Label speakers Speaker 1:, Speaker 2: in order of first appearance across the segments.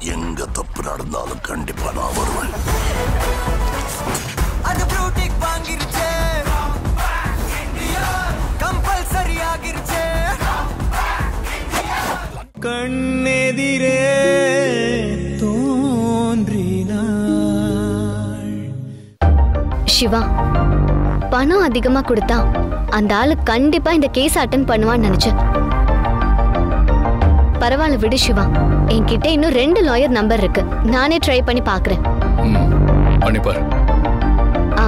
Speaker 1: எங்க தப்பு நடந்தாலும் கண்டிப்பா நான் வருவேன்
Speaker 2: அது ப்ளூடிக் வாங்கிருச்சே கம்பல்சரி ஆகிருச்சே கண்ணெதிரே தோன்றினாள்
Speaker 3: சிவா பணம் அதிகமா கொடுத்தா அந்த ஆளு கண்டிப்பா இந்த கேஸ் அட்டன் பண்ணுவான்னு நினைச்சேன் பரவாயில்ல விடு சிவா என்கிட்ட இன்னும் ரெண்டு லாயர் நம்பர் இருக்கு நானே ட்ரை பண்ணி பாக்குறேன்
Speaker 4: ம் பண்ணிப்பார்
Speaker 3: ஆ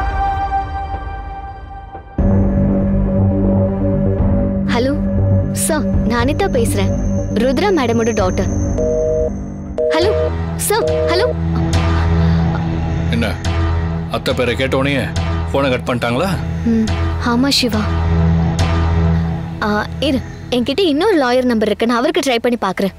Speaker 3: ஹலோ சார் நான் அனிதா பேசுறேன் ருத்ரா மேடமோட டாட்டர் ஹலோ சார் ஹலோ
Speaker 4: என்ன அத்தை பேரை கேட்டோடனே ஃபோனை கட் பண்ணிட்டாங்களா
Speaker 3: ம் ஆமா சிவா ஆ இரு என்கிட்ட இன்னொரு லாயர் நம்பர் இருக்கு நான் அவருக்கு ட்ரை பண்ணி பார்க்குறேன்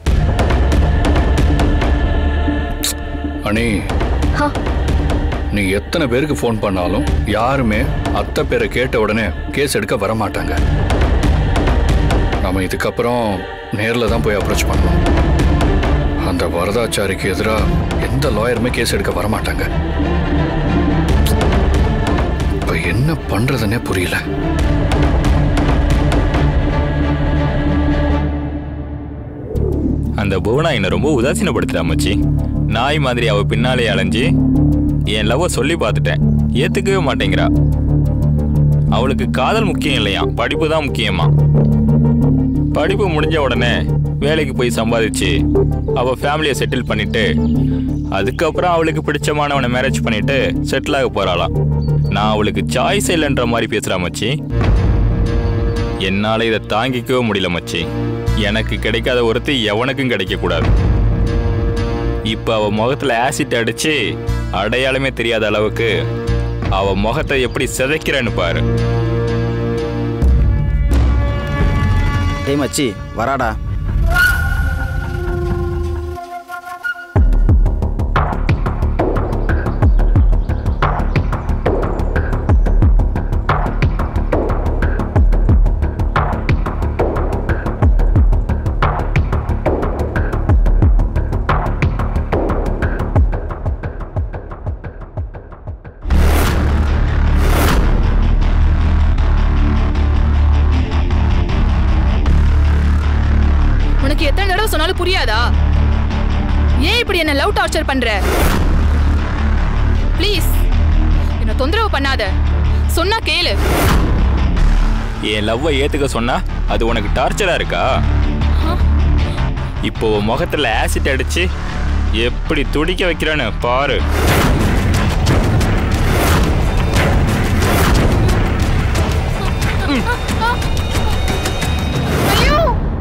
Speaker 4: அனி
Speaker 3: ஹா
Speaker 4: நீ எத்தனை பேருக்கு ஃபோன் பண்ணாலும் யாருமே அத்தை பேரை கேட்ட உடனே கேஸ் எடுக்க வர மாட்டாங்க நாம இதுக்கப்புறம் நேரில் தான் போய் அப்ரோச் பண்ணணும் அந்த வரதாச்சாரிக்கு எதிராக எந்த லாயருமே கேஸ் எடுக்க வர மாட்டாங்க இப்போ என்ன பண்றதுன்னே புரியல
Speaker 5: அந்த புவனா என்னை ரொம்ப உதாசீனப்படுத்துறா மச்சி நாய் மாதிரி அவ பின்னாலே அலைஞ்சு என் லவ்வை சொல்லி பார்த்துட்டேன் ஏத்துக்கவே மாட்டேங்கிறா அவளுக்கு காதல் முக்கியம் இல்லையா படிப்பு தான் முக்கியமா படிப்பு முடிஞ்ச உடனே வேலைக்கு போய் சம்பாதிச்சு அவ ஃபேமிலியை செட்டில் பண்ணிட்டு அதுக்கப்புறம் அவளுக்கு பிடிச்சமானவனை மேரேஜ் பண்ணிட்டு செட்டில் ஆக போறாளாம் நான் அவளுக்கு சாய்ஸ் இல்லைன்ற மாதிரி பேசுறா மச்சி என்னால இதை தாங்கிக்கவே முடியல மச்சி எனக்கு கிடைக்காத ஒருத்தி எவனுக்கும் கிடைக்க கூடாது இப்ப அவ முகத்துல ஆசிட் அடிச்சு அடையாளமே தெரியாத அளவுக்கு அவ முகத்தை எப்படி சிதைக்கிறேன்னு பாரு
Speaker 6: டேய் மச்சி வராடா
Speaker 7: உனக்கு எத்தனை தடவை சொன்னாலும் புரியாதா ஏன் இப்படி என்ன லவ் டார்ச்சர் பண்ற ப்ளீஸ் என்ன தொந்தரவு பண்ணாத சொன்னா கேளு
Speaker 5: என் லவ்வை ஏத்துக்க சொன்னா அது உனக்கு டார்ச்சரா இருக்கா இப்போ உன் முகத்துல ஆசிட் அடிச்சு எப்படி துடிக்க வைக்கிறேன்னு பாரு
Speaker 7: ஐயோ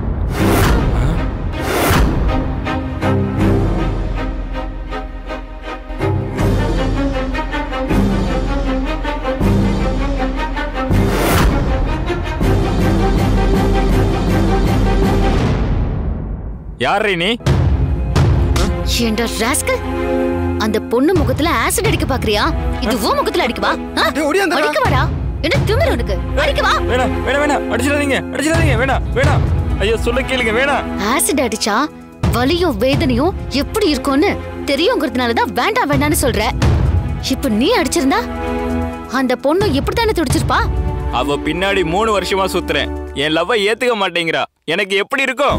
Speaker 5: யார் நீ
Speaker 3: ஏண்டா ராஸ்கல் அந்த பொண்ணு முகத்துல ஆசிட் அடிக்க பாக்குறியா இது உன் முகத்துல அடிக்கவா ஆ?
Speaker 6: டேய், ஓடியாந்தடா.
Speaker 3: அடிக்க வாடா என்ன திமிரு உனக்கு அடிக்கவா
Speaker 5: வேணாம் வேணாம் வேணாம் அடிச்சிடாதீங்க அடிச்சிடாதீங்க வேணாம் வேணாம் ஐயோ சொல்ல கேளுங்க வேணாம்
Speaker 3: ஆசிட் அடிச்சா வலியும் வேதனையும் எப்படி இருக்கும்னு தெரியுங்கிறதுனால தான் வேண்டாம் வேண்டாம்னு சொல்ற இப்ப நீ அடிச்சிருந்தா அந்த பொண்ணு எப்படித்தானே துடிச்சிருப்பா
Speaker 5: அவ பின்னாடி மூணு வருஷமா சுத்துறேன் என் லவ்வை ஏத்துக்க மாட்டேங்கிறா எனக்கு எப்படி இருக்கும்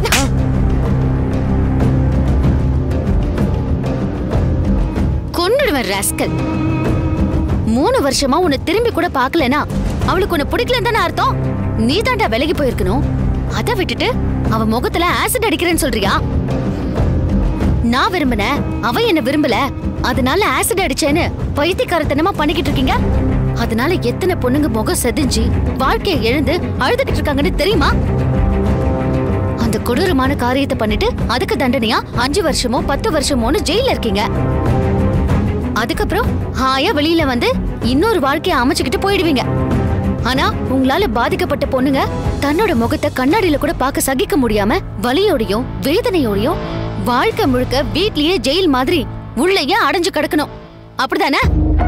Speaker 3: கொன்னுடுவேன் ராஸ்கல் மூணு வருஷமா உன்னை திரும்பி கூட பார்க்கலனா அவளுக்கு உன்னை பிடிக்கலன்னு தானே அர்த்தம் நீ தாண்டா விலகி போயிருக்கணும் அதை விட்டுட்டு அவ முகத்துல ஆசிட் அடிக்கிறேன்னு சொல்றியா நான் விரும்பின அவ என்ன விரும்பல அதனால ஆசிட் அடிச்சேன்னு பைத்தியக்காரத்தனமா பண்ணிக்கிட்டு இருக்கீங்க அதனால எத்தனை பொண்ணுங்க முகம் செதிஞ்சு வாழ்க்கையை எழுந்து அழுதுகிட்டு இருக்காங்கன்னு தெரியுமா அந்த கொடூரமான காரியத்தை பண்ணிட்டு அதுக்கு தண்டனையா அஞ்சு வருஷமோ பத்து வருஷமோன்னு ஜெயில இருக்கீங்க அதுக்கப்புறம் ஹாயா வெளியில வந்து இன்னொரு வாழ்க்கைய அமைச்சுக்கிட்டு போயிடுவீங்க ஆனா உங்களால பாதிக்கப்பட்ட பொண்ணுங்க தன்னோட முகத்தை கண்ணாடியில கூட பார்க்க சகிக்க முடியாம வலியோடையும் வேதனையோடையும் வாழ்க்கை முழுக்க வீட்லயே ஜெயில் மாதிரி உள்ளேயே அடைஞ்சு கிடக்கணும் அப்படிதானே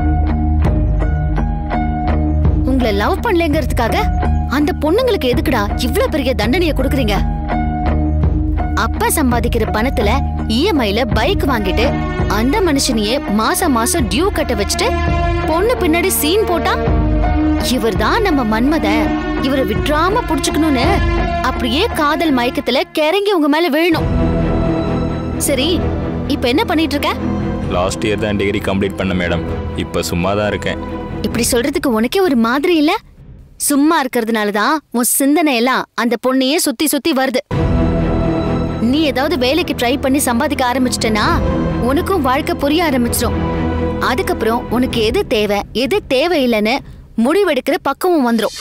Speaker 3: உங்களை லவ் பண்ணலங்கிறதுக்காக அந்த பொண்ணுங்களுக்கு எதுக்குடா இவ்ளோ பெரிய தண்டனையை கொடுக்குறீங்க அப்பா சம்பாதிக்கிற பணத்துல இஎம்ஐல பைக் வாங்கிட்டு அந்த மனுஷனையே மாசம் மாசம் டியூ கட்ட வச்சுட்டு பொண்ணு பின்னாடி சீன் போட்டா இவர்தான் நம்ம மன்மத இவரை விட்டுறாம புடிச்சுக்கணும்னு அப்படியே காதல் மயக்கத்துல கிறங்கி உங்க மேல விழணும் சரி இப்ப என்ன பண்ணிட்டு இருக்க
Speaker 5: லாஸ்ட் இயர் தான் டிகிரி கம்ப்ளீட் பண்ண மேடம் இப்போ சும்மா தான் இருக்கேன்
Speaker 3: இப்படி சொல்றதுக்கு உனக்கே ஒரு மாதிரி இல்ல சும்மா இருக்கிறதுனால தான் உன் சிந்தனை எல்லாம் அந்த பொண்ணையே சுத்தி சுத்தி வருது நீ ஏதாவது வேலைக்கு ட்ரை பண்ணி சம்பாதிக்க ஆரம்பிச்சிட்டனா உனக்கும் வாழ்க்கை புரிய ஆரம்பிச்சிடும் அதுக்கப்புறம் உனக்கு எது தேவை எது தேவையில்லைன்னு முடிவெடுக்கிற பக்குவம் வந்துடும்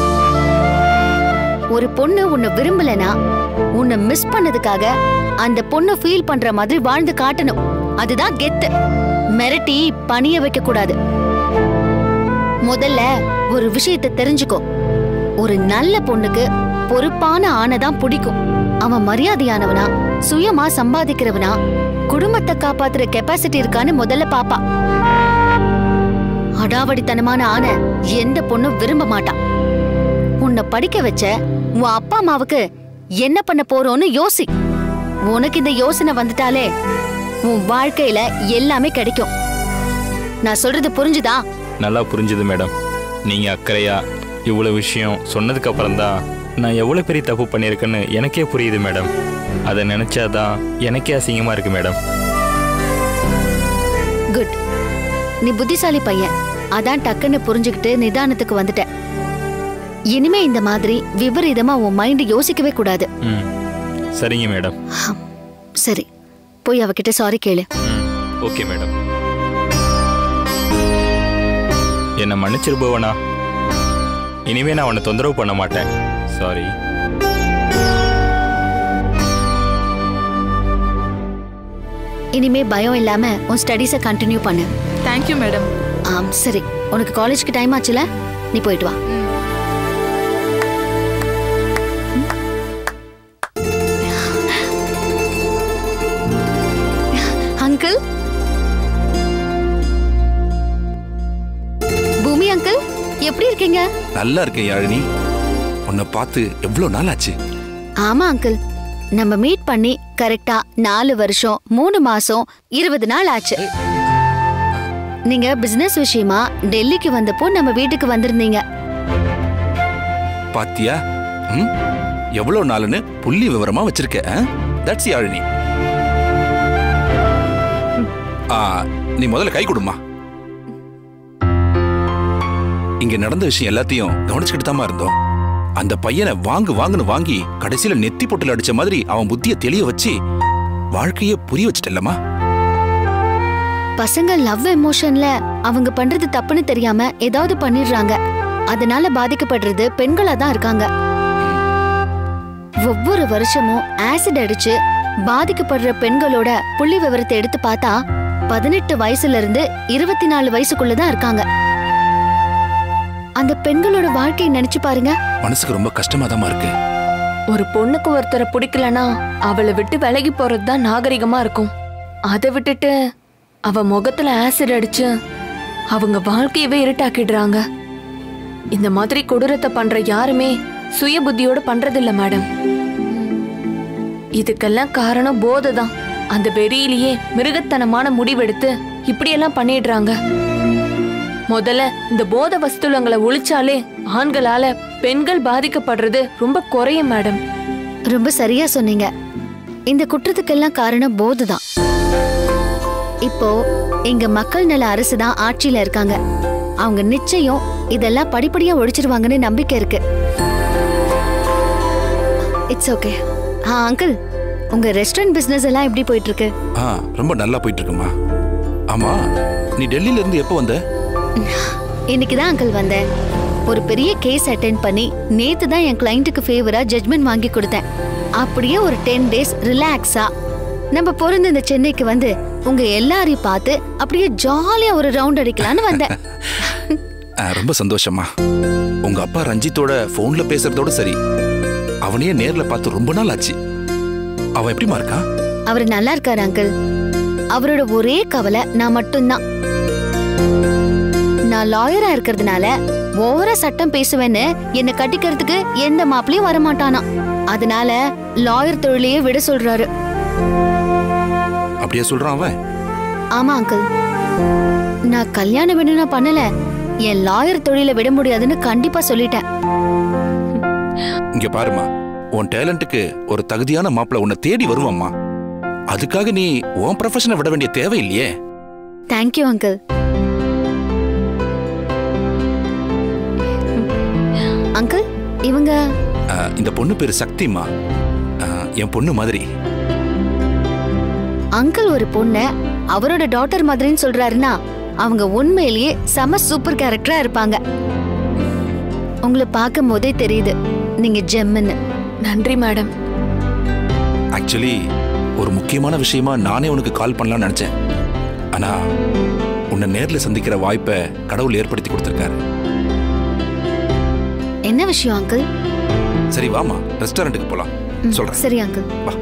Speaker 3: ஒரு பொண்ணு உன்னை விரும்பலனா உன்னை மிஸ் பண்ணதுக்காக அந்த பொண்ணு ஃபீல் பண்ற மாதிரி வாழ்ந்து காட்டணும் அதுதான் கெத்து மிரட்டி பணிய வைக்க கூடாது முதல்ல ஒரு விஷயத்தை தெரிஞ்சுக்கோ ஒரு நல்ல பொண்ணுக்கு பொறுப்பான ஆணை தான் பிடிக்கும் அவன் மரியாதையானவனா சுயமா சம்பாதிக்கிறவனா குடும்பத்தை காப்பாத்துற கெப்பாசிட்டி இருக்கான்னு முதல்ல பாப்பா அடாவடித்தனமான ஆணை எந்த பொண்ணும் விரும்ப மாட்டான் உன்னை படிக்க வச்ச உன் அப்பா அம்மாவுக்கு என்ன பண்ண போறோன்னு யோசி உனக்கு இந்த யோசனை வந்துட்டாலே உன் வாழ்க்கையில எல்லாமே கிடைக்கும் நான் சொல்றது புரிஞ்சுதா
Speaker 5: நல்லா புரிஞ்சுது மேடம் நீங்கள் அக்கறையா இவ்வளோ விஷயம் சொன்னதுக்கு அப்புறம் தான் நான் எவ்வளோ பெரிய தப்பு பண்ணியிருக்கேன்னு எனக்கே புரியுது மேடம் அதை நினச்சாதான் எனக்கே அசிங்கமாக இருக்கு மேடம்
Speaker 3: குட் நீ புத்திசாலி பையன் அதான் டக்குன்னு புரிஞ்சுக்கிட்டு நிதானத்துக்கு வந்துட்ட இனிமே இந்த மாதிரி விபரீதமா உன் மைண்ட் யோசிக்கவே கூடாது
Speaker 5: ம் சரிங்க மேடம்
Speaker 3: சரி போய் அவகிட்ட சாரி கேளு
Speaker 5: ம் ஓகே மேடம் என்னை மன்னிச்சிருப்பவனா இனிமே நான் உன்னை தொந்தரவு பண்ண மாட்டேன் சாரி
Speaker 3: இனிமே பயம் இல்லாம உன் ஸ்டடீஸை கண்டினியூ பண்ணு
Speaker 7: தேங்க்யூ மேடம்
Speaker 3: ஆம் சரி உனக்கு காலேஜ்க்கு டைம் ஆச்சுல நீ போயிட்டு வா அங்கிள் பூமி அங்கிள் எப்படி இருக்கீங்க
Speaker 1: நல்லா இருக்கேன் யாழினி உன்னை பார்த்து எவ்வளவு நாள் ஆச்சு
Speaker 3: ஆமா அங்கிள் நம்ம மீட் பண்ணி கரெக்டா நாலு வருஷம் மூணு மாசம் இருபது நாள் ஆச்சு நீங்க பிசினஸ் விஷயமா டெல்லிக்கு வந்தப்போ நம்ம வீட்டுக்கு வந்திருந்தீங்க
Speaker 1: பாத்தியா ம் எவ்வளவு நாளுன்னு புள்ளி விவரமா வச்சிருக்க தட்ஸ் யாழினி ஆ, நீ முதல்ல கை கொடுமா இங்க நடந்த விஷயம் எல்லாத்தையும் கவனிச்சுக்கிட்டு தாமா இருந்தோம் அந்த பையனை வாங்கு வாங்குன்னு வாங்கி கடைசியில நெத்தி பொட்டில் அடிச்ச மாதிரி அவன் புத்திய தெளிய வச்சு வாழ்க்கைய புரிய வச்சிட்டல்லமா
Speaker 3: பசங்க லவ் எமோஷன்ல அவங்க பண்றது தப்புன்னு தெரியாம ஏதாவது பண்ணிடுறாங்க அதனால பாதிக்கப்படுறது பெண்களா தான் இருக்காங்க ஒவ்வொரு வருஷமும் ஆசிட் அடிச்சு பாதிக்கப்படுற பெண்களோட புள்ளி விவரத்தை எடுத்து பார்த்தா பதினெட்டு வயசுல இருந்து இருபத்தி நாலு வயசுக்குள்ள தான் இருக்காங்க அந்த பெண்களோட வாழ்க்கையை நினைச்சு பாருங்க
Speaker 1: மனசுக்கு ரொம்ப கஷ்டமா இருக்கு
Speaker 8: ஒரு பொண்ணுக்கு ஒருத்தரை பிடிக்கலனா அவளை விட்டு விலகி போறது தான் நாகரிகமா இருக்கும் அதை விட்டுட்டு அவ முகத்துல ஆசிட் அடிச்சு அவங்க வாழ்க்கையவே இருட்டாக்கிடுறாங்க இந்த மாதிரி கொடூரத்தை பண்ற யாருமே சுய புத்தியோட பண்றதில்ல மேடம் இதுக்கெல்லாம் காரணம் போதை தான் அந்த வெறியிலேயே மிருகத்தனமான முடிவெடுத்து இப்படியெல்லாம் பண்ணிடுறாங்க முதல்ல இந்த போதை வஸ்துலங்களை ஒழிச்சாலே ஆண்களால பெண்கள் பாதிக்கப்படுறது ரொம்ப குறையும் மேடம்
Speaker 3: ரொம்ப சரியா சொன்னீங்க இந்த குற்றத்துக்கெல்லாம் காரணம் போதுதான் இப்போ எங்க மக்கள் நல அரசு தான் ஆட்சியில இருக்காங்க அவங்க நிச்சயம் இதெல்லாம் படிப்படியா ஒழிச்சிருவாங்கன்னு நம்பிக்கை இருக்கு இட்ஸ் ஓகே ஆ அங்கிள் உங்க ரெஸ்டாரண்ட் பிசினஸ் எல்லாம் எப்படி போயிட்டு இருக்கு
Speaker 1: ஆ ரொம்ப நல்லா போயிட்டு இருக்குமா ஆமா நீ டெல்லியில இருந்து எப்போ வந்த
Speaker 3: இன்னைக்கு தான் அங்கிள் வந்தேன் ஒரு பெரிய கேஸ் அட்டென்ட் பண்ணி நேத்து தான் என் கிளைண்ட்டுக்கு ஃபேவரா ஜட்மெண்ட் வாங்கி கொடுத்தேன் அப்படியே ஒரு டென் டேஸ் ரிலாக்ஸா நம்ம பிறந்து இந்த சென்னைக்கு வந்து உங்க எல்லாரையும் பார்த்து அப்படியே ஜாலியா ஒரு ரவுண்ட் அடிக்கலான்னு வந்தேன்
Speaker 1: ஆ, ரொம்ப சந்தோஷமா உங்க அப்பா ரஞ்சித்தோட போன்ல பேசுறதோட சரி அவனையே நேர்ல பார்த்து ரொம்ப நாள் ஆச்சு அவன் எப்படிமா இருக்கான்
Speaker 3: அவர் நல்லா இருக்காரு அங்கிள் அவரோட ஒரே கவலை நான் மட்டும்தான் நான் லாயரா இருக்கிறதுனால ஓவரா சட்டம் பேசுவேன்னு என்னை கட்டிக்கிறதுக்கு எந்த மாப்பிளையும் வரமாட்டானா அதனால லாயர் தொழிலையே விட சொல்றாரு
Speaker 1: அப்படியே சொல்றான் அவன்
Speaker 3: ஆமா அங்கிள் நான் கல்யாணம் வேணும் நான் பண்ணல என் லாயர் தொழிலை விட முடியாதுன்னு கண்டிப்பா சொல்லிட்டேன்
Speaker 1: இங்க பாருமா உன் டேலண்ட்டுக்கு ஒரு தகுதியான மாப்பிள உன்னை தேடி வருவாம்மா அதுக்காக நீ உன் ப்ரொஃபஷனை விட வேண்டிய தேவை இல்லையே
Speaker 3: தேங்க்யூ அங்கிள் அங்கிள் இவங்க
Speaker 1: அஹ், இந்த பொண்ணு பேரு சக்திமா அஹ், என் பொண்ணு மாதிரி
Speaker 3: அங்கிள் ஒரு பொண்ண அவரோட டாட்டர் மாதிரின்னு சொல்றாருன்னா அவங்க உண்மையிலேயே செம சூப்பர் கேரக்டரா இருப்பாங்க உங்களை பார்க்கும் போதே தெரியுது நீங்க ஜெம்முன்னு
Speaker 8: நன்றி மேடம்
Speaker 1: ஆக்சுவலி ஒரு முக்கியமான விஷயமா நானே உனக்கு கால் பண்ணலாம்னு நினைச்சேன் ஆனா உன்னை நேர்ல சந்திக்கிற வாய்ப்பை கடவுள் ஏற்படுத்தி கொடுத்திருக்காரு
Speaker 3: என்ன விஷயம் அங்கிள்
Speaker 1: சரி வாமா ரெஸ்டாரண்ட்டுக்கு போலாம்
Speaker 3: ம்,
Speaker 1: சொல்றேன்
Speaker 3: சரி அங்கிள்
Speaker 1: வா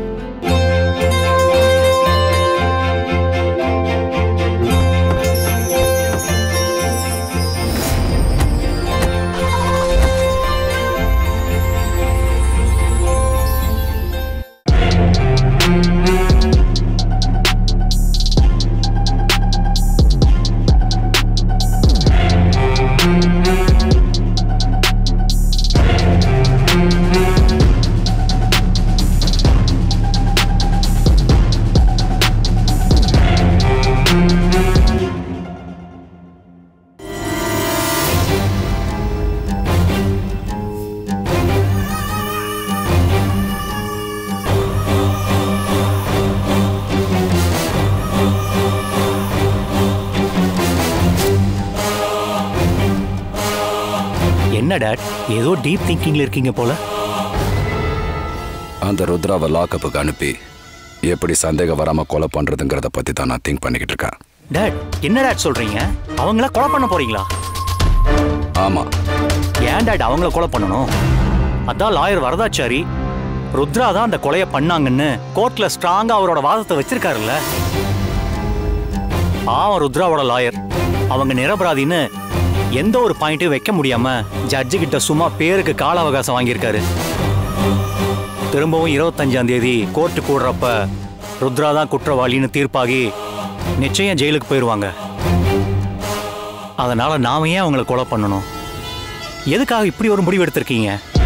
Speaker 9: என்ன டேட் ஏதோ டீப் திங்கிங்ல இருக்கீங்க போல
Speaker 10: அந்த ருத்ராவை லாக்கப்புக்கு அனுப்பி எப்படி சந்தேகம் வராம கொலை பண்றதுங்கிறத பத்தி தான் நான் திங்க் பண்ணிக்கிட்டு இருக்கேன்
Speaker 9: டேட் என்ன டேட் சொல்றீங்க அவங்கள கொலை பண்ண போறீங்களா
Speaker 10: ஆமா
Speaker 9: ஏன் டேட் அவங்கள கொலை பண்ணணும் அதான் லாயர் வரதாச்சாரி ருத்ரா தான் அந்த கொலையை பண்ணாங்கன்னு கோர்ட்ல ஸ்ட்ராங்கா அவரோட வாதத்தை வச்சிருக்காருல்ல பாவம் ருத்ராவோட லாயர் அவங்க நிரபராதின்னு எந்த ஒரு பாயிண்ட்டும் வைக்க முடியாம ஜட்ஜு கிட்ட சும்மா பேருக்கு கால அவகாசம் வாங்கியிருக்காரு திரும்பவும் இருபத்தஞ்சாம் தேதி கோர்ட்டு கூடுறப்ப ருத்ரா தான் குற்றவாளின்னு தீர்ப்பாகி நிச்சயம் ஜெயிலுக்கு போயிடுவாங்க அதனால நாம ஏன் அவங்கள கொலை பண்ணணும் எதுக்காக இப்படி ஒரு முடிவு எடுத்திருக்கீங்க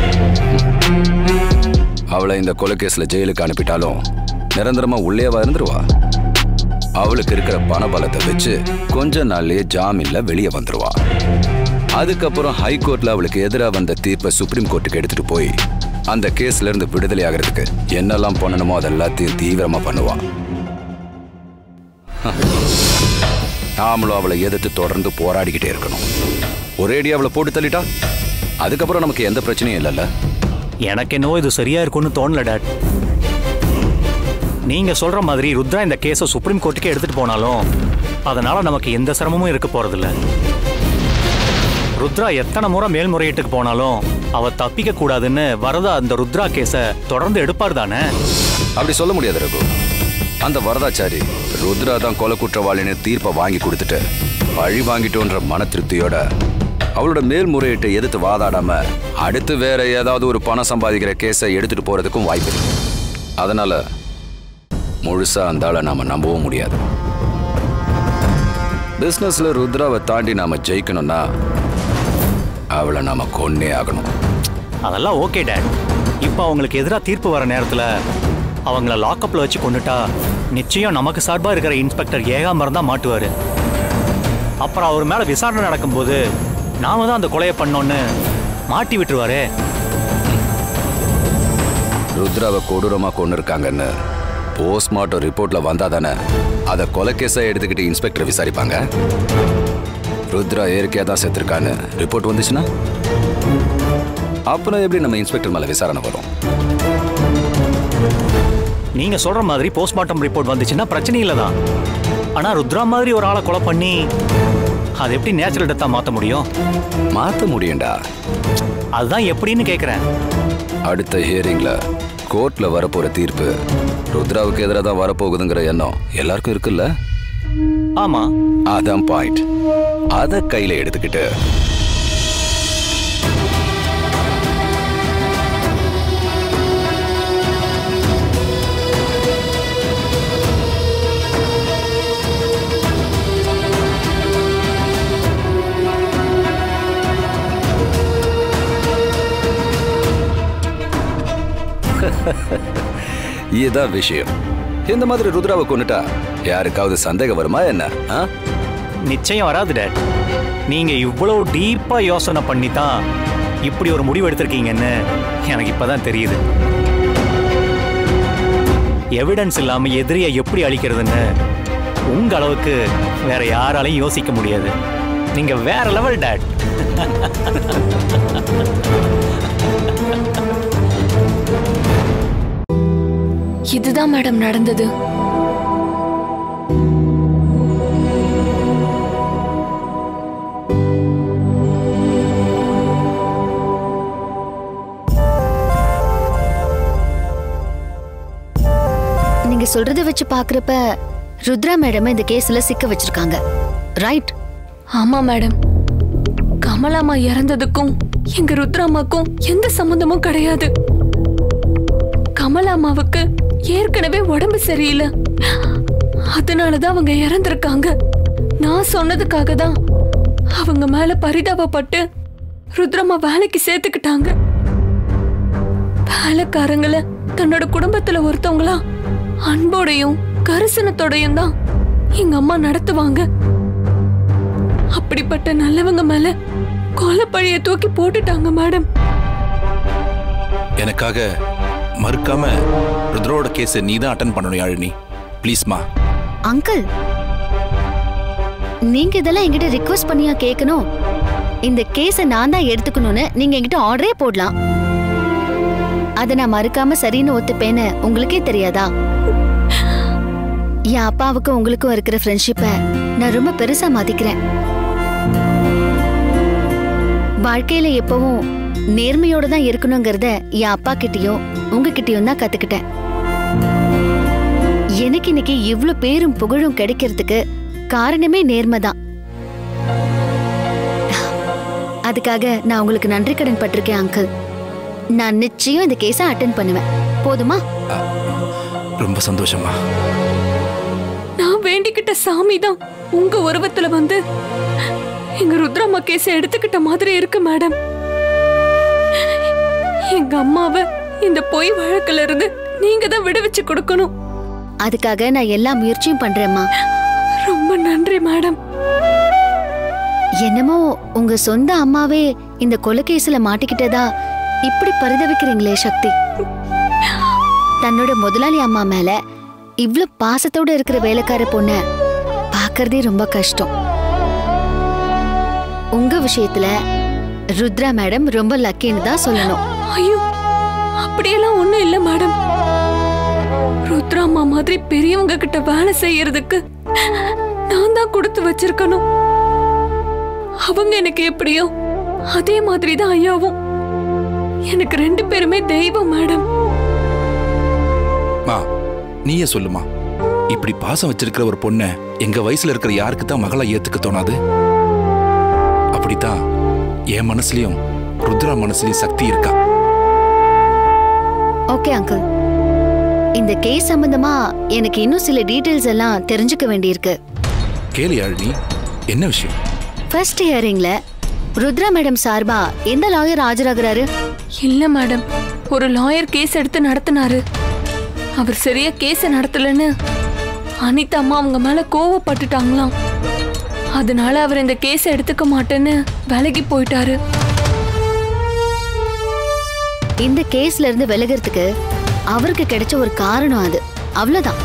Speaker 10: அவளை இந்த கொலை கேஸ்ல ஜெயிலுக்கு அனுப்பிட்டாலும் நிரந்தரமா உள்ளேவா இருந்துருவா அவளுக்கு இருக்கிற பணபலத்தை வச்சு கொஞ்ச நாள்லயே ஜாமீன்ல வெளியே வந்துருவா அதுக்கப்புறம் ஹைகோர்ட்ல அவளுக்கு எதிராக வந்த தீர்ப்பை சுப்ரீம் கோர்ட்டுக்கு எடுத்துட்டு போய் அந்த கேஸ்ல இருந்து விடுதலை ஆகிறதுக்கு என்னெல்லாம் பண்ணணுமோ அதெல்லாத்தையும் தீவிரமா பண்ணுவா நாமளும் அவளை எதிர்த்து தொடர்ந்து போராடிக்கிட்டே இருக்கணும் ஒரேடி அவளை போட்டு தள்ளிட்டா அதுக்கப்புறம் நமக்கு எந்த பிரச்சனையும் இல்லைல்ல
Speaker 9: எனக்கு என்னவோ இது சரியா இருக்கும்னு தோணல டாட் நீங்க சொல்ற மாதிரி ருத்ரா இந்த கேஸை சுப்ரீம் கோர்ட்டுக்கே எடுத்துட்டு போனாலும் அதனால நமக்கு எந்த சிரமமும் இருக்க போறதில்ல ருத்ரா எத்தனை முறை மேல்முறையீட்டுக்கு போனாலும் அவ தப்பிக்க கூடாதுன்னு வரதா அந்த ருத்ரா கேஸை தொடர்ந்து எடுப்பார் தானே
Speaker 10: அப்படி சொல்ல முடியாது ரகு அந்த வரதாச்சாரி ருத்ரா தான் கொலை குற்றவாளின்னு தீர்ப்பை வாங்கி கொடுத்துட்டு பழி வாங்கிட்டோன்ற மன திருப்தியோட அவளோட மேல்முறையீட்டை எதிர்த்து வாதாடாம அடுத்து வேற ஏதாவது ஒரு பணம் சம்பாதிக்கிற கேஸை எடுத்துட்டு போறதுக்கும் வாய்ப்பு இருக்கு அதனால முழுசா அந்த ஆளை நாம நம்பவும் முடியாது பிசினஸ்ல ருத்ராவை தாண்டி நாம ஜெயிக்கணும்னா அவளை நாம கொன்னே ஆகணும்
Speaker 9: அதெல்லாம் ஓகே டேட் இப்போ அவங்களுக்கு எதிராக தீர்ப்பு வர நேரத்தில் அவங்கள லாக்கப்பில் வச்சு கொண்டுட்டா நிச்சயம் நமக்கு சார்பாக இருக்கிற இன்ஸ்பெக்டர் ஏகாம்பரம் தான் மாட்டுவார் அப்புறம் அவர் மேலே விசாரணை நடக்கும்போது நாம தான் அந்த கொலையை பண்ணோன்னு மாட்டி விட்டுருவாரே
Speaker 10: ருத்ராவை கொடூரமா கொண்டு இருக்காங்கன்னு போஸ்ட்மார்ட்டம் ரிப்போர்ட்ல வந்தா தானே அதை கொலைக்கேஸா எடுத்துக்கிட்டு இன்ஸ்பெக்டர் விசாரிப்பாங்க ருத்ரா இயற்கையா தான் செத்துருக்கான்னு ரிப்போர்ட் வந்துச்சுன்னா அப்புறம் எப்படி நம்ம இன்ஸ்பெக்டர் மேல விசாரணை வரும்
Speaker 9: நீங்கள் சொல்கிற மாதிரி போஸ்ட்மார்ட்டம் ரிப்போர்ட் வந்துச்சுன்னா பிரச்சனை இல்லை தான் ஆனால் ருத்ரா மாதிரி ஒரு ஆளை கொலை பண்ணி அதை எப்படி நேச்சுரல் டெத்தாக மாற்ற முடியும்
Speaker 10: மாத்த முடியும்டா
Speaker 9: அதுதான் எப்படின்னு கேட்குறேன்
Speaker 10: அடுத்த ஹியரிங்ல கோர்ட்ல வரப்போற தீர்ப்பு ருத்ராவுக்கு எதிராக தான் வரப்போகுதுங்கிற எண்ணம் எல்லாருக்கும் இருக்குல்ல
Speaker 9: ஆமாம்
Speaker 10: அதான் பாயிண்ட் அதை கையில எடுத்துக்கிட்டு இதுதான் விஷயம் இந்த மாதிரி ருத்ராவை கொண்டுட்டா யாருக்காவது சந்தேகம் வருமா என்ன ஆ?
Speaker 9: நிச்சயம் வராது டேட் நீங்க இவ்வளவு டீப்பா யோசனை பண்ணி தான் இப்படி ஒரு முடிவு எடுத்திருக்கீங்கன்னு எனக்கு இப்பதான் தெரியுது எவிடன்ஸ் இல்லாம எதிரியை எப்படி அழிக்கிறதுன்னு உங்க அளவுக்கு வேற யாராலையும் யோசிக்க முடியாது நீங்க வேற லெவல் டேட்
Speaker 8: இதுதான் மேடம் நடந்தது
Speaker 3: நீங்க சொல்றத வச்சு பாக்குறப்ப ருத்ரா மேடம் இந்த கேஸ்ல சிக்க வச்சிருக்காங்க ரைட்
Speaker 8: ஆமா மேடம் கமலாமா இறந்ததுக்கும் எங்க ருத்ராமாக்கும் எந்த சம்பந்தமும் கிடையாது கமலாமாவுக்கு ஏற்கனவே உடம்பு சரியில்லை அதனாலதான் அவங்க இறந்திருக்காங்க நான் சொன்னதுக்காக தான் அவங்க மேல பரிதாபப்பட்டு ருத்ரம்மா வேலைக்கு சேர்த்துக்கிட்டாங்க வேலைக்காரங்கள தன்னோட குடும்பத்துல ஒருத்தவங்களா அன்போடையும் கரிசனத்தோடையும் தான் எங்க அம்மா நடத்துவாங்க அப்படிப்பட்ட நல்லவங்க மேல கொலைப்பழிய தூக்கி போட்டுட்டாங்க மேடம்
Speaker 1: எனக்காக மறுக்காம ருத்ரோட கேஸை நீ தான் அட்டன் பண்ணணும் யாழினி ப்ளீஸ்மா
Speaker 3: அங்கிள் நீங்க இதெல்லாம் என்கிட்ட ரிக்வெஸ்ட் பண்ணியா கேட்கணும் இந்த கேஸை நான் தான் எடுத்துக்கணும்னு நீங்க என்கிட்ட ஆர்டரே போடலாம் அதை நான் மறுக்காம சரின்னு ஒத்துப்பேன்னு உங்களுக்கே தெரியாதா என் அப்பாவுக்கும் உங்களுக்கும் இருக்கிற ஃப்ரெண்ட்ஷிப்பை நான் ரொம்ப பெருசா மதிக்கிறேன் வாழ்க்கையில எப்பவும் நேர்மையோட தான் இருக்கணுங்கிறத என் அப்பா கிட்டயும் உங்ககிட்டயும் தான் கத்துக்கிட்டேன் எனக்கு இன்னைக்கு இவ்ளோ பேரும் புகழும் கிடைக்கிறதுக்கு காரணமே நேர்மை தான் அதுக்காக நான் உங்களுக்கு நன்றி கடன் பட்டிருக்கேன் அங்கிள் நான் நிச்சயம் இந்த கேஸை அட்டன் பண்ணுவேன் போதுமா
Speaker 1: ரொம்ப சந்தோஷமா
Speaker 8: நான் வேண்டிக்கிட்ட சாமி தான் உங்க உருவத்துல வந்து எங்க ருத்ரம்மா கேஸை எடுத்துக்கிட்ட மாதிரி இருக்கு மேடம் எங்க அம்மாவை இந்த பொய் வழக்குல இருந்து நீங்க தான் விடுவிச்சு கொடுக்கணும்
Speaker 3: அதுக்காக நான் எல்லா முயற்சியும் பண்றேம்மா
Speaker 8: ரொம்ப நன்றி மேடம்
Speaker 3: என்னமோ உங்க சொந்த அம்மாவே இந்த கொலைகேஸ்ல மாட்டிக்கிட்டதா இப்படி பரிதவிக்கிறீங்களே சக்தி தன்னோட முதலாளி அம்மா மேல இவ்ளோ பாசத்தோட இருக்கிற வேலைக்கார பொண்ண பாக்குறதே ரொம்ப கஷ்டம் உங்க விஷயத்துல ருத்ரா மேடம் ரொம்ப லக்கின்னு தான் சொல்லணும்
Speaker 8: ஐயோ அப்படியெல்லாம் ஒண்ணும் இல்ல மேடம் ருத்ராமா மாதிரி பெரியவங்க கிட்ட வேலை செய்யறதுக்கு நான் தான் கொடுத்து வச்சிருக்கணும் அவங்க எனக்கு எப்படியோ அதே மாதிரி தான் ஐயாவும் எனக்கு ரெண்டு பேருமே தெய்வம் மேடம்
Speaker 1: மா நீயே சொல்லுமா இப்படி பாசம் வச்சிருக்கிற ஒரு பொண்ணை எங்க வயசுல இருக்கிற யாருக்கு தான் மகளா ஏத்துக்க தோணாது அப்படித்தான் என் மனசுலயும் ருத்ரா மனசுலயும் சக்தி இருக்கா
Speaker 3: ஓகே அங்கிள் இந்த கேஸ் சம்பந்தமா எனக்கு இன்னும் சில டீடைல்ஸ் எல்லாம் தெரிஞ்சுக்க வேண்டியிருக்கு
Speaker 1: கேளு யாழினி என்ன விஷயம்
Speaker 3: ஃபர்ஸ்ட் ஹியரிங்ல ருத்ரா மேடம் சார்பா எந்த லாயர் ஆஜராகிறாரு
Speaker 8: இல்ல மேடம் ஒரு லாயர் கேஸ் எடுத்து நடத்தினாரு அவர் சரியா கேஸ் நடத்தலன்னு அனிதா அம்மா அவங்க மேல கோவப்பட்டுட்டாங்களாம் அதனால அவர் இந்த கேஸ் எடுத்துக்க மாட்டேன்னு விலகி போயிட்டாரு
Speaker 3: இந்த கேஸ்ல இருந்து விலகிறதுக்கு அவருக்கு கிடைச்ச ஒரு காரணம் அது அவ்வளவுதான்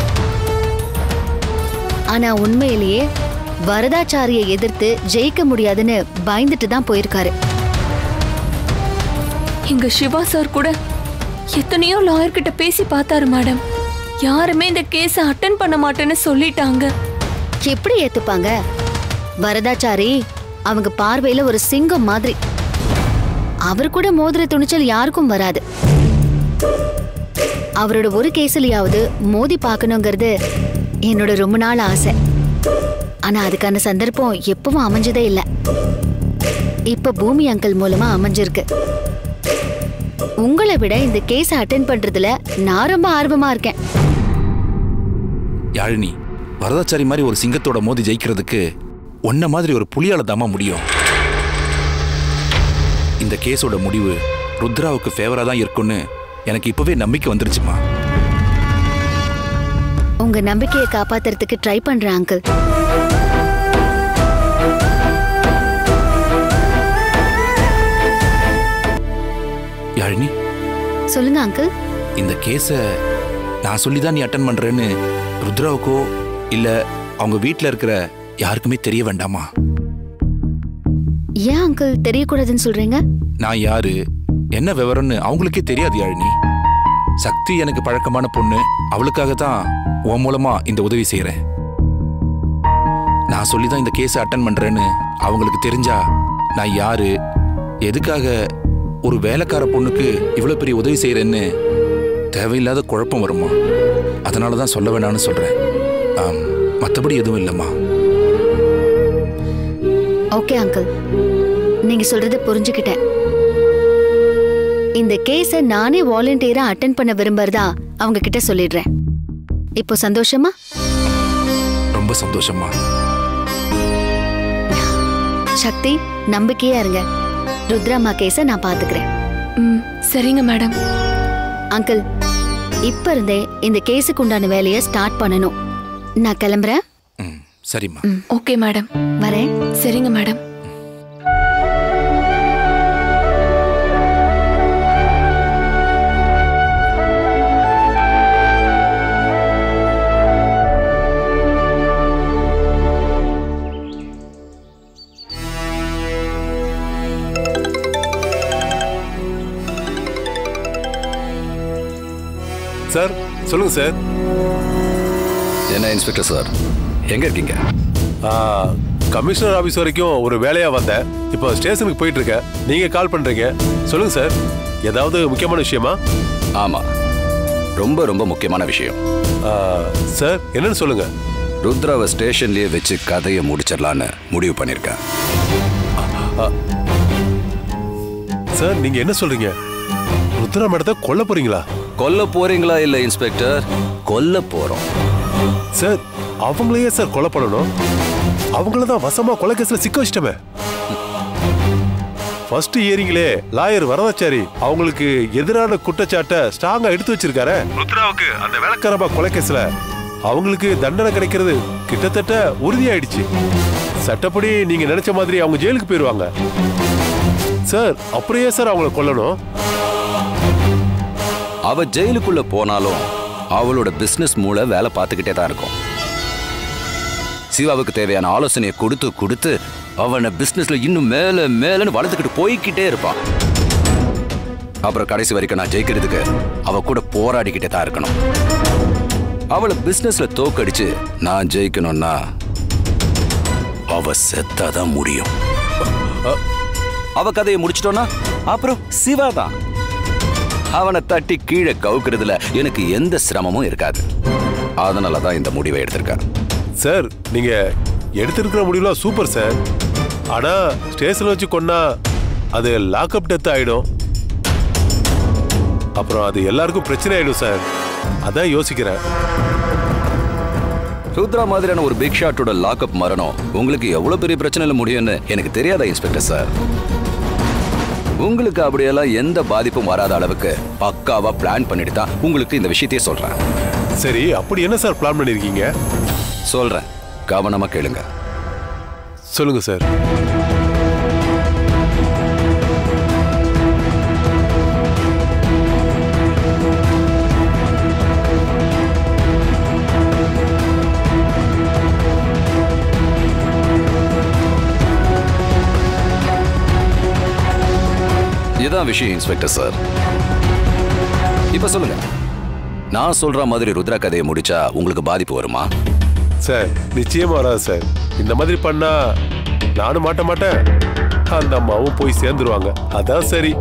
Speaker 3: ஆனா உண்மையிலேயே வரதாச்சாரிய எதிர்த்து ஜெயிக்க முடியாதுன்னு பயந்துட்டு தான் போயிருக்காரு
Speaker 8: எங்க சிவா சார் கூட எத்தனையோ லாயர் கிட்ட பேசி பார்த்தாரு மேடம் யாருமே இந்த கேஸை அட்டன் பண்ண மாட்டேன்னு சொல்லிட்டாங்க
Speaker 3: எப்படி ஏத்துப்பாங்க வரதாச்சாரி அவங்க பார்வையில ஒரு சிங்கம் மாதிரி அவர் கூட மோதிர துணிச்சல் யாருக்கும் வராது அவரோட ஒரு கேஸ்லயாவது மோதி பார்க்கணுங்கிறது என்னோட ரொம்ப நாள் ஆசை ஆனா அதுக்கான சந்தர்ப்பம் எப்பவும் அமைஞ்சதே இல்ல இப்ப பூமி அங்கிள் மூலமா அமைஞ்சிருக்கு உங்களை விட இந்த கேஸை அட்டென்ட் பண்றதுல நான் ரொம்ப ஆர்வமா இருக்கேன்
Speaker 1: யாழினி வரதாச்சாரி மாதிரி ஒரு சிங்கத்தோட மோதி ஜெயிக்கிறதுக்கு உன்ன மாதிரி ஒரு புலியால தாமா முடியும் இந்த கேஸோட முடிவு ருத்ராவுக்கு ஃபேவரா தான் இருக்கும்னு எனக்கு இப்பவே நம்பிக்கை வந்துருச்சுமா
Speaker 3: உங்க நம்பிக்கையை காப்பாத்துறதுக்கு ட்ரை பண்றேன் அங்கிள்
Speaker 1: யாழினி
Speaker 3: சொல்லுங்க அங்கிள்
Speaker 1: இந்த கேஸை நான் சொல்லி தான் நீ அட்டன் பண்றேன்னு ருத்ராவுக்கோ இல்ல அவங்க வீட்ல இருக்கிற யாருக்குமே தெரிய வேண்டாமா
Speaker 3: ஏன் அங்கிள் தெரியக்கூடாதுன்னு சொல்றீங்க
Speaker 1: நான் யாரு என்ன விவரம்னு அவங்களுக்கே தெரியாது யாழினி சக்தி எனக்கு பழக்கமான பொண்ணு அவளுக்காக தான் உன் மூலமா இந்த உதவி செய்யறேன் நான் சொல்லி தான் இந்த கேஸை அட்டன் பண்றேன்னு அவங்களுக்கு தெரிஞ்சா நான் யாரு எதுக்காக ஒரு வேலைக்கார பொண்ணுக்கு இவ்வளவு பெரிய உதவி செய்யறேன்னு தேவையில்லாத குழப்பம் வருமா அதனால தான் சொல்ல வேணாம்னு சொல்றேன் ஆம், மத்தபடி எதுவும் இல்லைம்மா
Speaker 3: ஓகே அங்கிள் நீங்க சொல்றத புரிஞ்சுக்கிட்டேன் இந்த கேஸ நானே வாலண்டியரா அட்டன் பண்ண விரும்புறதா அவங்க கிட்ட சொல்லிடுறேன் இப்போ சந்தோஷமா
Speaker 1: ரொம்ப சந்தோஷமா
Speaker 3: சக்தி நம்பிக்கையா இருங்க ருத்ராமா கேஸ நான் பாத்துக்கிறேன்
Speaker 8: ம் சரிங்க மேடம்
Speaker 3: அங்கிள் இப்ப இருந்தே இந்த கேஸுக்கு உண்டான வேலையை ஸ்டார்ட் பண்ணணும் நான் கிளம்புறேன்
Speaker 1: ம் சரிம்மா
Speaker 8: ஓகே மேடம்
Speaker 3: வரேன்
Speaker 8: சரிங்க மேடம்
Speaker 11: சார் சொல்லுங்க சார்
Speaker 10: என்ன இன்ஸ்பெக்டர் சார் எங்க இருக்கீங்க
Speaker 11: ஆ, கமிஷனர் ஆபீஸ் வரைக்கும் ஒரு வேலையா வந்தேன் இப்போ ஸ்டேஷனுக்கு போயிட்டு இருக்கேன் நீங்க கால் பண்றீங்க சொல்லுங்க சார் ஏதாவது முக்கியமான விஷயமா
Speaker 10: ஆமா ரொம்ப ரொம்ப முக்கியமான விஷயம்
Speaker 11: ஆ, சார் என்னன்னு சொல்லுங்க
Speaker 10: ருத்ராவை ஸ்டேஷன்லயே வச்சு கதையை முடிச்சிடலான்னு முடிவு பண்ணிருக்கேன்
Speaker 11: சார் நீங்க என்ன சொல்றீங்க ருத்ரா மேடத்தை கொல்ல போறீங்களா
Speaker 10: கொல்ல போறீங்களா இல்ல இன்ஸ்பெக்டர் கொல்ல போறோம்
Speaker 11: சார் அவங்களையே சார் கொலை பண்ணணும் அவங்கள தான் வசமா கொலை கேஸ்ல சிக்க வச்சிட்டமே ஃபர்ஸ்ட் இயரிங்லே லாயர் வரதாச்சாரி அவங்களுக்கு எதிரான குற்றச்சாட்டை ஸ்ட்ராங்கா எடுத்து வச்சிருக்காரு ருத்ராவுக்கு அந்த வேலைக்காரமா கொலை கேஸ்ல அவங்களுக்கு தண்டனை கிடைக்கிறது கிட்டத்தட்ட உறுதியாயிடுச்சு சட்டப்படி நீங்க நினைச்ச மாதிரி அவங்க ஜெயிலுக்கு போயிருவாங்க சார் அப்படியே சார் அவங்கள கொல்லணும்
Speaker 10: அவ ஜெயிலுக்குள்ள போனாலும் அவளோட பிசினஸ் மூளை வேலை பார்த்துக்கிட்டே தான் இருக்கும் சிவாவுக்கு தேவையான ஆலோசனையை கொடுத்து கொடுத்து அவனை பிசினஸ்ல இன்னும் மேல மேலன்னு வளர்த்துக்கிட்டு போய்க்கிட்டே இருப்பான் அப்புறம் கடைசி வரைக்கும் நான் ஜெயிக்கிறதுக்கு அவ கூட போராடிக்கிட்டே தான் இருக்கணும் அவளை பிசினஸ்ல தோக்கடிச்சு நான் ஜெயிக்கணும்னா அவ செத்தாதான் முடியும் அவ கதையை முடிச்சிட்டோன்னா அப்புறம் சிவா தான் அவனை தட்டி கீழே கவுக்கிறதுல எனக்கு எந்த சிரமமும் இருக்காது அதனால தான் இந்த முடிவை எடுத்திருக்கேன்
Speaker 11: சார் நீங்க எடுத்திருக்கிற முடிவுலாம் சூப்பர் சார் ஆனா ஸ்டேஷன்ல வச்சு கொன்னா அது லாக்அப் டெத் ஆயிடும் அப்புறம் அது எல்லாருக்கும் பிரச்சனை ஆயிடும் சார் அதான் யோசிக்கிறேன்
Speaker 10: ருத்ரா மாதிரியான ஒரு பிக் ஷாட்டோட லாக்அப் மரணம் உங்களுக்கு எவ்வளவு பெரிய பிரச்சனையில முடியும்னு எனக்கு தெரியாதா இன்ஸ்பெக்டர் சார் உங்களுக்கு அப்படியெல்லாம் எந்த பாதிப்பும் வராத அளவுக்கு பக்காவா பிளான் பண்ணிட்டு தான் உங்களுக்கு இந்த விஷயத்தையே சொல்றேன்
Speaker 11: சரி அப்படி என்ன சார் பிளான் பண்ணிருக்கீங்க
Speaker 10: சொல்றேன் கவனமா கேளுங்க
Speaker 11: சொல்லுங்க சார்
Speaker 10: இதுதான் விஷயம் இன்ஸ்பெக்டர் சார் இப்ப சொல்லுங்க நான் சொல்ற மாதிரி ருத்ரா கதையை முடிச்சா உங்களுக்கு பாதிப்பு வருமா
Speaker 11: சார் நிச்சயமா வராது சார் இந்த மாதிரி பண்ணா நானும் மாட்ட மாட்டேன் அந்த அம்மாவும் போய் சேர்ந்துருவாங்க அதான் சரி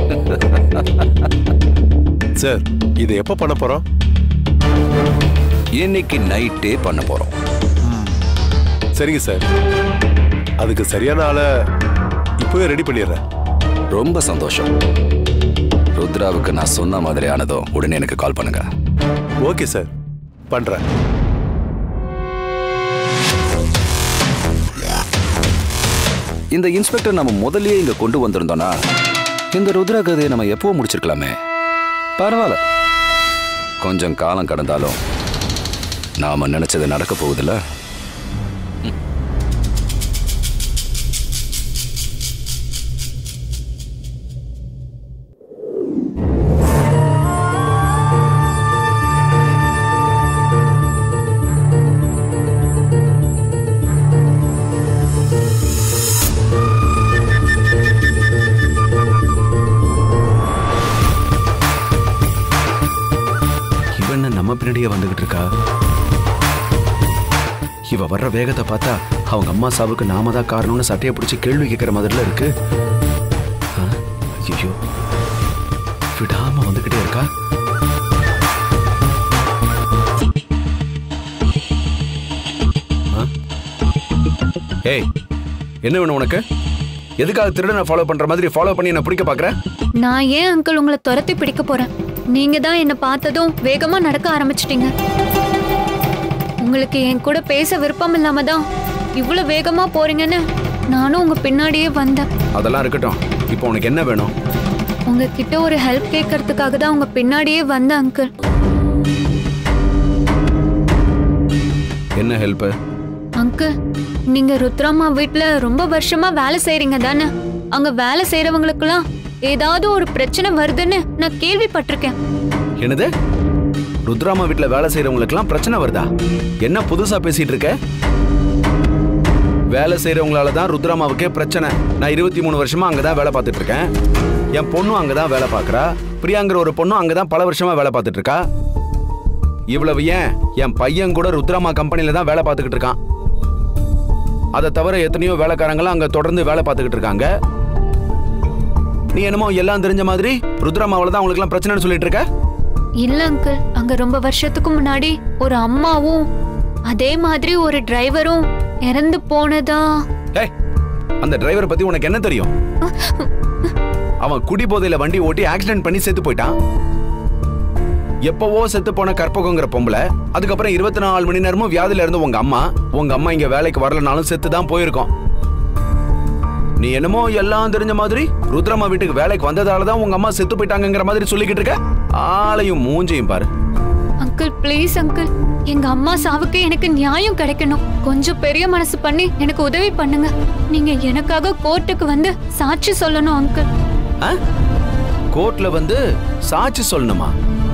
Speaker 11: சார் இதை எப்ப பண்ண போறோம்
Speaker 10: இன்னைக்கு நைட்டே பண்ண போறோம்
Speaker 11: சரிங்க சார் அதுக்கு சரியான ஆளை இப்பவே ரெடி பண்ணிடுறேன்
Speaker 10: ரொம்ப சந்தோஷம் ருத்ராவுக்கு நான் சொன்ன மாதிரி ஆனதும் உடனே எனக்கு கால் பண்ணுங்க
Speaker 11: ஓகே சார் பண்றேன்
Speaker 10: இந்த இன்ஸ்பெக்டர் நம்ம முதல்லயே இங்க கொண்டு வந்திருந்தோம்னா இந்த ருத்ரா கதையை நம்ம எப்போ முடிச்சிருக்கலாமே பரவாயில்ல கொஞ்சம் காலம் கடந்தாலும் நாம நினைச்சது நடக்க போகுதுல்ல
Speaker 12: இவன் என்ன நம்ம பின்னாடியே வந்துகிட்டு இருக்கா இவ வர்ற வேகத்தை பார்த்தா அவங்க அம்மா சாவுக்கு நாம தான் காரணம்னு சட்டையை பிடிச்சி கேள்வி கேட்கிற மாதிரில இருக்கு ஐயோ விடாம வந்துகிட்டே இருக்கா ஆ? ஏய் என்ன வேணும் உனக்கு எதுக்காக திருடனை ஃபாலோ பண்ற மாதிரி ஃபாலோ பண்ணி என்ன பிடிக்க பாக்குற
Speaker 8: நான் ஏன் அங்கிள் உங்களை துரத்தி பிடிக்க போறேன் நீங்க தான் என்ன பார்த்ததும் வேகமா நடக்க ஆரம்பிச்சிட்டீங்க உங்களுக்கு என் கூட பேச விருப்பம் இல்லாம தான் இவ்வளவு வேகமா போறீங்கன்னு நானும் உங்க பின்னாடியே வந்தேன்
Speaker 12: அதெல்லாம் இருக்கட்டும் இப்போ உனக்கு என்ன வேணும்
Speaker 8: உங்ககிட்ட ஒரு ஹெல்ப் கேட்கறதுக்காக தான் உங்க பின்னாடியே வந்தேன் அங்கிள்
Speaker 12: என்ன ஹெல்ப்
Speaker 8: அங்கிள் நீங்க ருத்ராமா வீட்ல ரொம்ப வருஷமா வேலை செய்றீங்க தானே அங்க வேலை செய்யறவங்களுக்குலாம் ஏதாவது ஒரு பிரச்சனை வருதுன்னு நான் கேள்விப்பட்டிருக்கேன்
Speaker 12: என்னது ருத்ராமா வீட்ல வேலை செய்யறவங்களுக்குலாம் பிரச்சனை வருதா என்ன புதுசா பேசிட்டு இருக்க வேலை செய்யறவங்களால தான் ருத்ராமாவுக்கே பிரச்சனை நான் இருபத்தி மூணு வருஷமா அங்கதான் வேலை பார்த்துட்டு இருக்கேன் என் பொண்ணும் அங்கதான் வேலை பார்க்கறா பிரியாங்கிற ஒரு பொண்ணும் அங்கதான் பல வருஷமா வேலை பார்த்துட்டு இருக்கா இவ்வளவு ஏன் என் பையன் கூட ருத்ராமா கம்பெனில தான் வேலை பார்த்துக்கிட்டு இருக்கான் அதை தவிர எத்தனையோ வேலைக்காரங்களும் அங்க தொடர்ந்து வேலை பார்த்துக்கிட்டு இருக்காங்க நீ என்னமோ எல்லாம் தெரிஞ்ச மாதிரி ருத்ராமாவில தான் அவங்களுக்குலாம் பிரச்சனைன்னு சொல்லிட்டு இருக்க
Speaker 8: இல்ல அங்கிள் அங்க ரொம்ப வருஷத்துக்கு முன்னாடி ஒரு அம்மாவும் அதே மாதிரி ஒரு டிரைவரும் இறந்து போனதா
Speaker 12: ஏய் அந்த டிரைவரை பத்தி உனக்கு என்ன தெரியும் அவன் குடி போதையில வண்டி ஓட்டி ஆக்சிடென்ட் பண்ணி செத்து போயிட்டான் எப்பவோ செத்து போன கற்பகங்கிற பொம்பளை அதுக்கப்புறம் இருபத்தி நாலு மணி நேரமும் வியாதியில இருந்து உங்க அம்மா உங்க அம்மா இங்க வேலைக்கு வரலனாலும் செத்து தான் போயிருக்கோம் நீ என்னமோ எல்லாம் தெரிஞ்ச மாதிரி ருத்ரம்மா வீட்டுக்கு வேலைக்கு வந்ததால தான் உங்க அம்மா செத்து போயிட்டாங்கங்கிற மாதிரி சொல்லிக்கிட்டு இருக்க ஆளையும் மூஞ்சையும் பாரு
Speaker 8: அங்கிள் ப்ளீஸ் அங்கிள் எங்க அம்மா சாவுக்கு எனக்கு நியாயம் கிடைக்கணும் கொஞ்சம் பெரிய மனசு பண்ணி எனக்கு உதவி பண்ணுங்க நீங்க எனக்காக கோர்ட்டுக்கு வந்து சாட்சி சொல்லணும் அங்கிள்
Speaker 12: ஆ? கோர்ட்ல வந்து சாட்சி சொல்லணுமா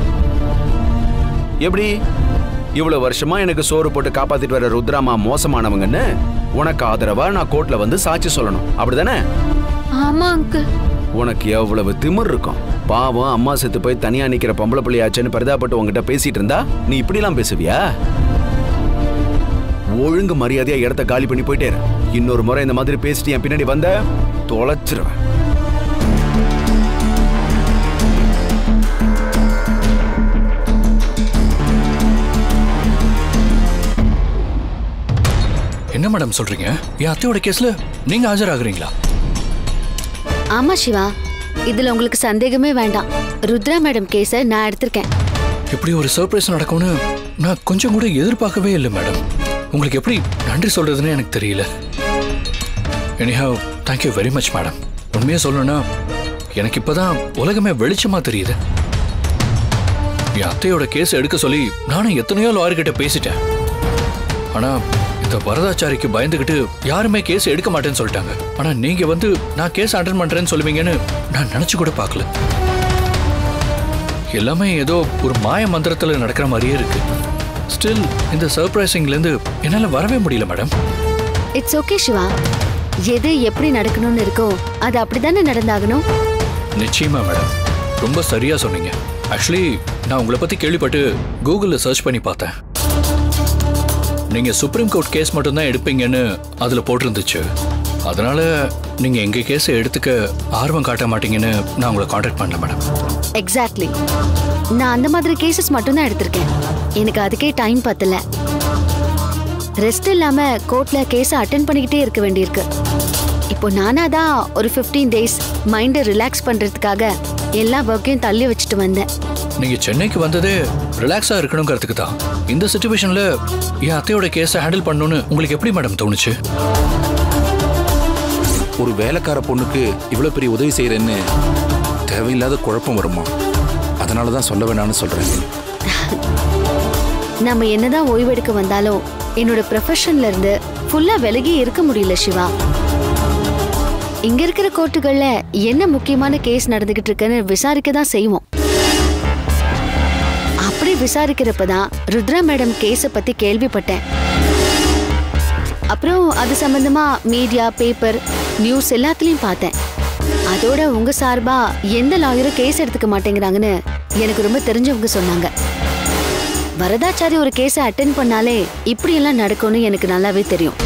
Speaker 12: எப்படி இவ்வளவு வருஷமா எனக்கு சோறு போட்டு காப்பாத்திட்டு வர ருத்ராமா மோசமானவங்கன்னு உனக்கு ஆதரவா நான் கோர்ட்ல வந்து சாட்சி சொல்லணும் அப்படிதானே
Speaker 8: ஆமா அங்கிள்
Speaker 12: உனக்கு எவ்வளவு திமிர் இருக்கும் பாவம் அம்மா செத்து போய் தனியா நிக்கிற பொம்பளை பிள்ளையாச்சுன்னு பரிதாபப்பட்டு உங்ககிட்ட பேசிட்டு இருந்தா நீ இப்படிலாம் பேசுவியா ஒழுங்கு மரியாதையா இடத்த காலி பண்ணி போயிட்டே இரு. இன்னொரு முறை இந்த மாதிரி பேசிட்டு என் பின்னாடி வந்த தொலைச்சிருவேன்
Speaker 4: என்ன மேடம் சொல்றீங்க என் அத்தையோட கேஸ்ல நீங்க ஆஜராகுறீங்களா
Speaker 3: ஆமா சிவா இதுல உங்களுக்கு சந்தேகமே வேண்டாம் ருத்ரா மேடம் கேஸ நான் எடுத்திருக்கேன்
Speaker 4: இப்படி ஒரு சர்ப்ரைஸ் நடக்கும்னு நான் கொஞ்சம் கூட எதிர்பார்க்கவே இல்லை மேடம் உங்களுக்கு எப்படி நன்றி சொல்றதுன்னு எனக்கு தெரியல anyhow thank you very much madam உண்மையாக சொல்லணும்னா எனக்கு இப்பதான் உலகமே வெளிச்சமா தெரியுது என் அத்தையோட கேஸ் எடுக்க சொல்லி நானும் எத்தனையோ லாயர்கிட்ட பேசிட்டேன் ஆனா இந்த வரதாச்சாரிக்கு பயந்துகிட்டு யாருமே கேஸ் எடுக்க மாட்டேன்னு சொல்லிட்டாங்க ஆனா நீங்க வந்து நான் கேஸ் அட்டன் பண்றேன்னு சொல்லுவீங்கன்னு நான் நினைச்சு கூட பார்க்கல எல்லாமே ஏதோ ஒரு மாய மந்திரத்துல நடக்கிற மாதிரியே இருக்கு ஸ்டில் இந்த சர்ப்ரைசிங்ல இருந்து என்னால வரவே முடியல மேடம்
Speaker 3: இட்ஸ் ஓகே சிவா எது எப்படி நடக்கணும்னு இருக்கோ அது அப்படிதானே நடந்தாகணும்
Speaker 4: நிச்சயமா மேடம் ரொம்ப சரியா சொன்னீங்க ஆக்சுவலி நான் உங்களை பத்தி கேள்விப்பட்டு கூகுளில் சர்ச் பண்ணி பார்த்தேன் நீங்க சுப்ரீம் கோர்ட் கேஸ் மட்டும்தான் எடுப்பீங்கன்னு அதுல போட்டிருந்துச்சு அதனால நீங்க எங்க கேஸை எடுத்துக்க ஆர்வம் காட்ட மாட்டீங்கன்னு நான் உங்களை காண்டாக்ட் பண்ணல மேடம்
Speaker 3: எக்ஸாக்ட்லி நான் அந்த மாதிரி கேசஸ் மட்டும்தான் எடுத்திருக்கேன் எனக்கு அதுக்கே டைம் பத்தல ரெஸ்ட் இல்லாம கோர்ட்ல கேஸ அட்டென்ட் பண்ணிக்கிட்டே இருக்க வேண்டியிருக்கு இப்போ நானா தான் ஒரு 15 டேஸ் மைண்டை ரிலாக்ஸ் பண்றதுக்காக எல்லா ஒர்க்கையும் தள்ளி வச்சுட்டு வந்தேன்
Speaker 4: நீங்க சென்னைக்கு வந்ததே ரிலாக்ஸா இருக்கணுங்கிறதுக்கு தான் இந்த சுச்சுவேஷன்ல என் அத்தையோட கேஸை ஹேண்டில் பண்ணணும்னு உங்களுக்கு எப்படி மேடம் தோணுச்சு
Speaker 1: ஒரு வேலைக்கார பொண்ணுக்கு இவ்வளவு பெரிய உதவி செய்யறேன்னு தேவையில்லாத குழப்பம் வருமா அதனால தான் சொல்ல வேணாம்னு சொல்றேன்
Speaker 3: நம்ம என்னதான் ஓய்வெடுக்க வந்தாலும் என்னோட ப்ரொஃபஷன்ல இருந்து ஃபுல்லா விலகி இருக்க முடியல சிவா இங்க இருக்கிற கோர்ட்டுகள்ல என்ன முக்கியமான கேஸ் நடந்துகிட்டு இருக்குன்னு விசாரிக்க தான் செய்வோம் அப்படி விசாரிக்கிறப்ப தான் ருத்ரா மேடம் கேஸ பத்தி கேள்விப்பட்டேன் அப்புறம் அது சம்பந்தமா மீடியா பேப்பர் நியூஸ் எல்லாத்துலயும் பார்த்தேன் அதோட உங்க சார்பா எந்த லாயரும் கேஸ் எடுத்துக்க மாட்டேங்கிறாங்கன்னு எனக்கு ரொம்ப தெரிஞ்சவங்க சொன்னாங்க வரதாச்சாரி ஒரு கேஸை அட்டென்ட் பண்ணாலே இப்படியெல்லாம் நடக்கும்னு எனக்கு நல்லாவே தெரியும்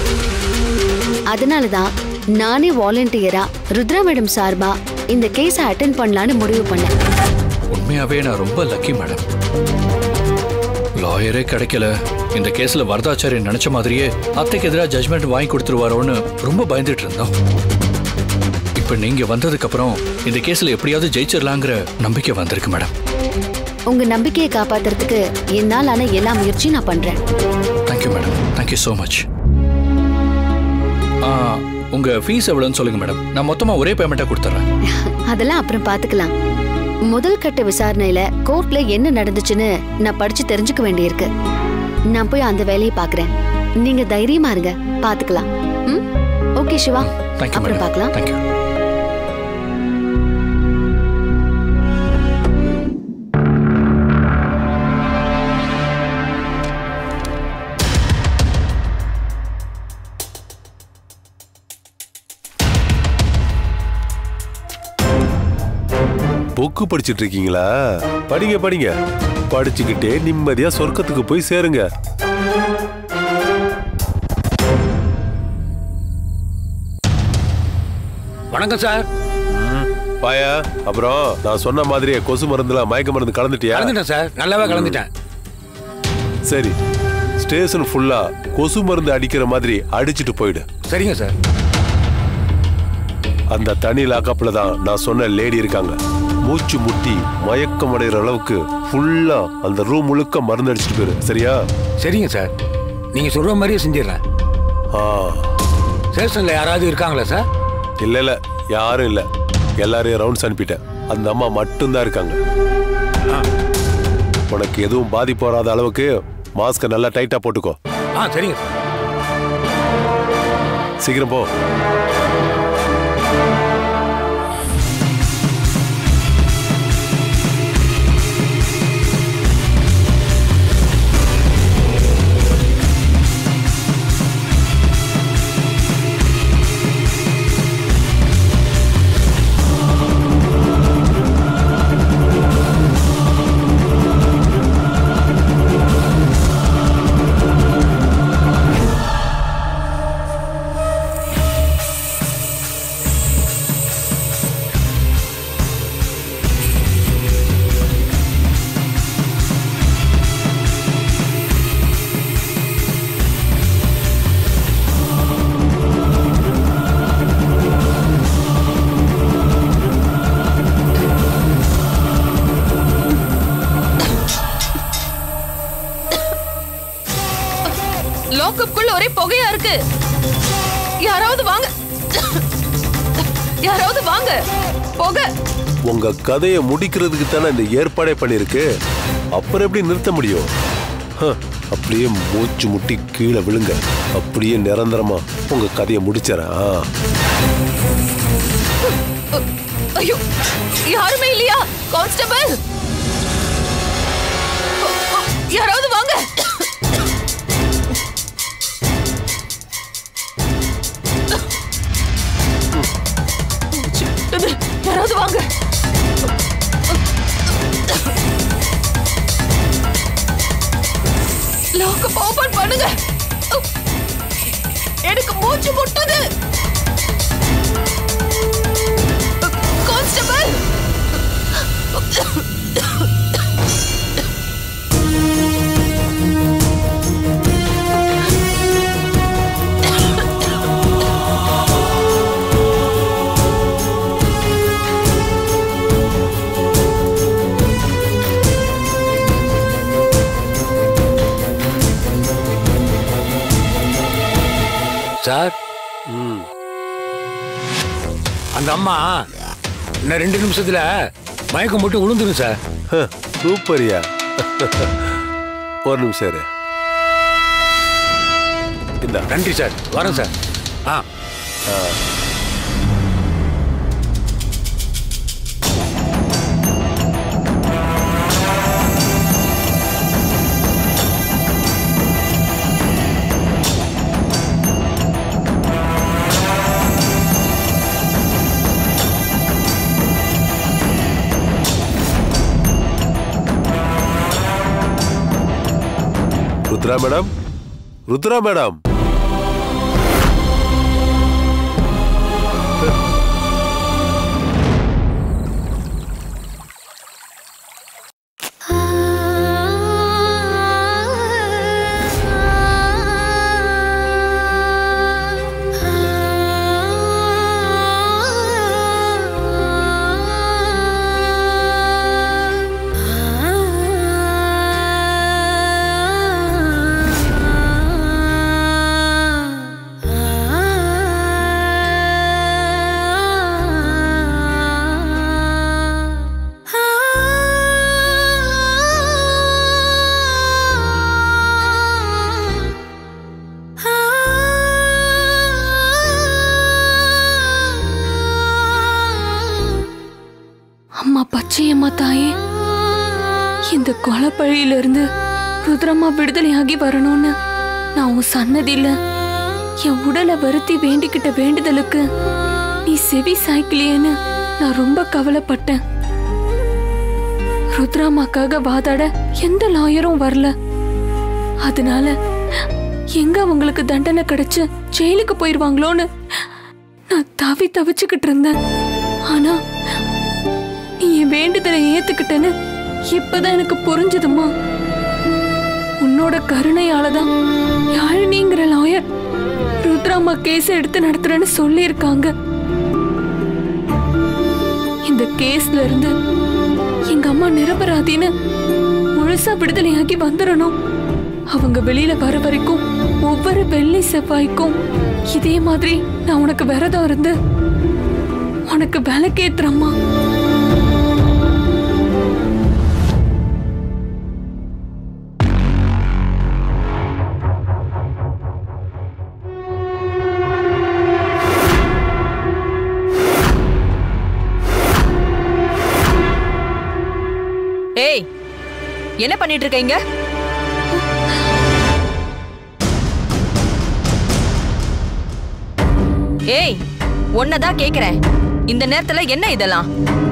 Speaker 3: அதனால தான் நானே வாலண்டியரா ருத்ரா மேடம் சார்பா இந்த கேஸை அட்டென்ட் பண்ணலான்னு முடிவு பண்ணேன்
Speaker 4: உண்மையாவே நான் ரொம்ப லக்கி மேடம் லாயரே கிடைக்கல இந்த கேஸ்ல வரதாச்சாரியன் நினைச்ச மாதிரியே அத்தைக்கு எதிராக ஜட்மெண்ட் வாங்கி கொடுத்துருவாரோன்னு ரொம்ப பயந்துட்டு இருந்தோம் இப்ப நீங்க வந்ததுக்கு அப்புறம் இந்த கேஸ்ல எப்படியாவது ஜெயிச்சிடலாங்கிற நம்பிக்கை வந்திருக்கு மேடம்
Speaker 3: உங்க நம்பிக்கையை காப்பாத்துறதுக்கு என்னால் ஆன எல்லா முயற்சியும் நான் பண்றேன்
Speaker 4: thank you madam thank you so much உங்க ஃபீஸ் எவ்வளோன்னு சொல்லுங்க மேடம் நான் மொத்தமா ஒரே பேமெண்ட்டா கொடுத்துட்றேன்
Speaker 3: அதெல்லாம் அப்புறம் பாத்துக்கலாம் முதல் கட்ட விசாரணையில கோர்ட்ல என்ன நடந்துச்சுன்னு நான் படிச்சு தெரிஞ்சுக்க வேண்டியிருக்கு நான் போய் அந்த வேலையை பாக்குறேன் நீங்க தைரியமா இருங்க பாத்துக்கலாம் ம் ஓகே சிவா
Speaker 4: தேங்க்யூ
Speaker 3: அப்புறம்
Speaker 4: மேடம்
Speaker 3: பார்க்கலாம்
Speaker 4: தேங்க்யூ
Speaker 11: புக்கு படிச்சிட்டு இருக்கீங்களா படிங்க படிங்க படிச்சுக்கிட்டே நிம்மதியா சொர்க்கத்துக்கு போய் சேருங்க
Speaker 13: வணக்கம் சார்
Speaker 11: பாயா அப்புறம் நான் சொன்ன மாதிரியே கொசு மருந்துல மயக்க மருந்து கலந்துட்டியா
Speaker 13: கலந்துட்டேன் சார் நல்லாவே கலந்துட்டேன்
Speaker 11: சரி ஸ்டேஷன் ஃபுல்லா கொசு மருந்து அடிக்கிற மாதிரி அடிச்சிட்டு போயிடு
Speaker 13: சரிங்க சார்
Speaker 11: அந்த தனி லாக்கப்ல தான் நான் சொன்ன லேடி இருக்காங்க மூச்சு முட்டி மயக்கம் அடைகிற அளவுக்கு ஃபுல்லா அந்த ரூம் முழுக்க மருந்து அடிச்சிட்டு போயிரு சரியா
Speaker 13: சரிங்க சார் நீங்க சொல்ற மாதிரியே செஞ்சிடறேன்
Speaker 11: ஆ
Speaker 13: ஸ்டேஷன்ல யாராவது இருக்காங்களா சார்
Speaker 11: இல்ல இல்ல யாரும் இல்ல எல்லாரையும் ரவுண்ட்ஸ் அனுப்பிட்டேன் அந்த அம்மா மட்டும்தான் இருக்காங்க உனக்கு எதுவும் பாதிப்பு வராத அளவுக்கு மாஸ்கை நல்லா டைட்டா போட்டுக்கோ
Speaker 13: ஆ சரிங்க சார்
Speaker 11: சீக்கிரம் போ
Speaker 8: லாக்கப்புக்குள்ள ஒரே புகையா இருக்கு யாராவது வாங்க யாராவது வாங்க புகை
Speaker 11: உங்க கதையை முடிக்கிறதுக்கு தானே இந்த ஏற்பாடே பண்ணிருக்கு அப்புறம் எப்படி நிறுத்த முடியும் ஹ, அப்படியே மூச்சு முட்டி கீழே விழுங்க அப்படியே நிரந்தரமா உங்க கதையை முடிச்சிடறேன் ஆ.
Speaker 8: ஐயோ யாருமே இல்லையா கான்ஸ்டபிள் யாராவது வாங்க இது, யாராவது வாங்க லாக்கப் ஓபன் பண்ணுங்க எனக்கு மூச்சு முட்டுது கான்ஸ்டபிள்
Speaker 13: சார் அந்த அம்மா இன்னும் ரெண்டு நிமிஷத்துல மயக்கம் போட்டு விழுந்துரும் சார்
Speaker 11: சூப்பரியா ஒரு நிமிஷம் இரு இந்த
Speaker 13: நன்றி சார் வரேன் சார் ஆ
Speaker 11: ருத்ரா மேடம் ருத்ரா மேடம்
Speaker 8: அம்மா பச்சையம்மா தாயே இந்த கொலைப்பழியிலிருந்து ருத்ரம்மா விடுதலையாகி வரணும்னு நான் உன் சன்னதியில என் உடலை வருத்தி வேண்டிக்கிட்ட வேண்டுதலுக்கு நீ செவி சாய்க்கலையேன்னு நான் ரொம்ப கவலைப்பட்டேன் ருத்ராமாக்காக வாதாட எந்த லாயரும் வரல அதனால எங்க அவங்களுக்கு தண்டனை கிடைச்சு ஜெயிலுக்கு போயிருவாங்களோன்னு நான் தவி தவிச்சுக்கிட்டு இருந்தேன் ஆனா நீ என் வேண்டுதலை ஏத்துக்கிட்டேன்னு இப்பதான் எனக்கு புரிஞ்சதுமா உன்னோட கருணையால தான் யாழினிங்கிற லாயர் ருத்ராமா கேஸ் எடுத்து நடத்துறேன்னு சொல்லியிருக்காங்க இந்த கேஸ்ல இருந்து எங்க அம்மா நிரபராதின்னு முழுசா விடுதலையாகி வந்துடணும் அவங்க வெளியில வர வரைக்கும் ஒவ்வொரு வெள்ளி செவ்வாய்க்கும் இதே மாதிரி நான் உனக்கு விரதம் இருந்து உனக்கு விளக்கேத்துறம்மா
Speaker 14: ஏய் என்ன பண்ணிட்டு இருக்கீங்க ஏய் உன்னதான் கேக்குறேன் இந்த நேரத்துல என்ன இதெல்லாம்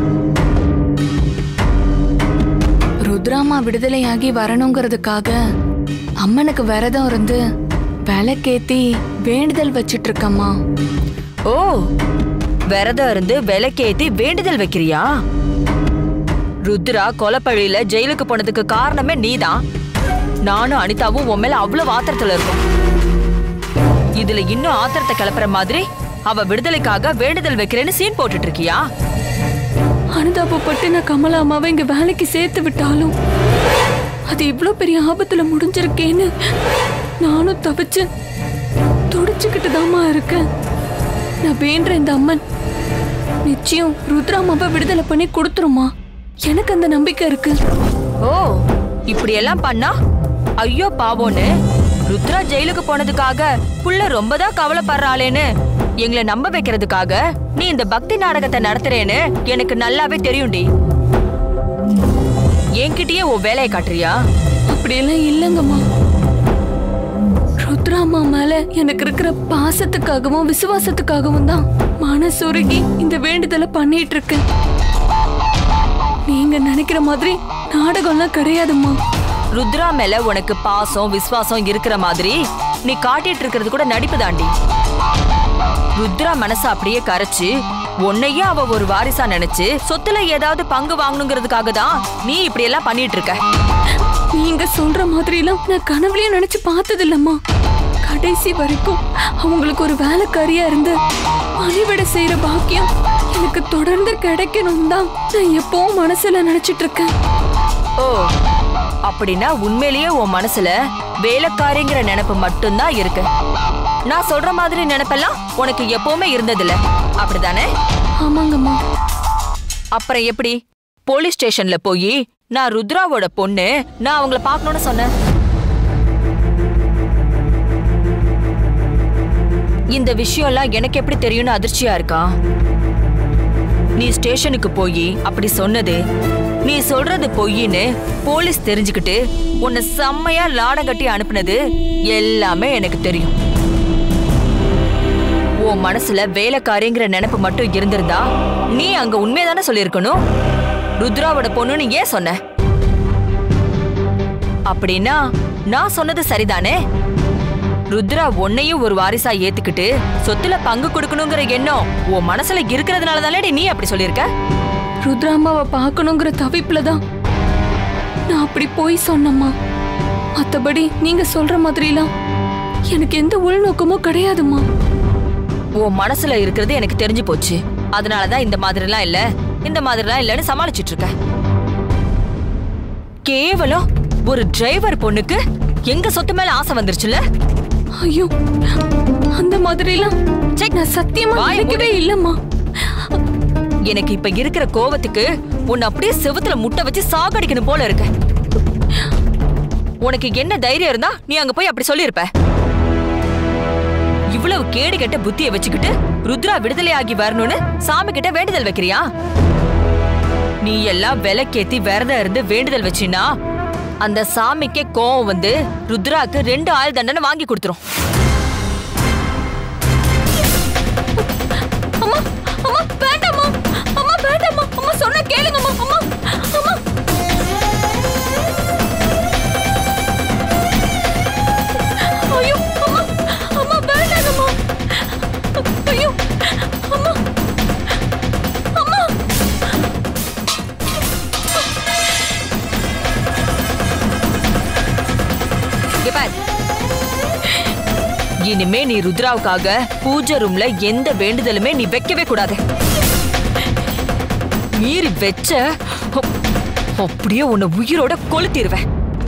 Speaker 8: ருத்ராமா விடுதலையாகி வரணுங்கிறதுக்காக அம்மனுக்கு விரதம் இருந்து விளக்கேத்தி வேண்டுதல் வச்சிட்டு இருக்கம்மா
Speaker 14: ஓ விரதம் இருந்து விளக்கேத்தி வேண்டுதல் வைக்கிறியா ருத்ரா கொலப்பழியில ஜெயிலுக்கு போனதுக்கு காரணமே நீதான் நானும் அனிதாவும் உன் மேல அவ்வளவு ஆத்திரத்துல இருக்கோம் இதுல இன்னும் ஆத்திரத்தை கிளப்புற மாதிரி அவ விடுதலைக்காக வேண்டுதல் வைக்கிறேன்னு சீன் போட்டுட்டு இருக்கியா
Speaker 8: அனுதாபப்பட்டு நான் கமலா அம்மாவை இங்க வேலைக்கு சேர்த்து விட்டாலும் அது இவ்ளோ பெரிய ஆபத்துல முடிஞ்சிருக்கேன்னு நானும் தவிச்சு துடிச்சுக்கிட்டு தாமா இருக்கேன் நான் வேண்ட இந்த அம்மன் நிச்சயம் ருத்ராமாவை விடுதலை பண்ணி கொடுத்துருமா எனக்கு அந்த நம்பிக்கை இருக்கு
Speaker 14: ஓ இப்படி எல்லாம் பண்ணா ஐயோ பாவோன்னு ருத்ரா ஜெயிலுக்கு போனதுக்காக புள்ள ரொம்ப தான் கவலைப்படுறாளேன்னு எங்களை நம்ப வைக்கிறதுக்காக நீ இந்த பக்தி நாடகத்தை நடத்துறேன்னு எனக்கு நல்லாவே தெரியும்டி என்கிட்டயே உன் வேலையை காட்டுறியா
Speaker 8: அப்படியெல்லாம் இல்லைங்கம்மா ருத்ராமா மேல எனக்கு இருக்கிற பாசத்துக்காகவும் விசுவாசத்துக்காகவும் தான் மனசுருகி இந்த வேண்டுதலை பண்ணிட்டு இருக்கேன் நீங்க நினைக்கிற மாதிரி நாடகம்லாம் கிடையாதும்மா
Speaker 14: ருத்ரா மேல உனக்கு பாசம் விசுவாசம் இருக்கிற மாதிரி நீ காட்டிட்டு இருக்கிறது கூட நடிப்பு தாண்டி ருத்ரா மனச அப்படியே கரைச்சு உன்னையே அவ ஒரு வாரிசா நினைச்சு சொத்துல ஏதாவது பங்கு வாங்கணுங்கிறதுக்காக தான் நீ இப்படி எல்லாம் பண்ணிட்டு இருக்க
Speaker 8: நீங்க சொல்ற மாதிரி எல்லாம் நான் கனவுலயும் நினைச்சு பார்த்தது இல்லம்மா கடைசி வரைக்கும் அவங்களுக்கு ஒரு வேலைக்காரியா இருந்து பணிவிட செய்யற பாக்கியம் எனக்கு தொடர்ந்து கிடைக்கணும் தான் நான் எப்பவும் மனசுல நினைச்சிட்டு இருக்கேன்
Speaker 14: ஓ அப்படின்னா உண்மையிலேயே உன் மனசுல வேலைக்காரிங்கிற நினைப்பு மட்டும்தான் இருக்கு நான் சொல்ற மாதிரி நினைப்பெல்லாம் உனக்கு எப்பவுமே இருந்ததில்ல அப்படிதானே
Speaker 8: ஆமாங்கம்மா
Speaker 14: அப்புறம் எப்படி போலீஸ் ஸ்டேஷன்ல போய் நான் ருத்ராவோட பொண்ணு நான் அவங்கள பார்க்கணும்னு சொன்னேன் இந்த விஷயம்லாம் எனக்கு எப்படி தெரியும்னு அதிர்ச்சியா இருக்கா நீ ஸ்டேஷனுக்கு போய் அப்படி சொன்னது நீ சொல்றது பொய்ன்னு போலீஸ் தெரிஞ்சுக்கிட்டு உன்னை செம்மையா லாடம் கட்டி அனுப்புனது எல்லாமே எனக்கு தெரியும் உன் மனசுல வேலைக்காரிங்கிற நினைப்பு மட்டும் இருந்திருந்தா நீ அங்க உண்மையதானே சொல்லியிருக்கணும் ருத்ராவோட பொண்ணுன்னு ஏன் சொன்ன அப்படின்னா நான் சொன்னது சரிதானே ருத்ரா உன்னையும் ஒரு வாரிசா ஏத்துக்கிட்டு சொத்துல பங்கு கொடுக்கணுங்கிற எண்ணம் உன் மனசுல இருக்கிறதுனால தானே நீ அப்படி சொல்லியிருக்க
Speaker 8: ருத்ராமாவை பார்க்கணுங்கிற தவிப்புல தான் நான் அப்படி போய் சொன்னம்மா மத்தபடி நீங்க சொல்ற மாதிரிலாம் எனக்கு எந்த உள்நோக்கமும் கிடையாதும்மா
Speaker 14: உன் மனசுல இருக்கிறது எனக்கு தெரிஞ்சு போச்சு அதனாலதான் இந்த மாதிரிலாம் இல்ல இந்த மாதிரிலாம் இல்லன்னு சமாளிச்சிட்டு இருக்க கேவலம் ஒரு டிரைவர் பொண்ணுக்கு எங்க சொத்து மேல ஆசை வந்துருச்சுல
Speaker 8: ஐயோ அந்த மாதிரிலாம் நான் சத்தியமா நினைக்கவே இல்லம்மா
Speaker 14: எனக்கு இப்ப இருக்கிற கோவத்துக்கு உன்னை அப்படியே செவுத்துல முட்டை வச்சு சாகடிக்கணும் போல இருக்க உனக்கு என்ன தைரியம் இருந்தா நீ அங்க போய் அப்படி சொல்லியிருப்ப இவ்வளவு கேடு கெட்ட புத்திய வச்சுக்கிட்டு ருத்ரா விடுதலை ஆகி வரணும்னு சாமி கிட்ட வேண்டுதல் வைக்கிறியா நீ எல்லாம் விலக்கேத்தி விரதம் இருந்து வேண்டுதல் வச்சினா அந்த சாமிக்கே கோவம் வந்து ருத்ராக்கு ரெண்டு ஆள் தண்டனை வாங்கி கொடுத்துரும்
Speaker 8: அம்மா அம்மா வேண்டாம்மா அம்மா வேண்டாம்மா அம்மா சொன்னா கேளுங்கம்மா அம்மா அம்மா ஐயோ அம்மா அம்மா வேண்டாங்கம்மா ஐயோ அம்மா அம்மா
Speaker 14: இங்க பார். இனிமே நீ ருத்ராவுக்காக பூஜை ரூம்ல எந்த வேண்டுதலுமே நீ வைக்கவே கூடாது மீறி வச்ச அப்- அப்படியே உன்னை உயிரோட கொளுத்திடுவேன்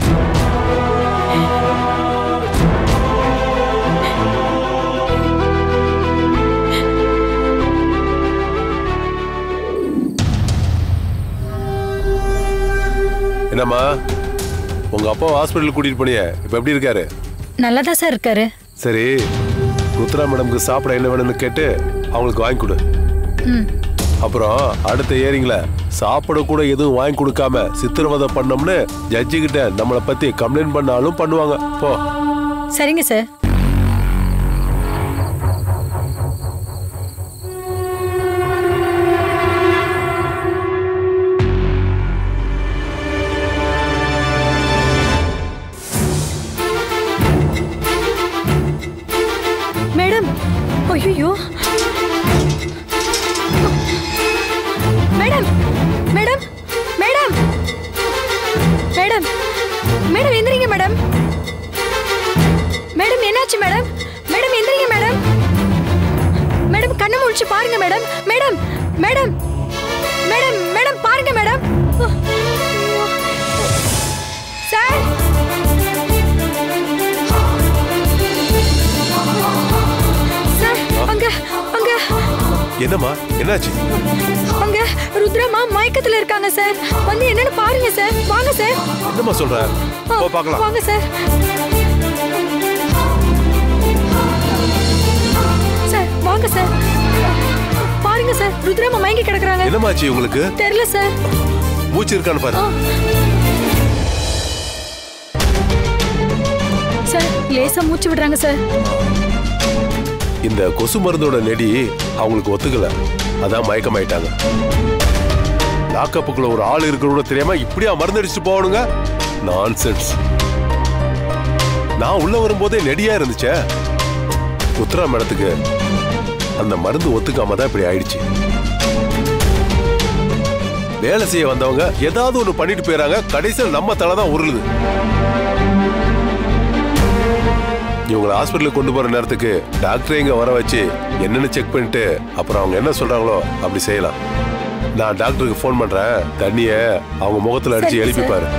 Speaker 11: என்னம்மா உங்க அப்பா ஹாஸ்பிட்டல் கூட்டிட்டு போனியே இப்ப எப்படி இருக்காரு
Speaker 15: நல்லாதா சார் இருக்காரு
Speaker 11: சரி ருத்ரா மேடம்க்கு சாப்பிட என்ன வேணும்னு கேட்டு அவங்களுக்கு வாங்கி கொடு
Speaker 15: ம்
Speaker 11: அப்புறம் அடுத்த ஏரிங்ல சாப்பிட கூட எதுவும் வாங்கி கொடுக்காம சித்திரவதை பண்ணோம்னு ஜட்ஜி கிட்ட நம்மளை பத்தி கம்ப்ளைண்ட் பண்ணாலும் பண்ணுவாங்க போ
Speaker 15: சரிங்க சார்
Speaker 8: மேடம் ஐயோ madam madam madam madam madam எந்திரிங்க மேடம் மேடம் என்னாச்சு மேடம் மேடம் எந்திரிங்க மேடம் மேடம் கண்ணை முடிச்சு பாருங்க madam madam madam madam madam பாருங்க மேடம் சார் சார் அங்க அங்க
Speaker 11: என்னம்மா என்னாச்சு
Speaker 8: அங்க ருத்ரமா மயக்கத்துல இருக்காங்க சார் வந்து என்னன்னு பாருங்க சார் வாங்க சார்
Speaker 11: என்னம்மா சொல்ற
Speaker 8: ஆ,
Speaker 11: போ பார்க்கலாம்
Speaker 8: வாங்க சார் சார் வாங்க சார் பாருங்க சார் ருத்ரமா மயங்கி கிடக்குறாங்க
Speaker 11: என்னமாச்சு உங்களுக்கு
Speaker 8: தெரியல சார்
Speaker 11: மூச்சு இருக்கான்னு பாரு
Speaker 8: சார் லேசா மூச்சு விடுறாங்க சார்
Speaker 11: இந்த கொசு மருந்தோட நெடி அவங்களுக்கு ஒத்துக்கல அதான் மயக்கமாயிட்டாங்க லாக்கப்புக்குள்ள ஒரு ஆள் இருக்கிறோட தெரியாம இப்படியா மருந்து அடிச்சுட்டு போகணுங்க நான்சென்ஸ் நான் உள்ள வரும்போதே நெடியா இருந்துச்சே உத்தரா மேடத்துக்கு அந்த மருந்து ஒத்துக்காம தான் இப்படி ஆயிடுச்சு வேலை செய்ய வந்தவங்க ஏதாவது ஒண்ணு பண்ணிட்டு போயிடறாங்க கடைசியில் நம்ம தலை தான் உருளுது இவங்களை ஹாஸ்பிட்டலுக்கு கொண்டு போற நேரத்துக்கு டாக்டரை இங்க வர வச்சு என்னன்னு செக் பண்ணிட்டு அப்புறம் அவங்க என்ன சொல்றாங்களோ அப்படி செய்யலாம் நான் டாக்டருக்கு ஃபோன் பண்றேன் தண்ணிய அவங்க முகத்துல அடிச்சு
Speaker 8: சரி,
Speaker 11: எழுப்பி
Speaker 8: சார்.
Speaker 11: பாரு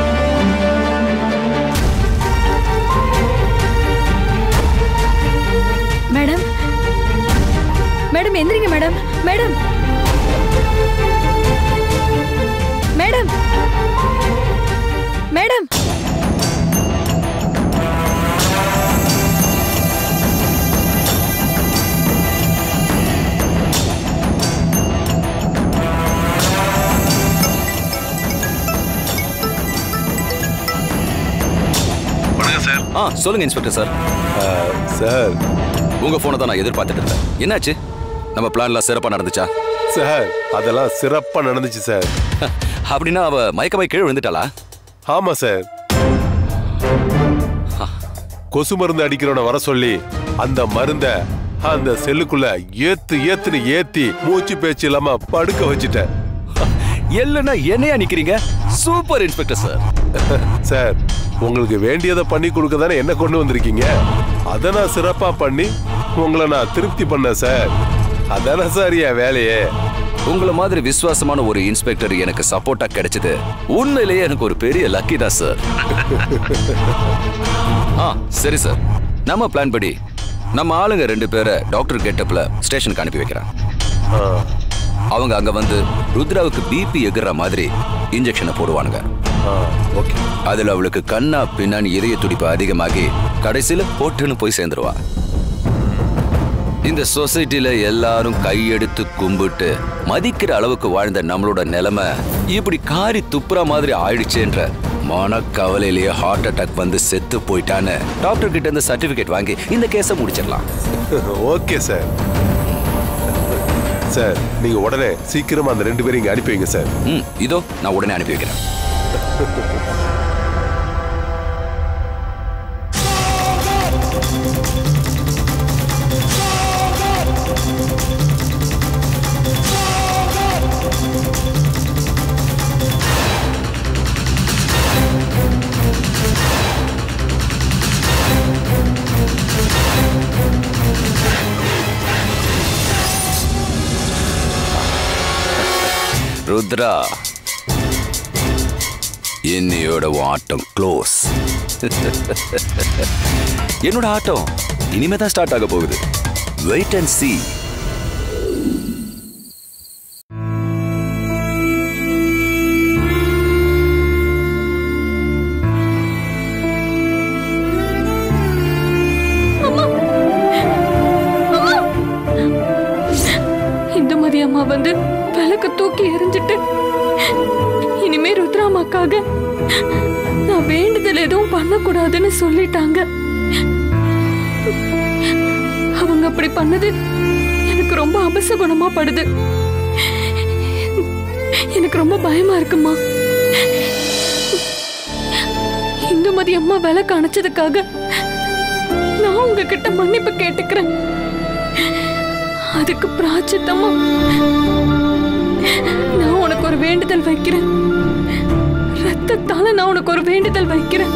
Speaker 8: மேடம் மேடம் எந்திரிங்க மேடம் மேடம் மேடம்
Speaker 10: சொல்லுங்க இன்ஸ்பெக்டர் சார்
Speaker 11: சார்
Speaker 10: உங்க போனை தான் நான் எதிர்பார்த்துட்டு இருந்தேன் என்னாச்சு நம்ம பிளான்லாம் சிறப்பா நடந்துச்சா
Speaker 11: சார் அதெல்லாம் சிறப்பா நடந்துச்சு சார்
Speaker 10: அப்படின்னா அவ மயக்கமாய் கீழே விழுந்துட்டாளா
Speaker 11: ஆமா சார் கொசு மருந்து அடிக்கிறவன வர சொல்லி அந்த மருந்த அந்த செல்லுக்குள்ள ஏத்து ஏத்துன்னு ஏத்தி மூச்சு பேச்சு இல்லாம படுக்க வச்சுட்டேன்
Speaker 10: இல்லைன்னா என்னையா நிக்கிறீங்க சூப்பர் இன்ஸ்பெக்டர் சார்
Speaker 11: சார் உங்களுக்கு வேண்டியதை பண்ணி கொடுக்க தானே என்ன கொண்டு வந்திருக்கீங்க அதை நான் சிறப்பா பண்ணி உங்களை நான் திருப்தி பண்ணேன் சார் அதானே சார் என் வேலையே
Speaker 10: உங்களை மாதிரி விசுவாசமான ஒரு இன்ஸ்பெக்டர் எனக்கு சப்போர்ட்டா கிடைச்சது உண்மையிலேயே எனக்கு ஒரு பெரிய லக்கி தான் சார் ஆ சரி சார் நம்ம பிளான் படி நம்ம ஆளுங்க ரெண்டு பேரை டாக்டர் கெட்டப்ல ஸ்டேஷனுக்கு அனுப்பி வைக்கிறேன் அவங்க அங்க வந்து ருத்ராவுக்கு பிபி எகுற மாதிரி இன்ஜெக்ஷனை போடுவானுங்க
Speaker 11: ஓகே
Speaker 10: அதுல அவளுக்கு கண்ணா பின்னான்னு இதய துடிப்பு அதிகமாகி கடைசியில போட்டுன்னு போய் சேர்ந்துருவா இந்த சொசைட்டில எல்லாரும் கையெடுத்து கும்பிட்டு மதிக்கிற அளவுக்கு வாழ்ந்த நம்மளோட நிலைமை இப்படி காரி துப்புற மாதிரி ஆயிடுச்சேன்ற மனக்கவலையிலேயே ஹார்ட் அட்டாக் வந்து செத்து போயிட்டான்னு டாக்டர் கிட்ட இருந்து சர்டிபிகேட் வாங்கி இந்த கேஸை முடிச்சிடலாம்
Speaker 11: ஓகே சார் சார் நீங்க உடனே சீக்கிரமா அந்த ரெண்டு பேரும் இங்க அனுப்பி வைங்க சார்
Speaker 10: ம் இதோ நான் உடனே அனுப்பி வைக்கிறேன் ருத்ரா இன்னையோட உன் ஆட்டம் க்ளோஸ் என்னோட ஆட்டம் இனிமே தான் ஸ்டார்ட் ஆக போகுது வெயிட் அண்ட் see
Speaker 8: இந்துமதி அம்மா வந்து விளக்க தூக்கி எரிஞ்சிட்டு இனிமே ருத்ராமாக்காக நான் வேண்டுதல் எதுவும் பண்ணக்கூடாதுன்னு சொல்லிட்டாங்க அவங்க அப்படி பண்ணது எனக்கு ரொம்ப அபசகுணமா படுது எனக்கு ரொம்ப பயமா இருக்குமா இந்துமதி அம்மா விளக்கு அணைச்சதுக்காக நான் உங்ககிட்ட மன்னிப்பு கேட்டுக்கிறேன் அதுக்கு பிராச்சித்தமா நான் உனக்கு ஒரு வேண்டுதல் வைக்கிறேன் ரத்தத்தால நான் உனக்கு ஒரு வேண்டுதல் வைக்கிறேன்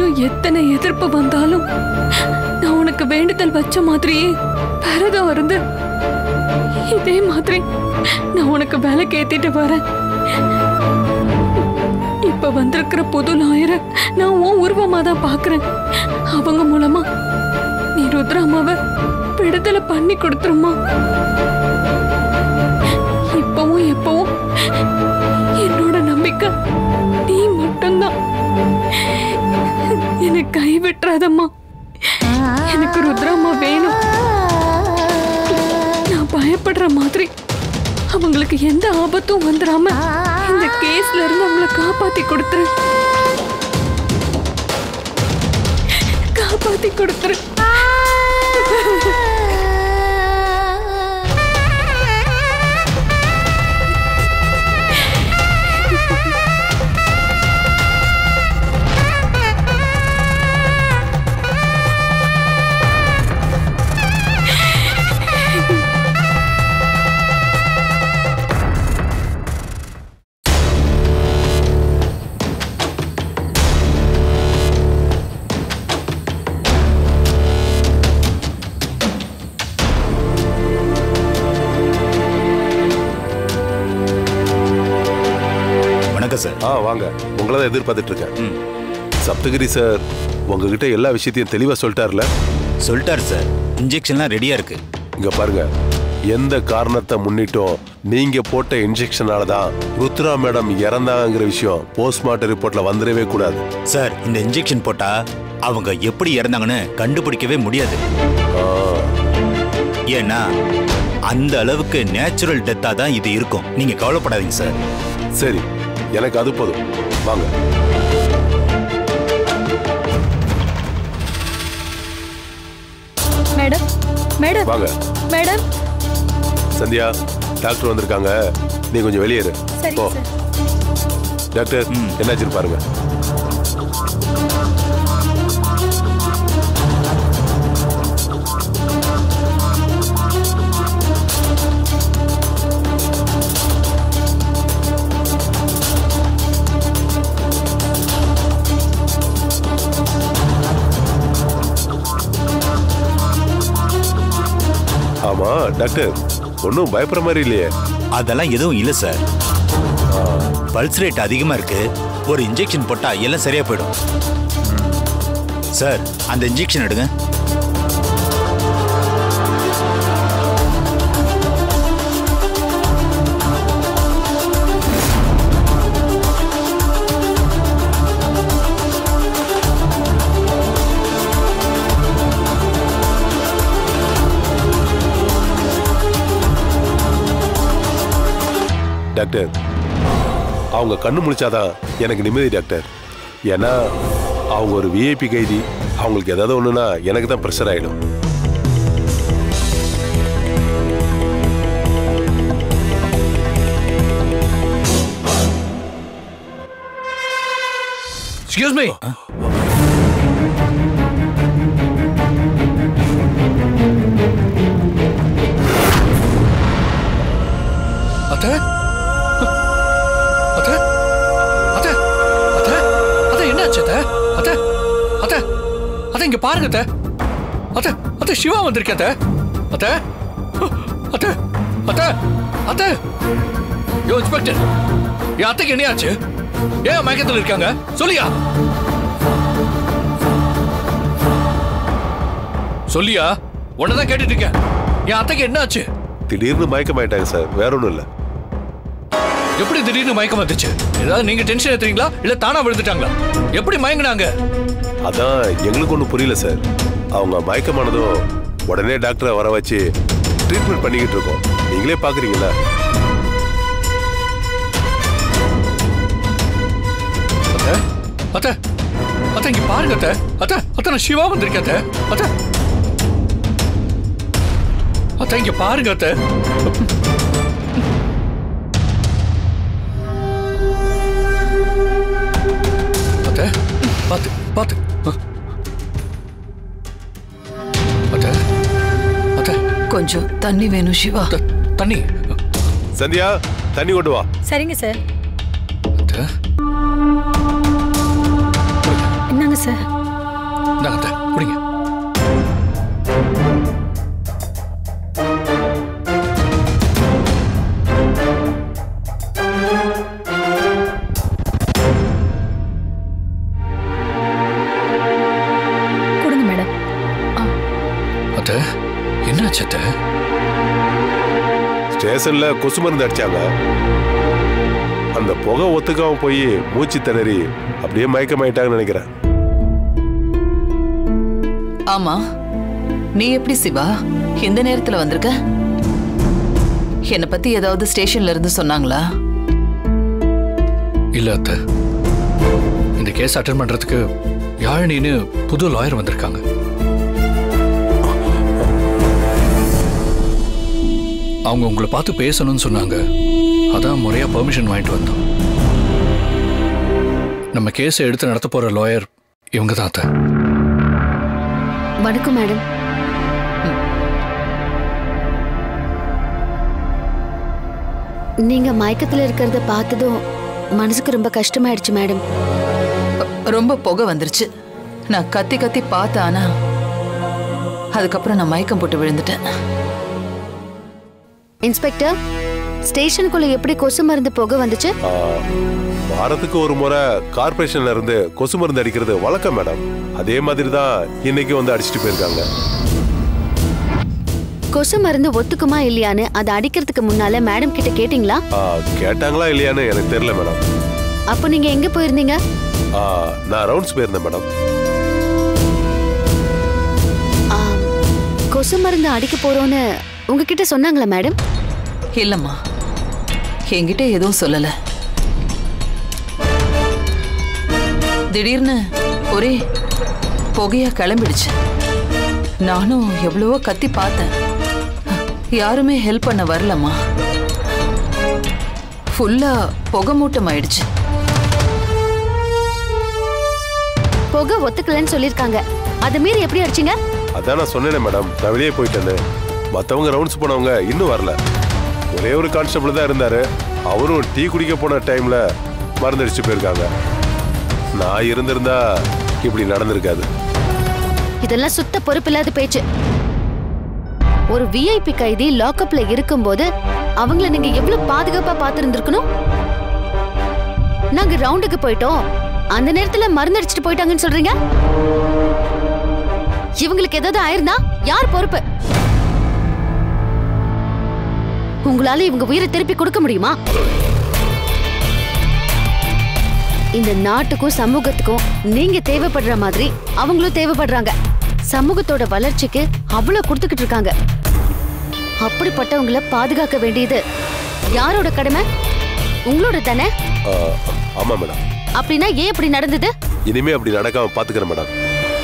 Speaker 8: இன்னும் எத்தனை எதிர்ப்பு வந்தாலும் நான் உனக்கு வேண்டுதல் வச்ச மாதிரியே பிறகு இருந்து இதே மாதிரி நான் உனக்கு வேலை கேத்திட்டு வரேன் இப்ப வந்திருக்கிற புது லாயரை நான் உன் உருவமா தான் பாக்குறேன் அவங்க மூலமா நீ ருத்ராமாவை விடுதலை பண்ணி கொடுத்துருமா இப்பவும் எப்பவும் என்னோட நம்பிக்கை நீ மட்டும்தான் என்னை கைவிட்டுறாதம்மா எனக்கு ருத்ராமா வேணும் நான் பயப்படுற மாதிரி அவங்களுக்கு எந்த ஆபத்தும் வந்துடாம இந்த கேஸ்ல இருந்து அவங்கள காப்பாத்தி கொடுத்துரு காப்பாத்தி கொடுத்துரு
Speaker 11: வணக்கம் சார் ஆ வாங்க உங்களை தான் எதிர்பார்த்துட்டு இருக்கேன் சப்தகிரி சார் உங்ககிட்ட எல்லா விஷயத்தையும் தெளிவா சொல்லிட்டார்ல
Speaker 16: சொல்லிட்டாரு சார் இன்ஜெக்ஷன்லாம் ரெடியா இருக்கு
Speaker 11: இங்க பாருங்க எந்த காரணத்தை முன்னிட்டும் நீங்க போட்ட இன்ஜெக்ஷனால தான் ருத்ரா மேடம் இறந்தாங்கிற விஷயம் போஸ்ட்மார்ட்டம் ரிப்போர்ட்ல வந்துடவே கூடாது
Speaker 16: சார் இந்த இன்ஜெக்ஷன் போட்டா அவங்க எப்படி இறந்தாங்கன்னு கண்டுபிடிக்கவே முடியாது ஏன்னா அந்த அளவுக்கு நேச்சுரல் டெத்தா தான் இது இருக்கும் நீங்க கவலைப்படாதீங்க சார்
Speaker 11: சரி எனக்கு அது போதும் வாங்க
Speaker 15: மேடம் மேடம்
Speaker 11: வாங்க
Speaker 15: மேடம்
Speaker 11: சந்தியா டாக்டர் வந்திருக்காங்க நீ கொஞ்சம் வெளியே இரு
Speaker 15: சரி
Speaker 11: போ
Speaker 15: சார்
Speaker 11: டாக்டர் என்னாச்சுன்னு பாருங்க ஆமா டாக்டர் ஒன்றும் பயப்படுற மாதிரி இல்லையே
Speaker 16: அதெல்லாம் எதுவும் இல்ல சார் பல்ஸ் ரேட் அதிகமா இருக்கு ஒரு இன்ஜெக்ஷன் போட்டா எல்லாம் சரியா போயிடும் சார் அந்த இன்ஜெக்ஷன் எடுங்க
Speaker 11: டாக்டர் அவங்க கண்ணு முழிச்சாதான் எனக்கு நிம்மதி டாக்டர் ஏன்னா அவங்க ஒரு விஐபி கைதி அவங்களுக்கு ஏதாவது ஒண்ணுனா எனக்கு தான் ப்ரெஷர் ஆயிடும்
Speaker 4: எக்ஸ்கியூஸ் மீ அத்த அத்த அத்த அத்த அத்த என்னாச்சு அத்த அத்த அத்த அத்த இங்க பாருங்க அத்த அத்த அத்த சிவா வந்திருக்க அத்த அத்த அத்த அத்த அத்த யோ இன்ஸ்பெக்டர் என் அத்தைக்கு என்னையாச்சு ஏன் மயக்கத்தில் இருக்காங்க சொல்லியா சொல்லியா உன்னதான் கேட்டுட்டு இருக்கேன் என் அத்தைக்கு என்ன ஆச்சு
Speaker 11: திடீர்னு மயக்கமாயிட்டாங்க சார் வேற ஒன்றும் இல்லை
Speaker 4: எப்படி திடீர்னு மயக்கம் வந்துச்சு ஏதாவது நீங்க டென்ஷன் ஏத்துறீங்களா இல்ல தானா விழுந்துட்டாங்களா எப்படி மயங்கினாங்க
Speaker 11: அதான் எங்களுக்கு ஒன்றும் புரியல சார் அவங்க மயக்கமானதும் உடனே டாக்டரை வர வச்சு ட்ரீட்மெண்ட் பண்ணிக்கிட்டு இருக்கோம் நீங்களே பார்க்குறீங்களா
Speaker 4: அத்த அத்த அத்த இங்க பாருங்க அத்த அத்த அத்த நான் சிவா வந்திருக்கேன் அத்த அத்த அத்த இங்க பாருங்க அத்த அத்த பாத்து பாத்து அத்த அத்த
Speaker 17: கொஞ்சம் தண்ணி வேணும் சிவா
Speaker 4: தண்ணி
Speaker 11: சந்தியா தண்ணி கொண்டு வா
Speaker 15: சரிங்க சார் என்னங்க சார்
Speaker 4: இந்தாங்க அத்தை, குடிங்க
Speaker 15: கொடுங்க மேடம்
Speaker 4: அத்தை என்னாச்சு அத்தை
Speaker 11: ஸ்டேஷன்ல கொசு மருந்து அடிச்சாங்க அந்த புகை ஒத்துக்காம போய் மூச்சு திணறி அப்படியே மயக்கமாயிட்டாங்கன்னு நினைக்கிறேன்
Speaker 17: ஆமா நீ எப்படி சிவா இந்த நேரத்துல வந்திருக்க என்னை பத்தி ஏதாவது ஸ்டேஷன்ல இருந்து சொன்னாங்களா
Speaker 4: இல்ல அத்தை இந்த கேஸ் அட்டன் பண்றதுக்கு யாழினின்னு புது லாயர் வந்திருக்காங்க அவங்க உங்களை பார்த்து பேசணும்னு சொன்னாங்க அதான் முறையா பெர்மிஷன் வாங்கிட்டு வந்தோம் நம்ம கேஸை எடுத்து நடத்த போற லாயர் இவங்க தான் அத்தை
Speaker 3: வணக்கம் மேடம் நீங்க மயக்கத்துல இருக்கிறத பார்த்ததும் மனசுக்கு ரொம்ப கஷ்டமாயிடுச்சு மேடம்
Speaker 17: ரொம்ப புகை வந்துருச்சு நான் கத்தி கத்தி பார்த்தேன் ஆனா அதுக்கப்புறம் நான் மயக்கம் போட்டு விழுந்துட்டேன்
Speaker 3: இன்ஸ்பெக்டர் ஸ்டேஷனுக்குள்ள எப்படி கொசு மருந்து புகை வந்துச்சு
Speaker 11: ஆ, வாரத்துக்கு ஒரு முறை கார்பரேஷன்ல இருந்து கொசு மருந்து அடிக்கிறது வழக்கம் மேடம் அதே மாதிரி தான் இன்னைக்கு வந்து அடிச்சிட்டு போயிருக்காங்க
Speaker 3: கொசு மருந்து ஒத்துக்குமா இல்லையான்னு அதை அடிக்கிறதுக்கு முன்னால மேடம் கிட்ட கேட்டிங்களா
Speaker 11: ஆ, கேட்டாங்களா இல்லையான்னு எனக்கு தெரியல மேடம்
Speaker 3: அப்போ நீங்க எங்க போயிருந்தீங்க
Speaker 11: ஆ, நான் ரவுண்ட்ஸ் போயிருந்தேன் மேடம்
Speaker 3: கொசு மருந்து அடிக்க போறோம்னு உங்ககிட்ட சொன்னாங்களா மேடம்
Speaker 17: இல்லம்மா என்கிட்ட எதுவும் சொல்லல திடீர்னு ஒரே புகையா கிளம்பிடுச்சு நானும் எவ்வளவோ கத்தி பார்த்தேன் யாருமே ஹெல்ப் பண்ண வரலம்மா ஃபுல்லா புகை மூட்டம் ஆயிடுச்சு
Speaker 3: புகை ஒத்துக்கலன்னு சொல்லிருக்காங்க அதை மீறி எப்படி அடிச்சீங்க
Speaker 11: அதான் நான் சொன்னேனே மேடம் நான் வெளியே போயிட்டேன்னு மற்றவங்க ரவுண்ட்ஸ் போனவங்க இன்னும் வரல ஒரே ஒரு கான்ஸ்டபிள் தான் இருந்தாரு அவரும் டீ குடிக்க போன டைம்ல மருந்தடிச்சு போயிருக்காங்க நான் இருந்திருந்தா இப்படி நடந்திருக்காது
Speaker 3: இதெல்லாம் சுத்த பொறுப்பில்லாத பேச்சு ஒரு விஐபி கைதி லாக்அப்ல இருக்கும்போது அவங்கள நீங்க எவ்வளவு பாதுகாப்பா பார்த்திருந்திருக்கணும் நாங்க ரவுண்டுக்கு போயிட்டோம் அந்த நேரத்துல மருந்து அடிச்சிட்டு போயிட்டாங்கன்னு சொல்றீங்க இவங்களுக்கு ஏதாவது ஆயிருந்தா யார் பொறுப்பு உங்களால இவங்க உயிரை திருப்பி கொடுக்க முடியுமா இந்த நாட்டுக்கும் சமூகத்துக்கும் நீங்க தேவைப்படுற மாதிரி அவங்களும் தேவைப்படுறாங்க சமூகத்தோட வளர்ச்சிக்கு அவ்வளவு கொடுத்துக்கிட்டு இருக்காங்க அப்படிப்பட்டவங்கள பாதுகாக்க வேண்டியது யாரோட கடமை உங்களோட தானே
Speaker 11: ஆ, ஆமா மேடம்
Speaker 3: அப்படின்னா ஏன் இப்படி நடந்தது
Speaker 11: இனிமே அப்படி நடக்காம பாத்துக்கிறேன் மேடம்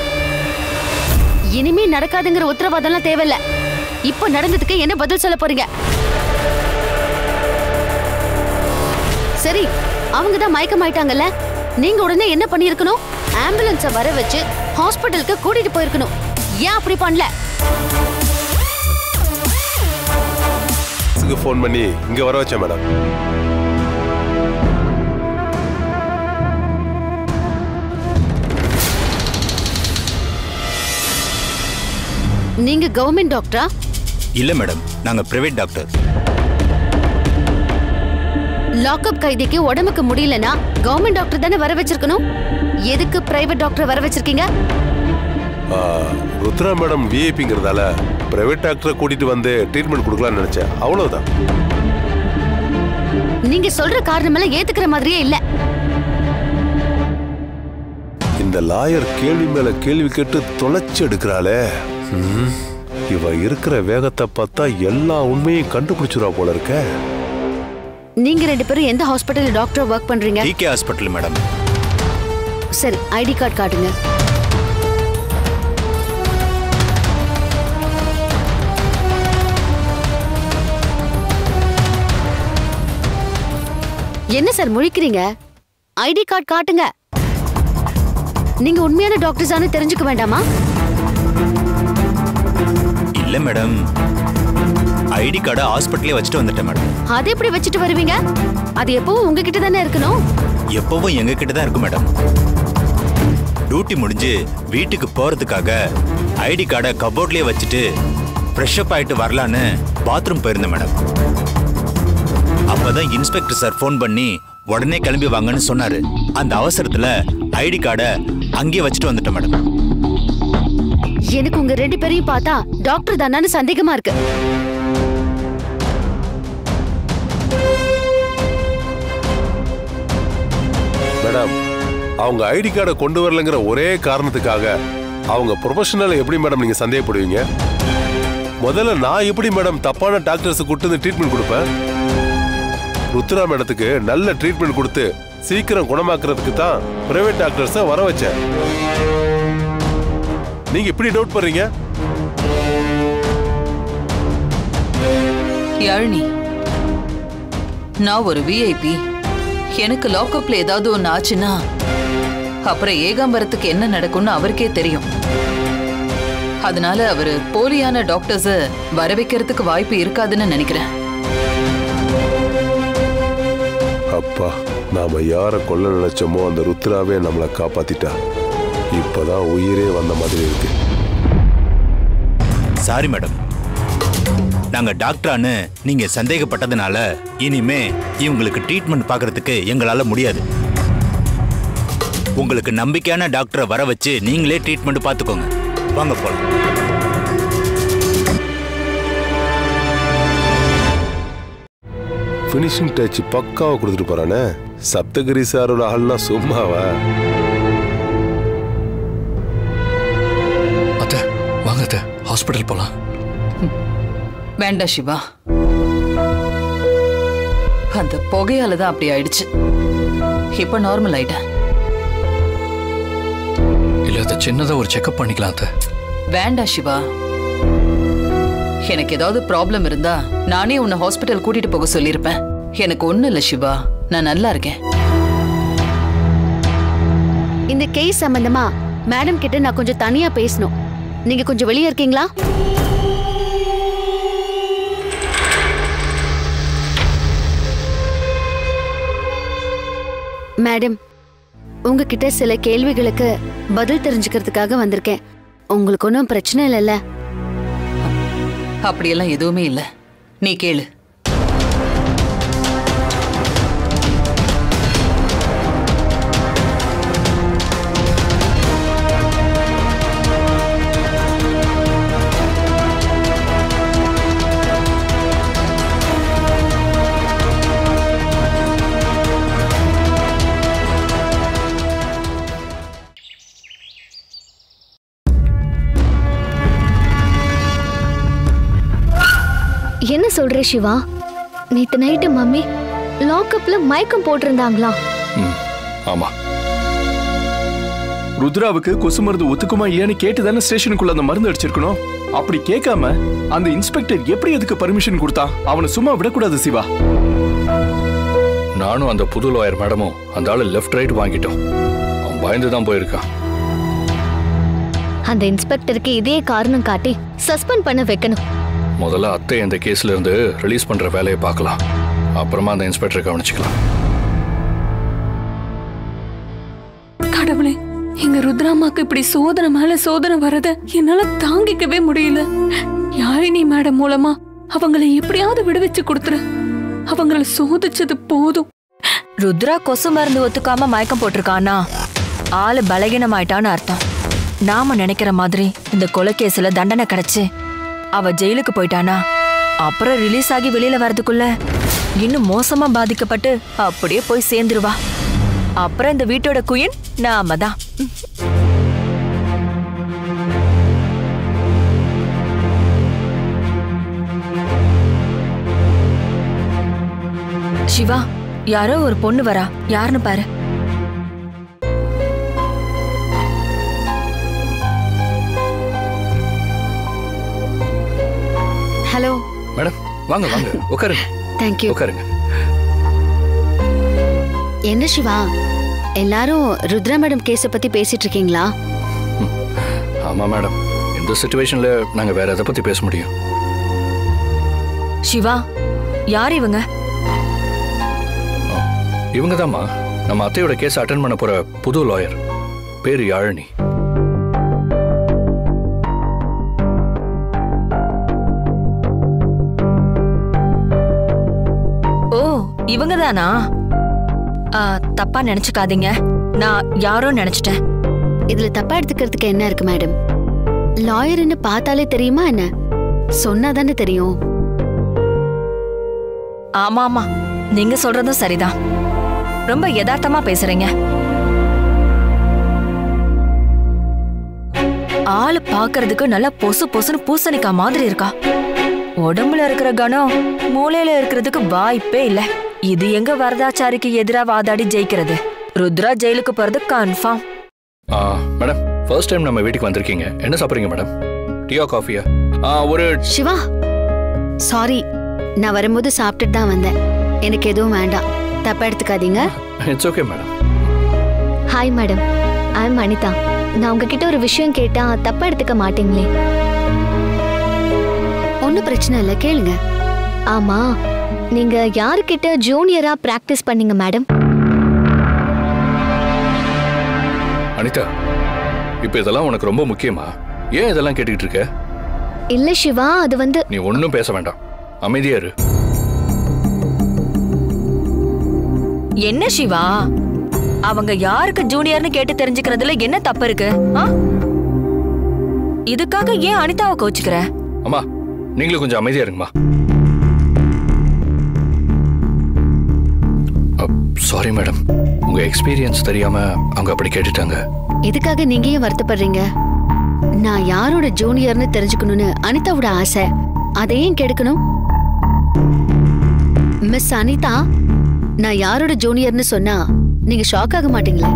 Speaker 3: இனிமே நடக்காதுங்கிற உத்தரவாதம்லாம் தேவையில்ல இப்போ நடந்ததுக்கு என்ன பதில் சொல்ல போறீங்க சரி அவங்க தான் மயக்கமாயிட்டாங்கல்ல நீங்க உடனே என்ன பண்ணிருக்கணும் ஆம்புலன்ஸ வர வச்சு ஹாஸ்பிட்டலுக்கு கூட்டிட்டு போயிருக்கணும் ஏன் அப்படி பண்ணல
Speaker 11: ஃபோன் பண்ணி இங்க வர வச்சேன் மேடம்
Speaker 3: நீங்க கவர்மெண்ட் டாக்டரா
Speaker 16: இல்ல மேடம் நாங்க பிரைவேட் டாக்டர்
Speaker 3: லாக்அப் கைதிக்கு உடம்புக்கு முடியலனா கவர்மெண்ட் டாக்டர் தானே வர வச்சிருக்கணும் எதுக்கு பிரைவேட் டாக்டர் வர வச்சிருக்கீங்க
Speaker 11: ஆ, ருத்ரா மேடம் விஐபிங்கிறதால பிரைவேட் டாக்டரை கூட்டிட்டு வந்து ட்ரீட்மெண்ட் கொடுக்கலாம்னு நினைச்சேன் அவ்வளவுதான்
Speaker 3: நீங்க சொல்ற காரணமெல்லாம் ஏத்துக்கிற மாதிரியே இல்ல
Speaker 11: இந்த லாயர் கேள்வி மேல கேள்வி கேட்டு தொலைச்சு எடுக்கிறாளே ம், இவ இருக்கிற வேகத்தை பார்த்தா எல்லா உண்மையும் கண்டுபிடிச்சிருவா போல இருக்க
Speaker 3: நீங்க ரெண்டு பேரும் எந்த ஹாஸ்பிட்டல் டாக்டர் ஒர்க் பண்றீங்க
Speaker 16: டிகே ஹாஸ்பிட்டல் மேடம்
Speaker 3: சரி ஐடி கார்டு காட்டுங்க என்ன சார் முழிக்கிறீங்க ஐடி கார்டு காட்டுங்க நீங்க உண்மையான டாக்டர்ஸானு தெரிஞ்சுக்க வேண்டாமா
Speaker 16: இல்ல மேடம் ஐடி கார்டை ஹாஸ்பிட்டலே வச்சுட்டு வந்துட்டேன் மேடம்
Speaker 3: அதை எப்படி வச்சுட்டு வருவீங்க அது எப்பவும் உங்ககிட்ட தானே இருக்கணும்
Speaker 16: எப்பவும் எங்க கிட்ட தான் இருக்கு மேடம் டியூட்டி முடிஞ்சு வீட்டுக்கு போறதுக்காக ஐடி கார்டை கபோர்ட்லயே வச்சுட்டு ஃப்ரெஷ் அப் ஆயிட்டு வரலான்னு பாத்ரூம் போயிருந்தேன் மேடம் அப்பதான் இன்ஸ்பெக்டர் சார் ஃபோன் பண்ணி உடனே கிளம்பி வாங்கன்னு சொன்னாரு அந்த அவசரத்துல ஐடி கார்டை அங்கேயே வச்சுட்டு வந்துட்டேன் மேடம்
Speaker 3: எனக்கு உங்க ரெண்டு பேரையும் பார்த்தா டாக்டர் தானான்னு சந்தேகமா இருக்கு
Speaker 11: மேடம் அவங்க ஐடி கார்டை கொண்டு வரலங்கிற ஒரே காரணத்துக்காக அவங்க ப்ரொஃபஷனலை எப்படி மேடம் நீங்க சந்தேகப்படுவீங்க முதல்ல நான் எப்படி மேடம் தப்பான டாக்டர்ஸ் கூட்டு வந்து ட்ரீட்மெண்ட் கொடுப்பேன் ருத்ரா மேடத்துக்கு நல்ல ட்ரீட்மெண்ட் கொடுத்து சீக்கிரம் குணமாக்குறதுக்கு தான் பிரைவேட் டாக்டர்ஸை வர வச்சேன் நீங்க இப்படி டவுட் பண்றீங்க
Speaker 17: யாழினி நான் ஒரு விஐபி எனக்கு லாக்அப்ல ஏதாவது ஒன்று ஆச்சுன்னா அப்புறம் ஏகாம்பரத்துக்கு என்ன நடக்கும்னு அவருக்கே தெரியும் அதனால அவரு போலியான டாக்டர்ஸ வர வைக்கிறதுக்கு வாய்ப்பு இருக்காதுன்னு நினைக்கிறேன்
Speaker 11: அப்பா நாம யார கொல்ல நினைச்சோமோ அந்த ருத்ராவே நம்மளை காப்பாத்திட்டா இப்பதான் உயிரே வந்த மாதிரி இருக்கு
Speaker 16: சாரி மேடம் நாங்க டாக்டரான்னு நீங்க சந்தேகப்பட்டதுனால இனிமே இவங்களுக்கு ட்ரீட்மெண்ட் பார்க்கறதுக்கு எங்களால முடியாது உங்களுக்கு நம்பிக்கையான டாக்டரை வர வச்சு நீங்களே ட்ரீட்மெண்ட் பார்த்துக்கோங்க வாங்க போலாம்
Speaker 11: ஃபினிஷிங் டச் பக்காவா கொடுத்துட்டு போறானே சப்தகிரி சாரோட ஆள்னா சும்மாவா
Speaker 4: அத்தை வாங்க அத்தை ஹாஸ்பிட்டல் போலாம்
Speaker 17: வேண்டாம் சிவா அந்த புகையால தான் அப்படி ஆயிடுச்சு இப்ப நார்மல் ஆயிட்டேன்
Speaker 4: இல்ல அத்தை சின்னதா ஒரு செக்அப் பண்ணிக்கலாம் அத்தை
Speaker 17: வேண்டாம் சிவா எனக்கு ஏதாவது ப்ராப்ளம் இருந்தா நானே உன்னை ஹாஸ்பிட்டல் கூட்டிட்டு போக சொல்லியிருப்பேன் எனக்கு ஒண்ணும் இல்ல சிவா நான் நல்லா இருக்கேன்
Speaker 3: இந்த கேஸ் சம்பந்தமா மேடம் கிட்ட நான் கொஞ்சம் தனியா பேசணும் நீங்க கொஞ்சம் வெளியே இருக்கீங்களா மேடம் உங்ககிட்ட சில கேள்விகளுக்கு பதில் தெரிஞ்சுக்கிறதுக்காக வந்திருக்கேன் உங்களுக்கு ஒன்றும் பிரச்சனை இல்லைல்ல
Speaker 17: அப்படியெல்லாம் எதுவுமே இல்ல நீ கேளு
Speaker 15: என்ன சொல்ற சிவா நேத்து நைட்டு மம்மி லாக்அப்ல மயக்கம் போட்டிருந்தாங்களா
Speaker 4: ம் ஆமா
Speaker 18: ருத்ராவுக்கு கொசு மருந்து ஒத்துக்குமா இல்லையான்னு கேட்டு தானே ஸ்டேஷனுக்குள்ள அந்த மருந்து அடிச்சிருக்கணும் அப்படி கேட்காம அந்த இன்ஸ்பெக்டர் எப்படி அதுக்கு பர்மிஷன் கொடுத்தான் அவனை சும்மா விடக்கூடாது சிவா
Speaker 4: நானும் அந்த புது லாயர் மேடமும் அந்த ஆளு லெஃப்ட் ரைட் வாங்கிட்டோம் அவன் பயந்து தான் போயிருக்கான்
Speaker 15: அந்த இன்ஸ்பெக்டருக்கு இதே காரணம் காட்டி சஸ்பெண்ட் பண்ண வைக்கணும்
Speaker 4: முதல்ல அத்தை இந்த கேஸ்ல இருந்து ரிலீஸ் பண்ற வேலையை பார்க்கலாம் அப்புறமா அந்த இன்ஸ்பெக்டரை கவனிச்சுக்கலாம்
Speaker 8: கடவுளே எங்க ருத்ராமாக்கு இப்படி சோதனை மேல சோதனை வரத என்னால தாங்கிக்கவே முடியல யாழினி மேடம் மூலமா அவங்கள எப்படியாவது விடுவிச்சு கொடுத்துரு அவங்கள சோதிச்சது போதும்
Speaker 14: ருத்ரா கொசு மருந்து ஒத்துக்காம மயக்கம் போட்டிருக்கானா ஆளு பலகீனமாயிட்டான்னு அர்த்தம் நாம நினைக்கிற மாதிரி இந்த கொலைகேஸ்ல தண்டனை கிடைச்சு அவ ஜெயிலுக்கு போயிட்டானா அப்புறம் ரிலீஸ் ஆகி வெளியில வரதுக்குள்ள இன்னும் மோசமா பாதிக்கப்பட்டு அப்படியே போய் சேர்ந்துருவா அப்புறம் இந்த வீட்டோட குயின் நாம தான் சிவா யாரோ ஒரு பொண்ணு வரா யாருன்னு பாரு
Speaker 3: ஹலோ
Speaker 4: மேடம் வாங்க வாங்க உட்காருங்க
Speaker 3: தேங்க்யூ
Speaker 4: உட்காருங்க
Speaker 3: என்ன சிவா எல்லாரும் ருத்ரா மேடம் கேஸை பத்தி பேசிட்டு இருக்கீங்களா
Speaker 4: ஆமா மேடம் இந்த சுச்சுவேஷன்ல நாங்க வேற எதை பத்தி பேச முடியும்
Speaker 14: சிவா யார் இவங்க
Speaker 4: இவங்க நம்ம அத்தையோட கேஸ் அட்டன் பண்ண போற புது லாயர் பேரு யாழினி
Speaker 14: ஓ இவங்க தானா தப்பா நினைச்சுக்காதீங்க நான் யாரோ நினைச்சிட்டேன்
Speaker 3: இதுல தப்பா எடுத்துக்கிறதுக்கு என்ன இருக்கு மேடம் லாயர்னு பார்த்தாலே தெரியுமா என்ன சொன்னாதானே தெரியும்
Speaker 14: ஆமா ஆமா நீங்க சொல்றதும் சரிதான் ரொம்ப யதார்த்தமா பேசுறீங்க ஆளு பாக்குறதுக்கு நல்லா பொசு பொசுன்னு பூசணிக்கா மாதிரி இருக்கா உடம்புல இருக்கிற கணம் மூளையில இருக்கிறதுக்கு வாய்ப்பே இல்ல இது எங்க வரதாச்சாரிக்கு எதிரா வாதாடி ஜெயிக்கிறது ருத்ரா ஜெயிலுக்கு போறது கன்ஃபார்ம்
Speaker 4: ஆ மேடம் ஃபர்ஸ்ட் டைம் நம்ம வீட்டுக்கு வந்திருக்கீங்க என்ன சாப்பிட்றீங்க மேடம் டீயா காஃபியா ஆ ஒரு
Speaker 3: சிவா சாரி நான் வரும்போது சாப்பிட்டுட்டு தான் வந்தேன் எனக்கு எதுவும் வேண்டாம் தப்பா எடுத்துக்காதீங்க
Speaker 4: it's okay madam
Speaker 15: hi madam I am Anitha நான் உங்ககிட்ட ஒரு விஷயம் கேட்டா தப்பா எடுத்துக்க மாட்டீங்களே
Speaker 3: ஒன்றும் பிரச்சனை இல்லை கேளுங்க
Speaker 15: ஆமா நீங்க யாருக்கிட்ட ஜூனியரா பிராக்டிஸ் பண்ணீங்க மேடம்
Speaker 4: அனிதா இப்போ இதெல்லாம் உனக்கு ரொம்ப முக்கியமா ஏன் இதெல்லாம் கேட்டுக்கிட்டு இருக்க
Speaker 15: இல்ல சிவா அது வந்து
Speaker 4: நீ ஒன்றும் பேச வேண்டாம் அமைதியா இரு
Speaker 14: என்ன சிவா அவங்க யாருக்கு ஜூனியர்னு கேட்டு தெரிஞ்சுக்கிறதுல என்ன தப்பு இருக்கு ஆ? இதுக்காக ஏன் அனிதாவை கோச்சுக்கிற
Speaker 4: அம்மா நீங்களும் கொஞ்சம் அமைதியா இருங்கம்மா சாரி மேடம் உங்க எக்ஸ்பீரியன்ஸ் தெரியாம அவங்க அப்படி கேட்டுட்டாங்க
Speaker 3: இதுக்காக நீங்க ஏன் வருத்தப்படுறீங்க நான் யாரோட ஜூனியர்னு தெரிஞ்சுக்கணும்னு அனிதாவோட ஆசை அதையும் கெடுக்கணும் மிஸ் அனிதா நான் யாரோட ஜூனியர்னு சொன்னா நீங்க ஷாக் ஆக மாட்டீங்களே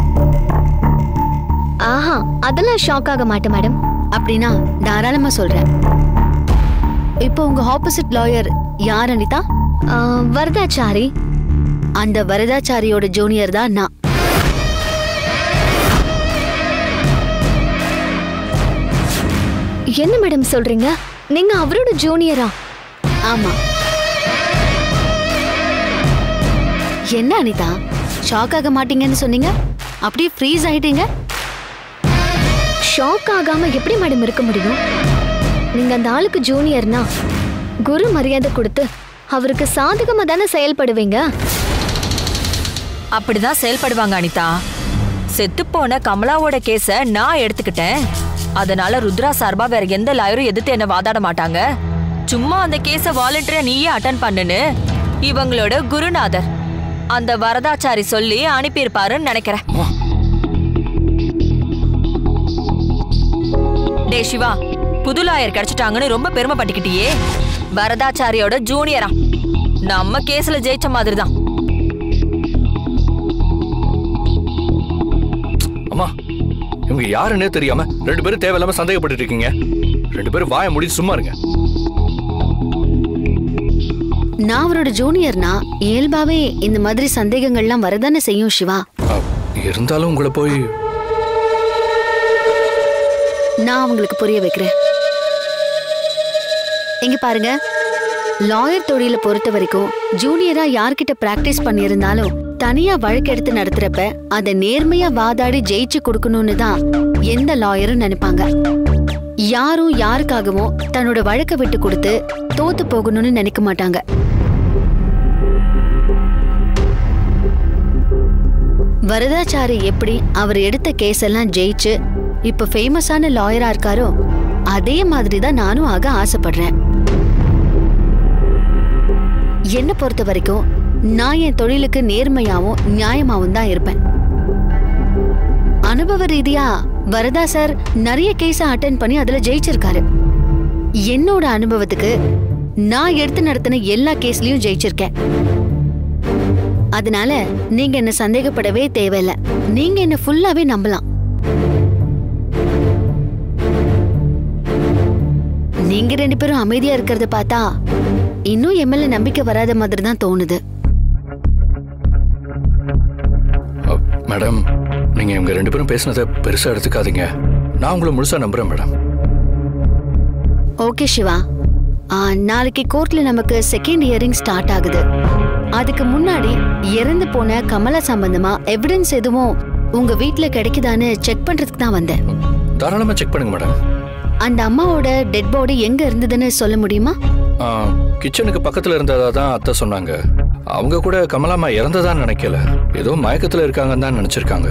Speaker 15: ஆஹா அதெல்லாம் ஷாக் ஆக மாட்டேன் மேடம்
Speaker 3: அப்படின்னா தாராளமா சொல்றேன் இப்போ உங்க ஆப்போசிட் லாயர் யார் அனிதா
Speaker 15: வரதாச்சாரி
Speaker 3: அந்த வரதாச்சாரியோட ஜூனியர் தான் நான்
Speaker 15: என்ன மேடம் சொல்றீங்க நீங்க அவரோட ஜூனியரா
Speaker 3: ஆமா என்ன அனிதா ஷாக் ஆக மாட்டீங்கன்னு சொன்னீங்க அப்படியே ஃப்ரீஸ் ஆயிட்டீங்க
Speaker 15: ஷாக் ஆகாம எப்படி மேடம் இருக்க முடியும் நீங்க அந்த ஆளுக்கு ஜூனியர்னா குரு மரியாதை கொடுத்து அவருக்கு சாதகமா தானே செயல்படுவீங்க
Speaker 14: அப்படிதான் செயல்படுவாங்க அனிதா செத்துப்போன கமலாவோட கேஸ நான் எடுத்துக்கிட்டேன் அதனால ருத்ரா சார்பா வேற எந்த லாயரும் எதிர்த்து என்ன வாதாட மாட்டாங்க சும்மா அந்த கேஸ வாலண்டியரா நீயே அட்டன் பண்ணுன்னு இவங்களோட குருநாதர் அந்த வரதாச்சாரி சொல்லி அனுப்பியிருப்பாருன்னு நினைக்கிறேன் டே சிவா புது லாயர் கிடைச்சிட்டாங்கன்னு ரொம்ப பெருமைப்பட்டுக்கிட்டியே வரதாச்சாரியோட ஜூனியரா நம்ம கேஸ்ல ஜெயிச்ச மாதிரி தான்
Speaker 4: அம்மா இவங்க யாருன்னே தெரியாம ரெண்டு பேரும் தேவையில்லாம சந்தேகப்பட்டு இருக்கீங்க ரெண்டு பேரும் வாய முடி சும்மா இருங்க
Speaker 3: நான் அவரோட ஜூனியர்னா இயல்பாவே இந்த மாதிரி சந்தேகங்கள்லாம் வரதானே செய்யும் சிவா
Speaker 4: இருந்தாலும் உங்களை போய்
Speaker 3: நான் அவங்களுக்கு புரிய வைக்கிறேன் இங்க பாருங்க லாயர் தொழிலை பொறுத்த வரைக்கும் ஜூனியரா யார்கிட்ட பிராக்டிஸ் பண்ணியிருந்தாலும் தனியா வழக்கெடுத்து நடத்துறப்ப அதை நேர்மையா வாதாடி ஜெயிச்சு கொடுக்கணும்னு தான் எந்த லாயரும் நினைப்பாங்க யாரும் யாருக்காகவும் தன்னோட வழக்கை விட்டு கொடுத்து தோத்து போகணும்னு நினைக்க மாட்டாங்க வரதாச்சாரி எப்படி அவர் எடுத்த கேஸ் எல்லாம் ஜெயிச்சு இப்ப ஃபேமஸான லாயரா இருக்காரோ அதே மாதிரி தான் நானும் ஆக ஆசைப்படுறேன் என்ன பொறுத்த வரைக்கும் நான் என் தொழிலுக்கு நேர்மையாவும் நியாயமாவும் தான் இருப்பேன் அனுபவ ரீதியா வரதா சார் நிறைய கேஸ அட்டென்ட் பண்ணி அதுல ஜெயிச்சிருக்காரு என்னோட அனுபவத்துக்கு நான் எடுத்து நடத்தின எல்லா கேஸ்லயும் ஜெயிச்சிருக்கேன் அதனால நீங்க என்ன சந்தேகப்படவே தேவையில்ல நீங்க என்ன ஃபுல்லாவே நம்பலாம் நீங்க ரெண்டு பேரும் அமைதியா இருக்கிறத பார்த்தா இன்னும் எம்எல்ஏ நம்பிக்கை வராத மாதிரி தான் தோணுது
Speaker 4: மேடம் நீங்க இவங்க ரெண்டு பேரும் பேசுனதை பெருசா எடுத்துக்காதீங்க நான் உங்களை முழுசா நம்புறேன் மேடம்
Speaker 3: ஓகே சிவா ஆ, நாளைக்கு கோர்ட்ல நமக்கு செகண்ட் ஹியரிங் ஸ்டார்ட் ஆகுது அதுக்கு முன்னாடி இறந்து போன கமலா சம்பந்தமா எவிடன்ஸ் எதுவும் உங்க வீட்ல கிடைக்குதான்னு செக் பண்றதுக்கு தான் வந்தேன்
Speaker 4: தாராளமா செக் பண்ணுங்க மேடம்
Speaker 3: அந்த அம்மாவோட டெட் பாடி எங்க இருந்ததுன்னு சொல்ல முடியுமா
Speaker 4: ஆ, கிச்சனுக்கு பக்கத்துல இருந்ததா தான் அத்தை சொன்னாங்க அவங்க கூட கமலாமா இறந்ததான்னு நினைக்கல ஏதோ மயக்கத்துல இருக்காங்கன்னு தான் நினைச்சிருக்காங்க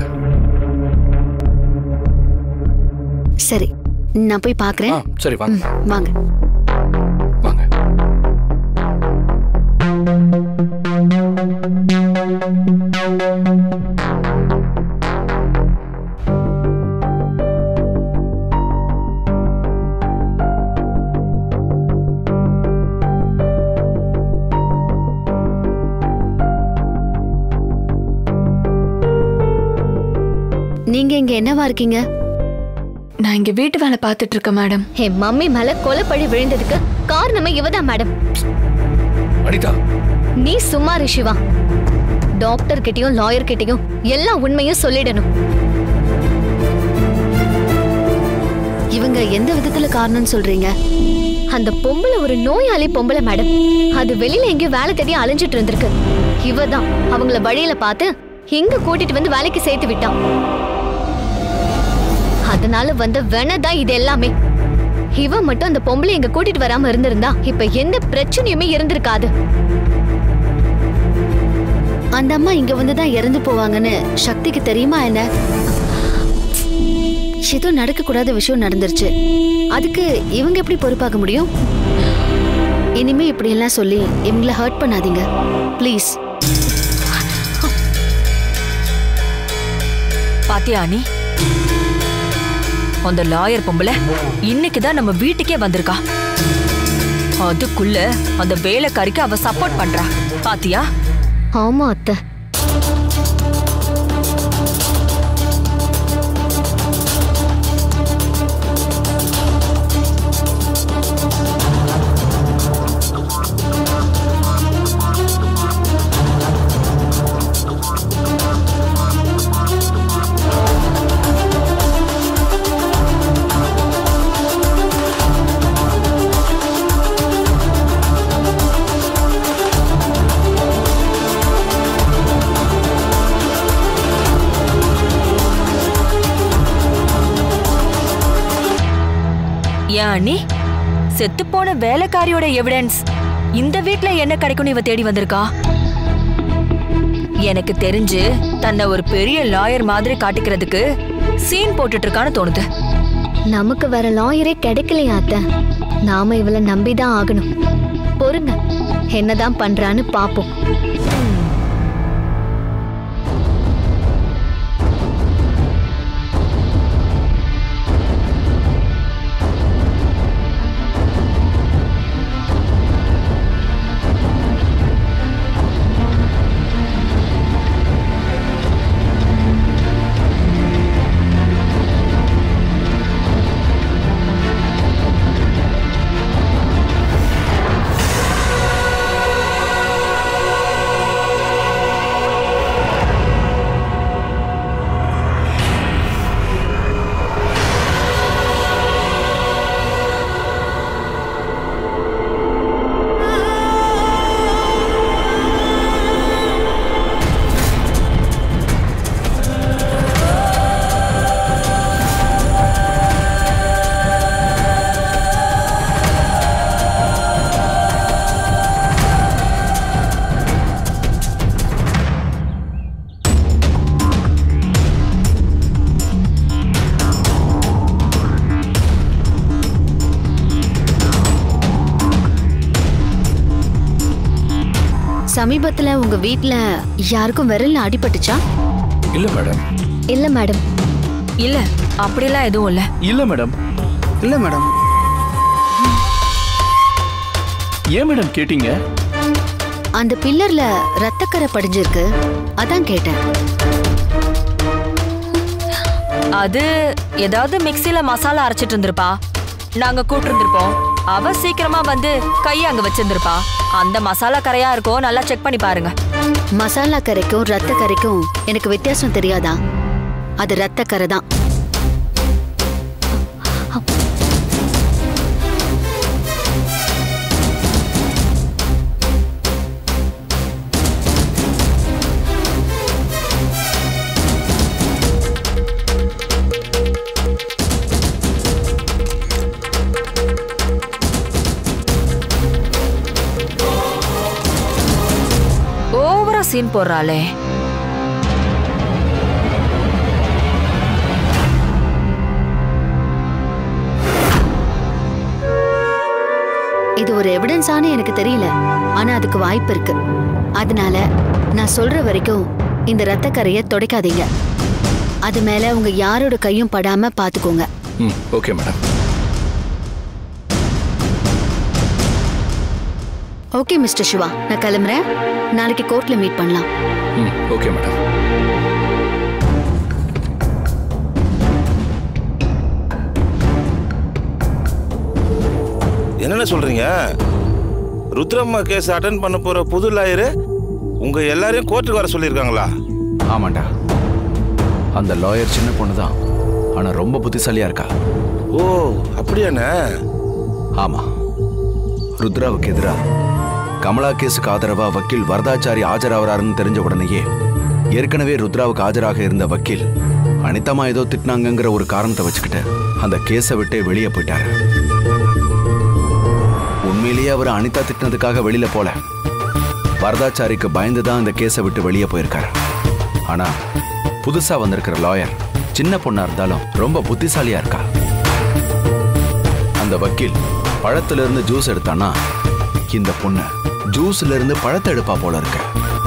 Speaker 3: சரி நான் போய் பாக்குறேன்
Speaker 4: சரி வாங்க
Speaker 3: வாங்க நீங்க இங்க என்னவா இருக்கீங்க
Speaker 8: நான் இங்க வீட்டு வேலை பார்த்துட்டு இருக்கேன் மேடம்
Speaker 15: என் மம்மி மேல கொலைப்பழி விழுந்ததுக்கு காரணமே இவதான் மேடம்
Speaker 4: அனிதா
Speaker 15: நீ சும்மா இரு சிவா டாக்டர் கிட்டயும் லாயர் கிட்டயும் எல்லா உண்மையும் சொல்லிடணும்
Speaker 3: இவங்க எந்த விதத்துல காரணம்னு சொல்றீங்க
Speaker 15: அந்த பொம்பளை ஒரு நோயாளி பொம்பளை மேடம் அது வெளியில எங்கேயோ வேலை தேடி அலைஞ்சிட்டு இருந்திருக்கு இவ தான் அவங்கள வழியில பார்த்து இங்க கூட்டிட்டு வந்து வேலைக்கு சேர்த்து விட்டான் அதனால வந்த வெனதான் இது எல்லாமே இவ மட்டும் அந்த பொம்பளை எங்க கூட்டிட்டு வராம இருந்திருந்தா இப்ப எந்த பிரச்சனையுமே இருந்திருக்காது
Speaker 3: அந்த அம்மா இங்க வந்து தான் இறந்து போவாங்கன்னு சக்திக்கு தெரியுமா என்ன ஏதோ நடக்க கூடாத விஷயம் நடந்துருச்சு அதுக்கு இவங்க எப்படி பொறுப்பாக்க முடியும் இனிமே இப்படி எல்லாம் சொல்லி இவங்கள ஹர்ட் பண்ணாதீங்க ப்ளீஸ்
Speaker 14: பாத்தியா அனி அந்த லாயர் பொம்பளை இன்னைக்கு தான் நம்ம வீட்டுக்கே வந்திருக்கா அதுக்குள்ள அந்த வேலைக்காரிக்கு அவ சப்போர்ட் பண்றா பாத்தியா
Speaker 15: ஆமா அத்தை
Speaker 14: ஏன் அண்ணி செத்துப்போன வேலைக்காரியோட எவிடன்ஸ் இந்த வீட்ல என்ன கிடைக்கும்னு இவ தேடி வந்திருக்கா எனக்கு தெரிஞ்சு தன்னை ஒரு பெரிய லாயர் மாதிரி காட்டிக்கிறதுக்கு சீன் போட்டுட்டு இருக்கான்னு தோணுது
Speaker 15: நமக்கு வேற லாயரே கிடைக்கலையா அத்தை நாம இவளை நம்பிதான் ஆகணும் பொறுங்க என்னதான் பண்றான்னு பாப்போம்
Speaker 3: சமீபத்துல உங்க வீட்ல யாருக்கும் விரல்ல அடிபட்டுச்சா
Speaker 4: இல்ல மேடம்
Speaker 15: இல்ல மேடம்
Speaker 14: இல்ல அப்படிலாம் எதுவும் இல்ல
Speaker 18: இல்ல மேடம்
Speaker 6: இல்ல மேடம்
Speaker 18: ஏன் மேடம் கேட்டீங்க
Speaker 3: அந்த பில்லர்ல ரத்தக்கரை படிஞ்சிருக்கு அதான் கேட்டேன்
Speaker 14: அது ஏதாவது மிக்ஸில மசாலா அரைச்சிட்டு இருந்திருப்பா நாங்க கூட்டு இருந்திருப்போம் அவ சீக்கிரமா வந்து கைய அங்க வச்சிருந்திருப்பா அந்த மசாலா கரையா இருக்கும் நல்லா செக் பண்ணி பாருங்க
Speaker 3: மசாலா கரைக்கும் ரத்த கரைக்கும் எனக்கு வித்தியாசம் தெரியாதா அது ரத்த கரை தான்
Speaker 14: சீன் போடுறாளே
Speaker 3: இது ஒரு எவிடன்ஸானு எனக்கு தெரியல ஆனா அதுக்கு வாய்ப்பு இருக்கு அதனால நான் சொல்ற வரைக்கும் இந்த ரத்தக்கரையை துடைக்காதீங்க அது மேல உங்க யாரோட கையும் படாம பாத்துக்கோங்க
Speaker 4: ம் okay madam
Speaker 3: okay mister Siva நான் கிளம்புறேன் நாளைக்கு கோர்ட்ல மீட் பண்ணலாம்
Speaker 4: ம் ஓகே மேடம்
Speaker 19: என்னென்ன சொல்றீங்க ருத்ரம்மா கேஸ் அட்டன் பண்ண போற புது லாயரு உங்க எல்லாரையும் கோர்ட்டுக்கு வர சொல்லியிருக்காங்களா
Speaker 12: ஆமாண்டா அந்த லாயர் சின்ன பொண்ணு தான் ஆனா ரொம்ப புத்திசாலியா இருக்கா
Speaker 19: ஓ அப்படியாண்ணே
Speaker 12: ஆமா ருத்ராவுக்கு எதிரா கமலா கேஸுக்கு ஆதரவா வக்கீல் வரதாச்சாரி ஆஜராகிறாருன்னு தெரிஞ்ச உடனேயே ஏற்கனவே ருத்ராவுக்கு ஆஜராக இருந்த வக்கீல் அனிதமா ஏதோ திட்டினாங்கங்கிற ஒரு காரணத்தை வச்சுக்கிட்டு அந்த கேஸை விட்டே வெளியே போயிட்டாரு உண்மையிலேயே அவர் அனிதா திட்டினதுக்காக வெளியில போல வரதாச்சாரிக்கு பயந்து தான் இந்த கேஸை விட்டு வெளியே போயிருக்காரு ஆனா புதுசா வந்திருக்கிற லாயர் சின்ன பொண்ணா இருந்தாலும் ரொம்ப புத்திசாலியா இருக்கா அந்த வக்கீல் பழத்துல இருந்து ஜூஸ் எடுத்தானா இந்த பொண்ணு ஜூஸ்ல இருந்து பழத்தை எடுப்பா போல இருக்க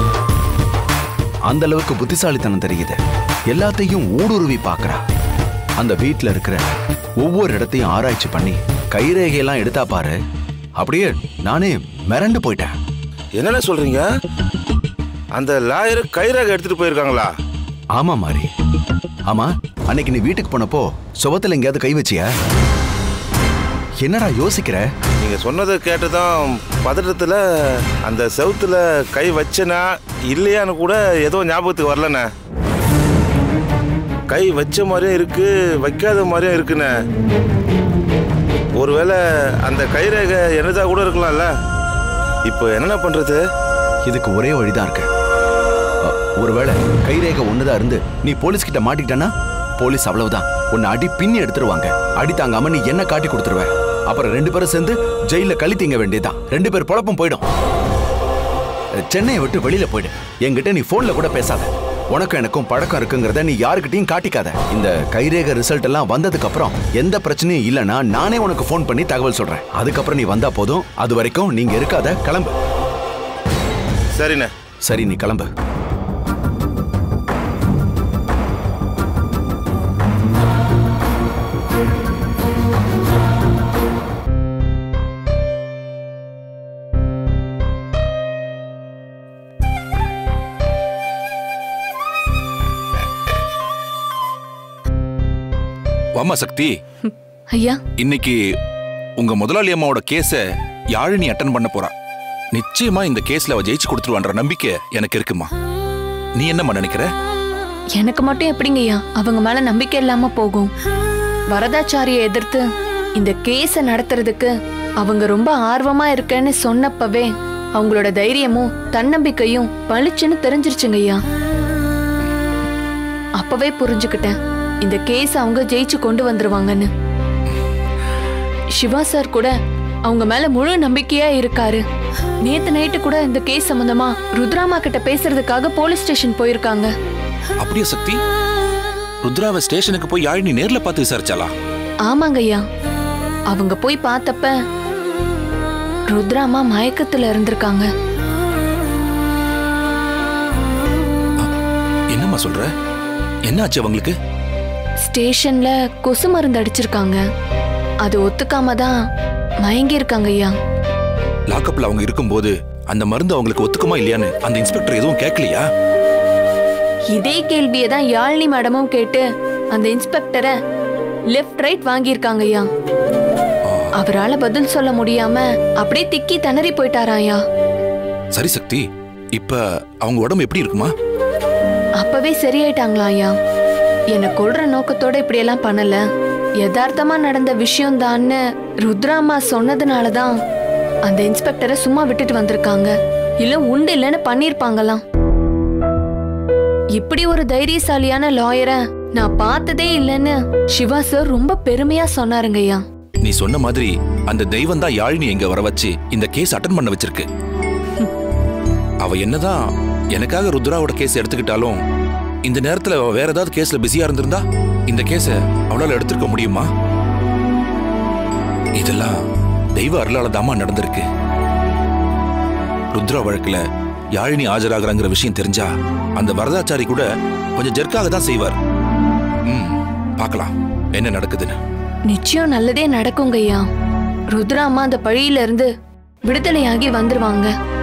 Speaker 12: அந்த அளவுக்கு புத்திசாலித்தனம் தெரியுது எல்லாத்தையும் ஊடுருவி பார்க்கறா அந்த வீட்ல இருக்கிற ஒவ்வொரு இடத்தையும் ஆராய்ச்சி பண்ணி கைரேகையெல்லாம் எடுத்தா பாரு அப்படியே நானே மிரண்டு போயிட்டேன்
Speaker 19: என்னென்ன சொல்றீங்க அந்த லாயரு கைராக எடுத்துட்டு போயிருக்காங்களா
Speaker 12: ஆமா மாரி ஆமா அன்னைக்கு நீ வீட்டுக்கு போனப்போ சுபத்துல எங்கேயாவது கை வச்சியா என்னடா யோசிக்கிற
Speaker 19: நீங்க சொன்னதை கேட்டுதான் பதட்டத்துல அந்த செவுத்துல கை வச்சனா இல்லையான்னு கூட ஏதோ ஞாபகத்துக்கு வரலண்ணே கை வச்ச மாதிரியும் இருக்கு வைக்காத மாதிரியும் இருக்குண்ணே ஒருவேளை அந்த கைரேகை என்னதா கூட இருக்கலாம்ல இப்போ என்னென்ன பண்றது
Speaker 12: இதுக்கு ஒரே வழிதான் இருக்கு அ, ஒருவேளை கைரேகை ஒண்ணுதான் இருந்து நீ போலீஸ் கிட்ட மாட்டிக்கிட்டனா போலீஸ் அவ்வளவுதான் உன்னை அடி பின்னி எடுத்துருவாங்க அடி தாங்காம நீ என்ன காட்டி கொடுத்துருவ அப்புறம் ரெண்டு பேரும் சேர்ந்து ஜெயில கழி திங்க வேண்டியதுதான் ரெண்டு பேர் பொழப்பும் போயிடும் சென்னையை விட்டு வெளியில போயிடு என்கிட்ட நீ போன்ல கூட பேசாத உனக்கும் எனக்கும் பழக்கம் இருக்குங்கிறத நீ யாருக்கிட்டையும் காட்டிக்காத இந்த கைரேகை ரிசல்ட் எல்லாம் வந்ததுக்கு அப்புறம் எந்த பிரச்சனையும் இல்லைன்னா நானே உனக்கு ஃபோன் பண்ணி தகவல் சொல்றேன் அதுக்கப்புறம் நீ வந்தா போதும் அது வரைக்கும் நீங்க இருக்காத கிளம்பு
Speaker 19: சரிண்ணே
Speaker 12: சரி நீ கிளம்பு
Speaker 1: வாமா சக்தி
Speaker 8: ஐயா
Speaker 1: இன்னைக்கு உங்க முதலாளி அம்மாவோட கேஸ யாழினி அட்டன் பண்ண போறா நிச்சயமா இந்த கேஸ்ல அவ ஜெயிச்சு கொடுத்துருவான்ற நம்பிக்கை எனக்கு இருக்குமா நீ என்னம்மா நினைக்கிற
Speaker 8: எனக்கு மட்டும் எப்படிங்க ஐயா அவங்க மேல நம்பிக்கை இல்லாம போகும் வரதாச்சாரிய எதிர்த்து இந்த கேஸ நடத்துறதுக்கு அவங்க ரொம்ப ஆர்வமா இருக்கேன்னு சொன்னப்பவே அவங்களோட தைரியமும் தன்னம்பிக்கையும் பளிச்சுன்னு தெரிஞ்சிருச்சுங்க ஐயா அப்பவே புரிஞ்சுக்கிட்டேன் இந்த கேஸ் அவங்க ஜெயிச்சு கொண்டு வந்துருவாங்கன்னு சிவா சார் கூட அவங்க மேல முழு நம்பிக்கையா இருக்காரு நேத்து நைட்டு கூட இந்த கேஸ் சம்பந்தமா ருத்ராமா கிட்ட பேசுறதுக்காக போலீஸ் ஸ்டேஷன் போயிருக்காங்க
Speaker 1: அப்படியா சக்தி ருத்ராவை ஸ்டேஷனுக்கு போய் யாழினி நேர்ல பார்த்து விசாரிச்சாளா
Speaker 8: ஆமாங்க ஐயா அவங்க போய் பார்த்தப்ப ருத்ராமா மயக்கத்துல இருந்திருக்காங்க
Speaker 1: என்னம்மா சொல்ற என்னாச்சு அவங்களுக்கு
Speaker 8: ஸ்டேஷன்ல கொசு மருந்து அடிச்சிருக்காங்க அது ஒத்துக்காம தான் மயங்கி இருக்காங்க ஐயா
Speaker 1: லாக்கப்ல அவங்க இருக்கும்போது அந்த மருந்து அவங்களுக்கு ஒத்துக்குமா இல்லையான்னு அந்த இன்ஸ்பெக்டர் எதுவும் கேட்கலையா
Speaker 8: இதே கேள்வியை தான் யாழினி மேடமும் கேட்டு அந்த இன்ஸ்பெக்டரை லெஃப்ட் ரைட் வாங்கியிருக்காங்க ஐயா அவரால பதில் சொல்ல முடியாம அப்படியே திக்கி திணறி போயிட்டாராம் ஐயா
Speaker 1: சரி சக்தி இப்ப அவங்க உடம்பு எப்படி இருக்குமா
Speaker 8: அப்பவே சரியாயிட்டாங்களா ஐயா என்னை கொல்ற நோக்கத்தோட இப்படியெல்லாம் பண்ணல யதார்த்தமா நடந்த விஷயம் தான்னு ருத்ராமா சொன்னதுனால தான் அந்த இன்ஸ்பெக்டரை சும்மா விட்டுட்டு வந்திருக்காங்க இல்ல உண்டு இல்லைன்னு பண்ணிருப்பாங்களாம் இப்படி ஒரு தைரியசாலியான லாயரை நான் பார்த்ததே இல்லைன்னு சிவா சார் ரொம்ப பெருமையா சொன்னாருங்க ஐயா
Speaker 1: நீ சொன்ன மாதிரி அந்த தெய்வம் தான் யாழினி எங்க வர வச்சு இந்த கேஸ் அட்டன் பண்ண வச்சிருக்கு அவ என்னதான் எனக்காக ருத்ராவோட கேஸ் எடுத்துக்கிட்டாலும் இந்த நேரத்துல அவ வேற ஏதாவது கேஸ்ல பிஸியா இருந்திருந்தா இந்த கேஸ அவளால எடுத்திருக்க முடியுமா இதெல்லாம் தெய்வ அருளால தாமா நடந்திருக்கு ருத்ரா வழக்குல யாழினி ஆஜராகிறாங்கிற விஷயம் தெரிஞ்சா அந்த வரதாச்சாரி கூட கொஞ்சம் ஜெர்க்காக தான் செய்வார் ம் பார்க்கலாம் என்ன நடக்குதுன்னு
Speaker 8: நிச்சயம் நல்லதே நடக்குங்க ஐயா ருத்ரா அம்மா அந்த பழியில இருந்து விடுதலையாகி வந்துருவாங்க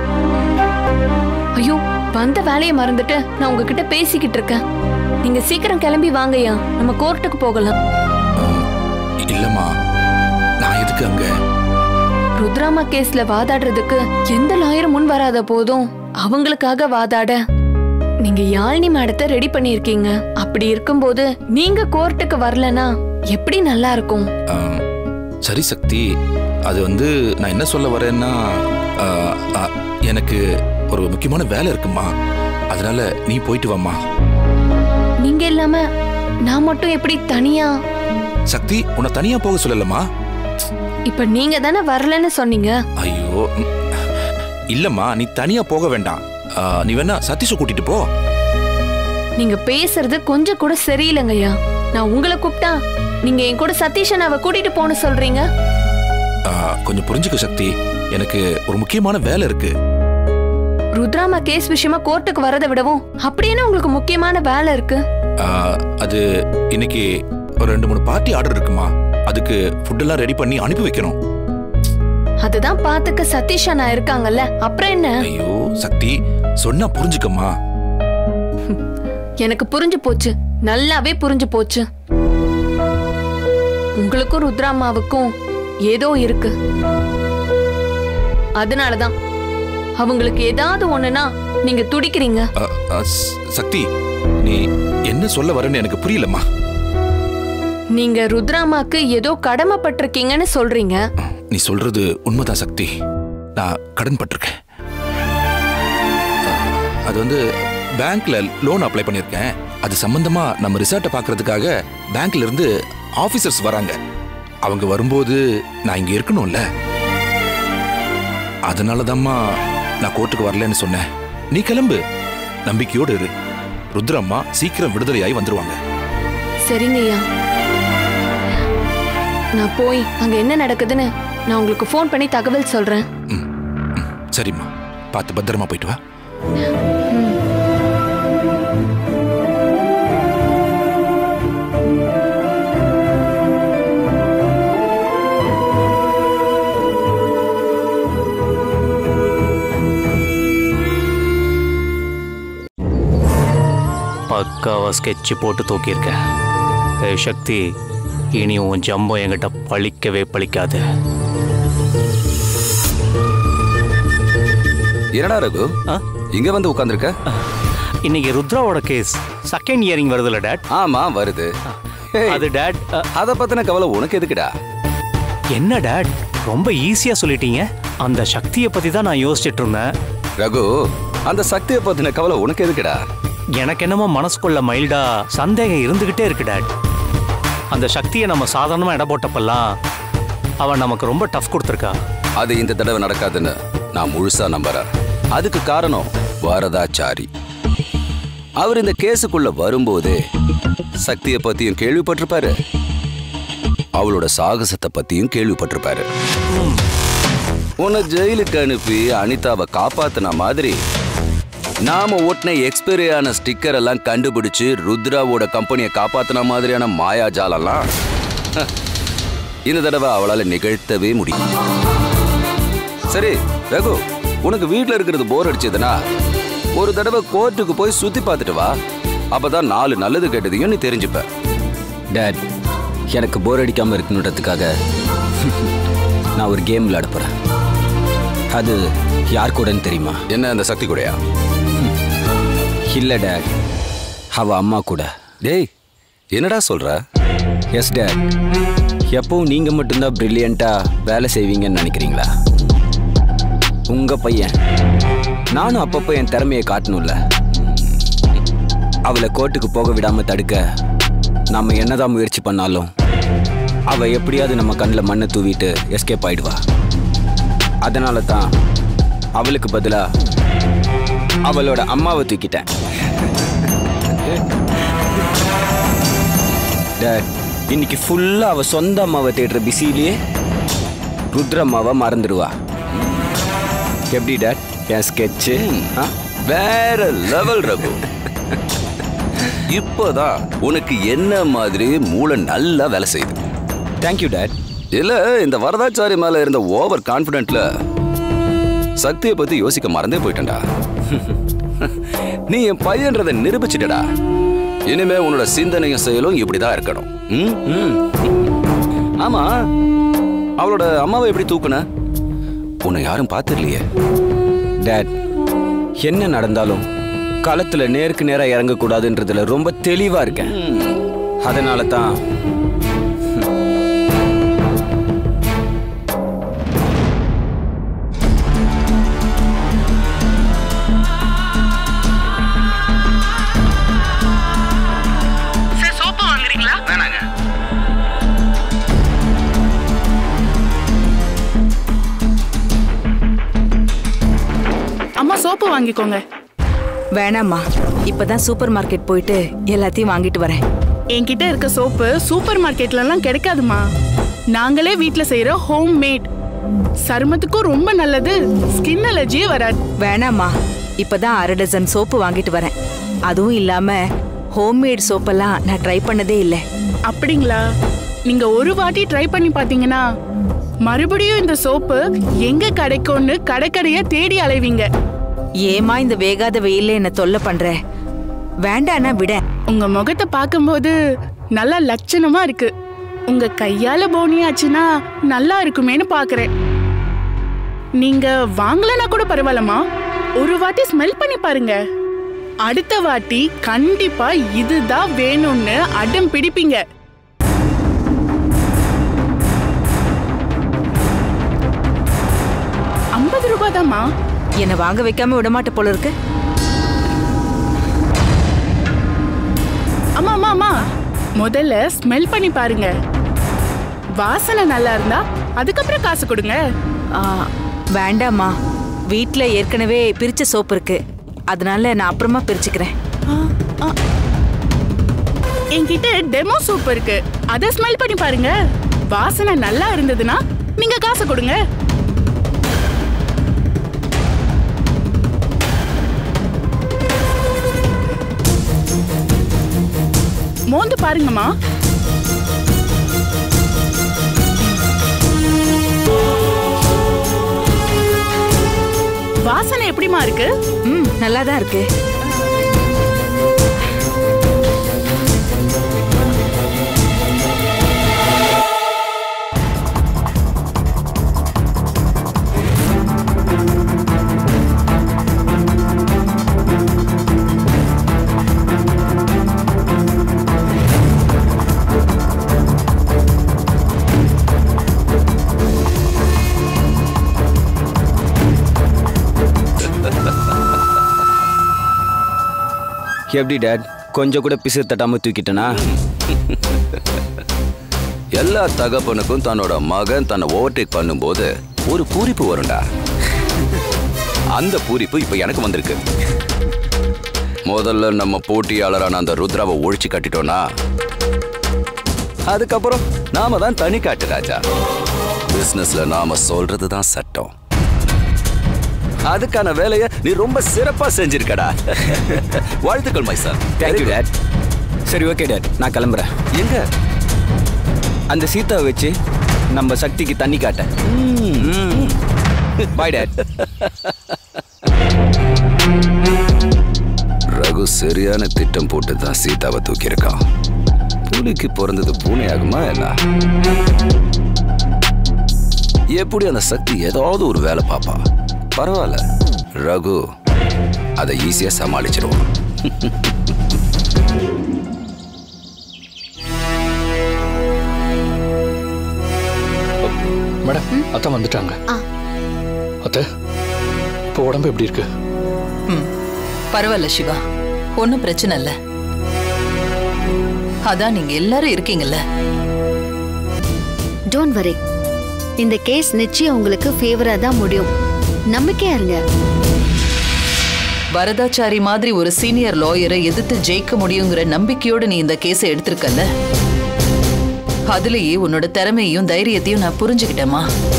Speaker 8: ஐயோ வந்த வேலையை மறந்துட்டு நான் உங்ககிட்ட பேசிக்கிட்டு இருக்கேன் நீங்க சீக்கிரம் கிளம்பி வாங்கய்யா நம்ம கோர்ட்டுக்கு போகலாம்
Speaker 1: இல்லம்மா நான் எதுக்கு அங்க
Speaker 8: ருத்ராமா கேஸ்ல வாதாடுறதுக்கு எந்த லாயரும் முன் வராத போதும் அவங்களுக்காக வாதாட நீங்க யாழினி மேடத்தை ரெடி பண்ணிருக்கீங்க அப்படி இருக்கும்போது நீங்க கோர்ட்டுக்கு வரலனா எப்படி நல்லா இருக்கும்
Speaker 1: ஆ, சரி சக்தி அது வந்து நான் என்ன சொல்ல வரேன்னா ஆ, ஆ, எனக்கு ஒரு முக்கியமான வேலை இருக்குமா அதனால நீ போயிட்டு வாம்மா
Speaker 8: நீங்க இல்லாம நான் மட்டும் எப்படி தனியா
Speaker 1: சக்தி உன்னை தனியா போக சொல்லலம்மா
Speaker 8: இப்ப நீங்க தானே வரலன்னு சொன்னீங்க
Speaker 1: ஐயோ ம், இல்லம்மா நீ தனியா போக வேண்டாம் ஆ, நீ வேணா சதீஷ கூட்டிட்டு போ
Speaker 8: நீங்க பேசுறது கொஞ்சம் கூட சரியில்லைங்கய்யா நான் உங்களை கூப்பிட்டா நீங்க என் கூட சதீஷன் அவ கூட்டிட்டு போன சொல்றீங்க
Speaker 1: ஆ, கொஞ்சம் புரிஞ்சுக்க சக்தி எனக்கு ஒரு முக்கியமான வேலை இருக்கு
Speaker 8: ருத்ராமா கேஸ் விஷயமா கோர்ட்டுக்கு வரதை விடவும் அப்படி என்ன உங்களுக்கு முக்கியமான வேலை இருக்கு
Speaker 1: ஆ, அது இன்னைக்கு ஒரு ரெண்டு மூணு பார்ட்டி ஆர்டர் இருக்குமா அதுக்கு ஃபுட்டெல்லாம் ரெடி பண்ணி அனுப்பி வைக்கணும்
Speaker 8: அதுதான் பாத்துக்க சதீஷ் அண்ணா இருக்காங்கல்ல அப்புறம் என்ன
Speaker 1: ஐயோ சக்தி சொன்னா புரிஞ்சுக்கம்மா
Speaker 8: எனக்கு புரிஞ்சு போச்சு நல்லாவே புரிஞ்சு போச்சு உங்களுக்கும் ருத்ராமாவுக்கும் ஏதோ இருக்கு அதனாலதான் அவங்களுக்கு ஏதாவது ஒண்ணுனா நீங்க துடிக்கிறீங்க
Speaker 1: அ, அ, ஸ்- சக்தி நீ என்ன சொல்ல வரேன்னு எனக்கு புரியலம்மா
Speaker 8: நீங்க ருத்ராமாக்கு ஏதோ கடமைப்பட்டிருக்கீங்கன்னு சொல்றீங்க
Speaker 1: நீ சொல்றது உண்மைதான் சக்தி நான் கடன் பட்டிருக்கேன் அது வந்து பேங்க்ல லோன் அப்ளை பண்ணியிருக்கேன் அது சம்பந்தமா நம்ம ரிசார்ட்டை பார்க்கறதுக்காக பேங்க்ல இருந்து ஆபீசர்ஸ் வராங்க அவங்க வரும்போது நான் இங்க இருக்கணும்ல அதனால நான் கோர்ட்டுக்கு வரலன்னு சொன்னேன் நீ கிளம்பு நம்பிக்கையோடு இரு ருத்ரம்மா சீக்கிரம் விடுதலையாகி வந்துருவாங்க
Speaker 8: சரிங்கய்யா நான் போய் அங்க என்ன நடக்குதுன்னு நான் உங்களுக்கு ஃபோன் பண்ணி தகவல் சொல்றேன்
Speaker 1: சரிம்மா பார்த்து பத்திரமா போயிட்டு வா
Speaker 9: பக்காவா ஸ்கெட்ச் போட்டு தூக்கியிருக்கேன் ஏய் சக்தி இனி உன் ஜம்பம் என்கிட்ட பழிக்கவே பழிக்காது
Speaker 10: என்னடா ரகு இங்க வந்து உட்கார்ந்திருக்க
Speaker 9: இன்னைக்கு ருத்ராவோட கேஸ் செகண்ட் இயரிங் வருதுல டேட்
Speaker 10: ஆமா வருது
Speaker 9: அது டேட்
Speaker 10: அத பத்தின கவலை உனக்கு எதுக்குடா
Speaker 9: என்ன டேட் ரொம்ப ஈஸியா சொல்லிட்டீங்க அந்த சக்தியை பத்தி தான் நான் யோசிச்சுட்டு இருந்தேன்
Speaker 10: ரகு அந்த சக்தியை பத்தின கவலை உனக்கு எதுக்குடா
Speaker 9: எனக்கு என்னமோ மனசுக்குள்ள மைல்டா சந்தேகம் இருந்துகிட்டே இருக்கு டேட் அந்த சக்தியை நம்ம சாதாரணமா இட போட்டப்பெல்லாம் அவன் நமக்கு ரொம்ப டஃப் கொடுத்துருக்கா
Speaker 10: அது இந்த தடவை நடக்காதுன்னு நான் முழுசா நம்புறேன் அதுக்கு காரணம் வரதாச்சாரி அவர் இந்த கேஸுக்குள்ள வரும்போதே சக்தியை பத்தியும் கேள்விப்பட்டிருப்பாரு அவளோட சாகசத்தை பத்தியும் கேள்விப்பட்டிருப்பாரு உன்னை ஜெயிலுக்கு அனுப்பி அனிதாவை காப்பாத்தின மாதிரி நாம ஓட்டின எக்ஸ்பைரி ஆன ஸ்டிக்கர் எல்லாம் கண்டுபிடிச்சு ருத்ராவோட கம்பெனியை காப்பாத்தின மாதிரியான மாயாஜாலம்லாம் ஹ, இந்த தடவை அவளால நிகழ்த்தவே முடியும் சரி ரகு உனக்கு வீட்ல இருக்கிறது போர் அடிச்சதுன்னா ஒரு தடவை கோர்ட்டுக்கு போய் சுத்தி பார்த்துட்டு வா அப்பதான் நாலு நல்லது கெட்டதையும் நீ தெரிஞ்சுப்ப
Speaker 6: டேட் எனக்கு போர் அடிக்காம இருக்கணுன்றதுக்காக நான் ஒரு கேம் விளையாட போறேன் அது யார் கூடன்னு தெரியுமா
Speaker 10: என்ன அந்த சக்தி கூடயா
Speaker 6: இல்ல டேட் அவ அம்மா கூட
Speaker 10: டேய் என்னடா சொல்ற
Speaker 6: எஸ் டேட் எப்பவும் நீங்க மட்டும்தான் பிரில்லியண்டா வேலை செய்வீங்கன்னு நினைக்கிறீங்களா உங்க பையன் நானும் அப்பப்போ என் திறமையை காட்டணும்ல அவளை கோர்ட்டுக்கு போக விடாம தடுக்க நாம என்னதான் முயற்சி பண்ணாலும் அவ எப்படியாவது நம்ம கண்ணில் மண்ணை தூவிட்டு எஸ்கேப் ஆயிடுவா அதனால தான் அவளுக்கு பதிலா அவளோட அம்மாவை தூக்கிட்டேன் டேட் இன்னைக்கு ஃபுல்லா அவ சொந்த அம்மாவை தேடுற பிஸிலேயே ருத்ரம்மாவை மறந்துடுவா எப்படி டேட் என் ஸ்கெட்சு
Speaker 10: வேற லெவல் ரகு இப்போதான் உனக்கு என்ன மாதிரி மூளை நல்லா வேலை செய்யுது
Speaker 6: தேங்க்யூ டேட்
Speaker 10: இல்ல இந்த வரதாச்சாரி மேல இருந்த ஓவர் கான்பிடென்ட்ல சக்தியை பத்தி யோசிக்க மறந்தே போயிட்டேன்டா நீ என் பையன்றதை நிரூபிச்சிட்டடா இனிமே உன்னோட சிந்தனையும் செயலும் இப்படிதான் இருக்கணும் ம்? ம். ஆமா அவளோட அம்மாவை எப்படி தூக்குன உன்னை யாரும் பார்த்துடலையே
Speaker 6: டேட் என்ன நடந்தாலும் களத்துல நேருக்கு நேரா இறங்கக்கூடாதுன்றதுல ரொம்ப தெளிவா இருக்கேன் அதனால தான்
Speaker 20: சார் சோப்பு வாங்குறீங்களா வேணாங்க
Speaker 7: அம்மா சோப்பு வாங்கிக்கோங்க
Speaker 21: வேணாம்மா இப்பதான் சூப்பர் மார்க்கெட் போயிட்டு எல்லாத்தையும் வாங்கிட்டு வரேன்
Speaker 7: என்கிட்ட இருக்க சோப்பு சூப்பர் மார்க்கெட்ல எல்லாம் கிடைக்காதுமா நாங்களே வீட்ல செய்யற ஹோம் மேட் சருமத்துக்கும் ரொம்ப நல்லது ஸ்கின் அலர்ஜியே வராது
Speaker 21: வேணாம்மா இப்பதான் அரை டசன் சோப்பு வாங்கிட்டு வரேன் அதுவும் இல்லாம ஹோம்மேட் சோப்பெல்லாம் நான் ட்ரை பண்ணதே இல்லை
Speaker 7: அப்படிங்களா நீங்க ஒரு வாட்டி ட்ரை பண்ணி பாத்தீங்கன்னா மறுபடியும் இந்த சோப்பு எங்க கிடைக்கும்னு கடைக்கடையா தேடி அலைவீங்க
Speaker 21: ஏமா இந்த வேகாத வெயில்ல என்ன தொல்லை பண்ற வேண்டானா விட
Speaker 7: உங்க முகத்தை பார்க்கும்போது நல்லா லட்சணமா இருக்கு உங்க கையால போனியாச்சுன்னா நல்லா இருக்குமேன்னு பாக்குறேன் நீங்க வாங்கலனா கூட பரவாயில்லம்மா ஒரு வாட்டி ஸ்மெல் பண்ணி பாருங்க அடுத்த வாட்டி கண்டிப்பா இதுதான் வேணும்னு அடம் பிடிப்பீங்க ஐம்பது ரூபாய் தாம்மா
Speaker 21: என்ன வாங்க வைக்காம விடமாட்ட போல இருக்கு
Speaker 7: அம்மா அம்மா அம்மா முதல்ல ஸ்மெல் பண்ணி பாருங்க வாசனை நல்லா இருந்தா அதுக்கப்புறம் காசு கொடுங்க
Speaker 21: ஆ, வேண்டாம்மா வீட்ல ஏற்கனவே பிரிச்ச சோப்பு இருக்கு அதனால நான் அப்புறமா பிரிச்சுக்கிறேன்
Speaker 7: என்கிட்ட டெமோ சூப் இருக்கு அத ஸ்மெல் பண்ணி பாருங்க வாசனை நல்லா இருந்ததுன்னா நீங்க காசு கொடுங்க மோந்து பாருங்கம்மா வாசனை எப்படிமா இருக்கு
Speaker 21: ம் நல்லா தான் இருக்கு
Speaker 6: எப்படி டேட் கொஞ்சம் கூட பிசு தட்டாம தூக்கிட்டனா
Speaker 10: எல்லா தகப்பனுக்கும் தன்னோட மகன் தன்னை ஓவர்டேக் பண்ணும்போது ஒரு பூரிப்பு வரும்டா அந்த பூரிப்பு இப்ப எனக்கு வந்திருக்கு முதல்ல நம்ம போட்டியாளரான அந்த ருத்ராவை ஒழிச்சு கட்டிட்டோம்னா அதுக்கப்புறம் நாம தான் தனி காட்டு ராஜா பிசினஸ்ல நாம சொல்றது தான் சட்டம் அதுக்கான வேலையை நீ ரொம்ப சிறப்பா செஞ்சிருக்கடா வாழ்த்துக்கள் மைசான்
Speaker 6: தேங்க்யூ டேட் சரி ஓகே டேட் நான் கிளம்புறேன்
Speaker 10: எங்க
Speaker 6: அந்த சீதாவை வச்சு நம்ம சக்திக்கு தண்ணி காட்ட பாய் டேட்
Speaker 10: ரகு சரியான திட்டம் போட்டு தான் சீதாவை தூக்கியிருக்கான் புலிக்கு பிறந்தது பூனை ஆகுமா என்ன எப்படி அந்த சக்தி ஏதாவது ஒரு வேலை பாப்பா பரவாயில்ல ரகு அதை ஈஸியா சமாளிச்சிருவான்
Speaker 4: மேடம் அத்தை வந்துட்டாங்க அத்தை இப்போ உடம்பு எப்படி இருக்கு
Speaker 17: ம் பரவாயில்ல சிவா ஒன்றும் பிரச்சனை இல்லை அதான் நீங்க எல்லாரும் இருக்கீங்கல்ல
Speaker 3: டோன்ட் வரி இந்த கேஸ் நிச்சயம் உங்களுக்கு ஃபேவரா தான் முடியும் நம்பிக்கையா இருங்க
Speaker 17: வரதாச்சாரி மாதிரி ஒரு சீனியர் லாயரை எதிர்த்து ஜெயிக்க முடியுங்கிற நம்பிக்கையோட நீ இந்த கேஸை எடுத்திருக்கல்ல அதுலயே உன்னோட திறமையையும் தைரியத்தையும் நான் புரிஞ்சுக்கிட்டேமா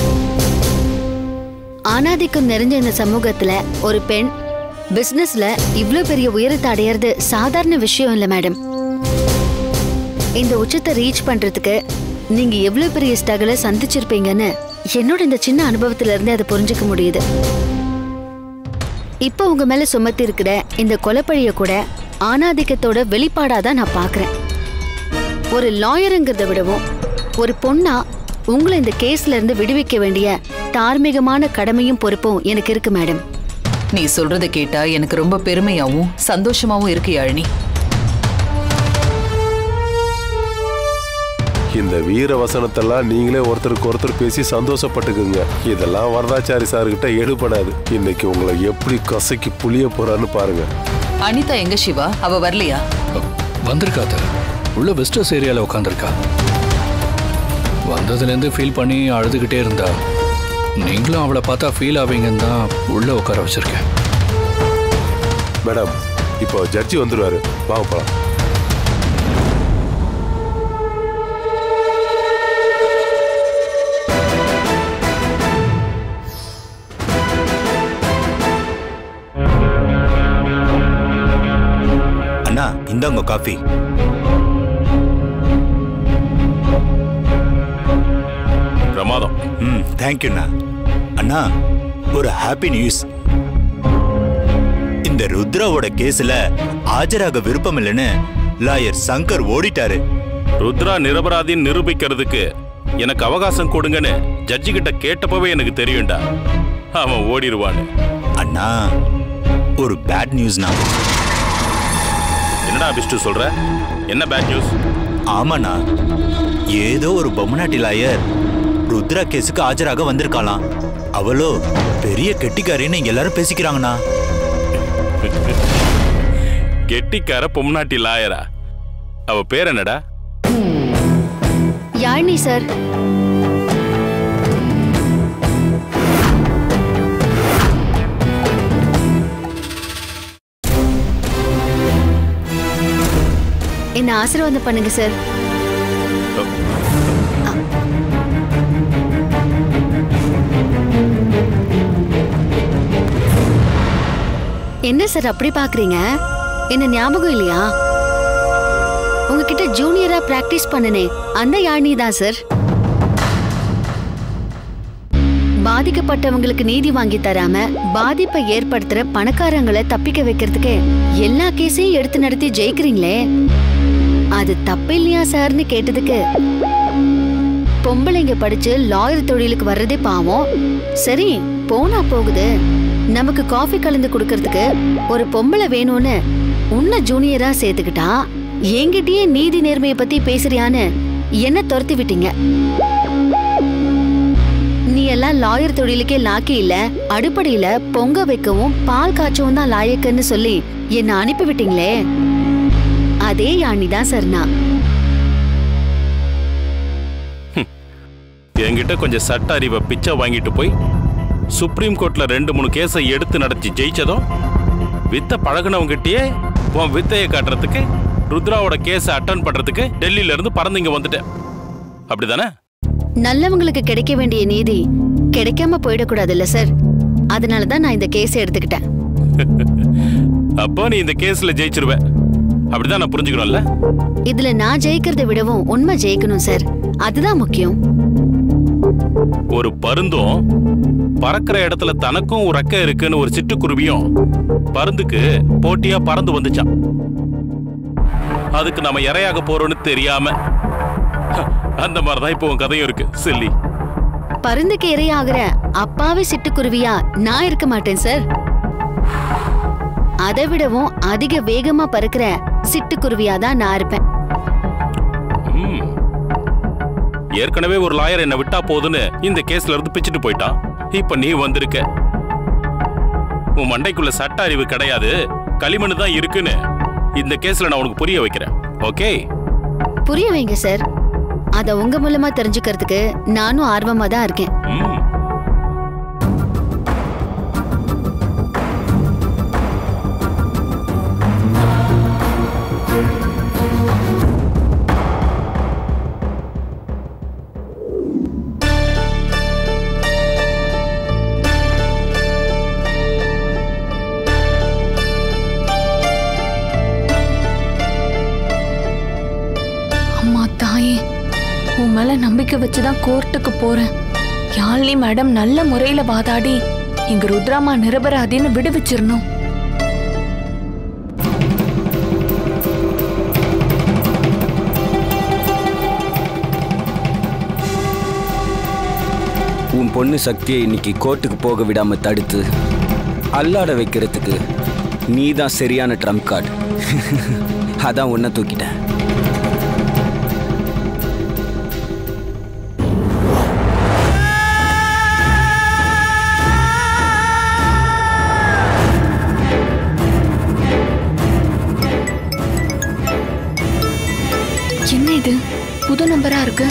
Speaker 3: ஆணாதிக்கம் நிறைஞ்ச இந்த சமூகத்துல ஒரு பெண் பிசினஸ்ல இவ்ளோ பெரிய உயரத்தை அடையறது சாதாரண விஷயம் இல்ல மேடம் இந்த உச்சத்தை ரீச் பண்றதுக்கு நீங்க எவ்வளவு பெரிய ஸ்ட்ரகிள சந்திச்சிருப்பீங்கன்னு என்னோட இந்த சின்ன அனுபவத்துல இருந்து அதை புரிஞ்சுக்க முடியுது இப்போ உங்க மேல சுமத்தி இருக்கிற இந்த கொலைப்பழிய கூட ஆணாதிக்கத்தோட வெளிப்பாடா தான் நான் பாக்குறேன் ஒரு லாயருங்கிறத விடவும் ஒரு பொண்ணா உங்களை இந்த கேஸ்ல இருந்து விடுவிக்க வேண்டிய தார்மீகமான கடமையும் பொறுப்பும் எனக்கு இருக்கு மேடம்
Speaker 17: நீ சொல்றதை கேட்டா எனக்கு ரொம்ப பெருமையாவும் சந்தோஷமாவும் இருக்கு யாழினி
Speaker 11: இந்த வீர வசனத்தெல்லாம் நீங்களே ஒருத்தருக்கு ஒருத்தர் பேசி சந்தோஷப்பட்டுக்குங்க இதெல்லாம் வரதாச்சாரி சார்கிட்ட எடுபடாது இன்னைக்கு உங்களை எப்படி கசக்கி புளிய போறான்னு பாருங்க
Speaker 17: அனிதா எங்க சிவா அவ வரலையா
Speaker 4: வந்திருக்கா அத்தை. உள்ள வெஸ்டர்ஸ் ஏரியால உட்காந்துருக்கா வந்ததுலேருந்து ஃபீல் பண்ணி அழுதுகிட்டே இருந்தா நீங்களும் அவளை பார்த்தா ஃபீல் ஆவீங்கன்னு தான் உள்ள உட்கார வச்சிருக்கேன்
Speaker 11: மேடம் இப்போ ஜட்ஜி வந்துருவாரு வாங்க போலாம்
Speaker 16: அண்ணா இந்தாங்க காஃபி
Speaker 1: பிரமாதம்
Speaker 16: ம் தேங்க்யூண்ணா அண்ணா ஒரு ஹாப்பி நியூஸ் இந்த ருத்ராவோட கேஸ்ல ஆஜராக விருப்பம் இல்லைன்னு லாயர் சங்கர் ஓடிட்டாரு
Speaker 1: ருத்ரா நிரபராதின்னு நிரூபிக்கிறதுக்கு எனக்கு அவகாசம் கொடுங்கன்னு ஜட்ஜி கிட்ட கேட்டப்பவே எனக்கு தெரியும்டா அவன் ஓடிடுவான்னு
Speaker 16: அண்ணா ஒரு பேட் நியூஸ்னா
Speaker 1: என்னடா விஷ்ணு சொல்ற என்ன பேட் நியூஸ்
Speaker 16: ஆமாண்ணா ஏதோ ஒரு பொம்மநாட்டி லாயர் ருத்ரா கேஸுக்கு ஆஜராக வந்திருக்காளாம் அவளோ பெரிய கெட்டிக்காரின்னு இங்க எல்லாரும் பேசிக்கிறாங்கண்ணா
Speaker 1: கெட்டிக்கார பொம்னாட்டி லாயரா அவ பேர் என்னடா
Speaker 3: யாழினி சார் என்ன ஆசீர்வாதம் பண்ணுங்க சார் என்ன சார் அப்படி பாக்குறீங்க என்ன ஞாபகம் இல்லையா உங்ககிட்ட ஜூனியரா பிராக்டிஸ் பண்ணனே அந்த யாழினி தான் சார் பாதிக்கப்பட்டவங்களுக்கு நீதி வாங்கி தராம பாதிப்பை ஏற்படுத்துற பணக்காரங்களை தப்பிக்க வைக்கிறதுக்கு எல்லா கேஸையும் எடுத்து நடத்தி ஜெயிக்கிறீங்களே அது தப்பு இல்லையா சார்னு கேட்டதுக்கு பொம்பளைங்க படிச்சு லாயர் தொழிலுக்கு வர்றதே பாவம் சரி போனா போகுது நமக்கு காஃபி கலந்து கொடுக்கறதுக்கு ஒரு பொம்பளை வேணும்னு உன்னை ஜூனியரா சேர்த்துக்கிட்டா என்கிட்டயே நீதி நேர்மையை பத்தி பேசுறியான்னு என்ன துரத்தி விட்டீங்க நீ எல்லாம் லாயர் தொழிலுக்கே லாக்கி இல்ல அடுப்படியில பொங்க வைக்கவும் பால் காய்ச்சவும் தான் லாயக்குன்னு சொல்லி என்ன அனுப்பி விட்டீங்களே அதே யானி தான் சர்னா
Speaker 1: என்கிட்ட கொஞ்சம் சட்ட அறிவை பிச்சை வாங்கிட்டு போய் சுப்ரீம் கோர்ட்ல ரெண்டு மூணு கேஸை எடுத்து நடத்தி ஜெயிச்சதும் வித்த பழகுனவங்கிட்டயே உன் வித்தையை காட்டுறதுக்கு ருத்ராவோட கேஸை அட்டன் பண்றதுக்கு டெல்லியில இருந்து பறந்து இங்க வந்துட்டேன் அப்படிதானே
Speaker 3: நல்லவங்களுக்கு கிடைக்க வேண்டிய நீதி கிடைக்காம போயிடக்கூடாதுல்ல சார் அதனால தான் நான் இந்த கேஸை எடுத்துக்கிட்டேன்
Speaker 1: அப்போ நீ இந்த கேஸ்ல ஜெயிச்சிருவ அப்படிதான் நான் புரிஞ்சுக்கணும்ல
Speaker 3: இதுல நான் ஜெயிக்கிறதை விடவும் உண்மை ஜெயிக்கணும் சார் அதுதான் முக்கியம்
Speaker 1: ஒரு பருந்தும் பறக்கிற இடத்துல தனக்கும் ஒரு ரெக்கை இருக்குன்னு ஒரு சிட்டுக்குருவியும் பருந்துக்கு போட்டியா பறந்து வந்துச்சான் அதுக்கு நம்ம இரையாக போறோம்னு தெரியாம அந்த மாதிரிதான் இப்போ உன் கதையும் இருக்கு சில்லி
Speaker 3: பருந்துக்கு இரையாகிற அப்பாவி சிட்டுக்குருவியா நான் இருக்க மாட்டேன் சார் அதை விடவும் அதிக வேகமா பறக்கிற சிட்டுக்குருவியா தான் நான் இருப்பேன்
Speaker 1: ம். ஏற்கனவே ஒரு லாயர் என்ன விட்டா போதுன்னு இந்த கேஸ்ல இருந்து பிச்சுட்டு போயிட்டான் இப்ப நீ வந்திருக்க உன் மண்டைக்குள்ள சட்ட அறிவு கிடையாது களிமண் தான் இருக்குன்னு இந்த கேஸ்ல நான் உனக்கு புரிய வைக்கிறேன் ஓகே
Speaker 3: புரிய வைங்க சார் அத உங்க மூலமா தெரிஞ்சுக்கிறதுக்கு நானும் ஆர்வமா தான் இருக்கேன்
Speaker 8: மேல நம்பிக்கை வச்சுதான் கோர்ட்டுக்கு போறேன் யாழ்னி மேடம் நல்ல முறையில வாதாடி எங்க ருத்ராமா நிரபராதின்னு விடுவிச்சிரணும்
Speaker 6: உன் பொண்ணு சக்தியை இன்னைக்கு கோர்ட்டுக்கு போக விடாம தடுத்து அல்லாட வைக்கிறதுக்கு நீ தான் சரியான ட்ரம்ப் கார்டு அதான் உன்னை தூக்கிட்டேன்
Speaker 8: என்ன இது புது நம்பரா இருக்கு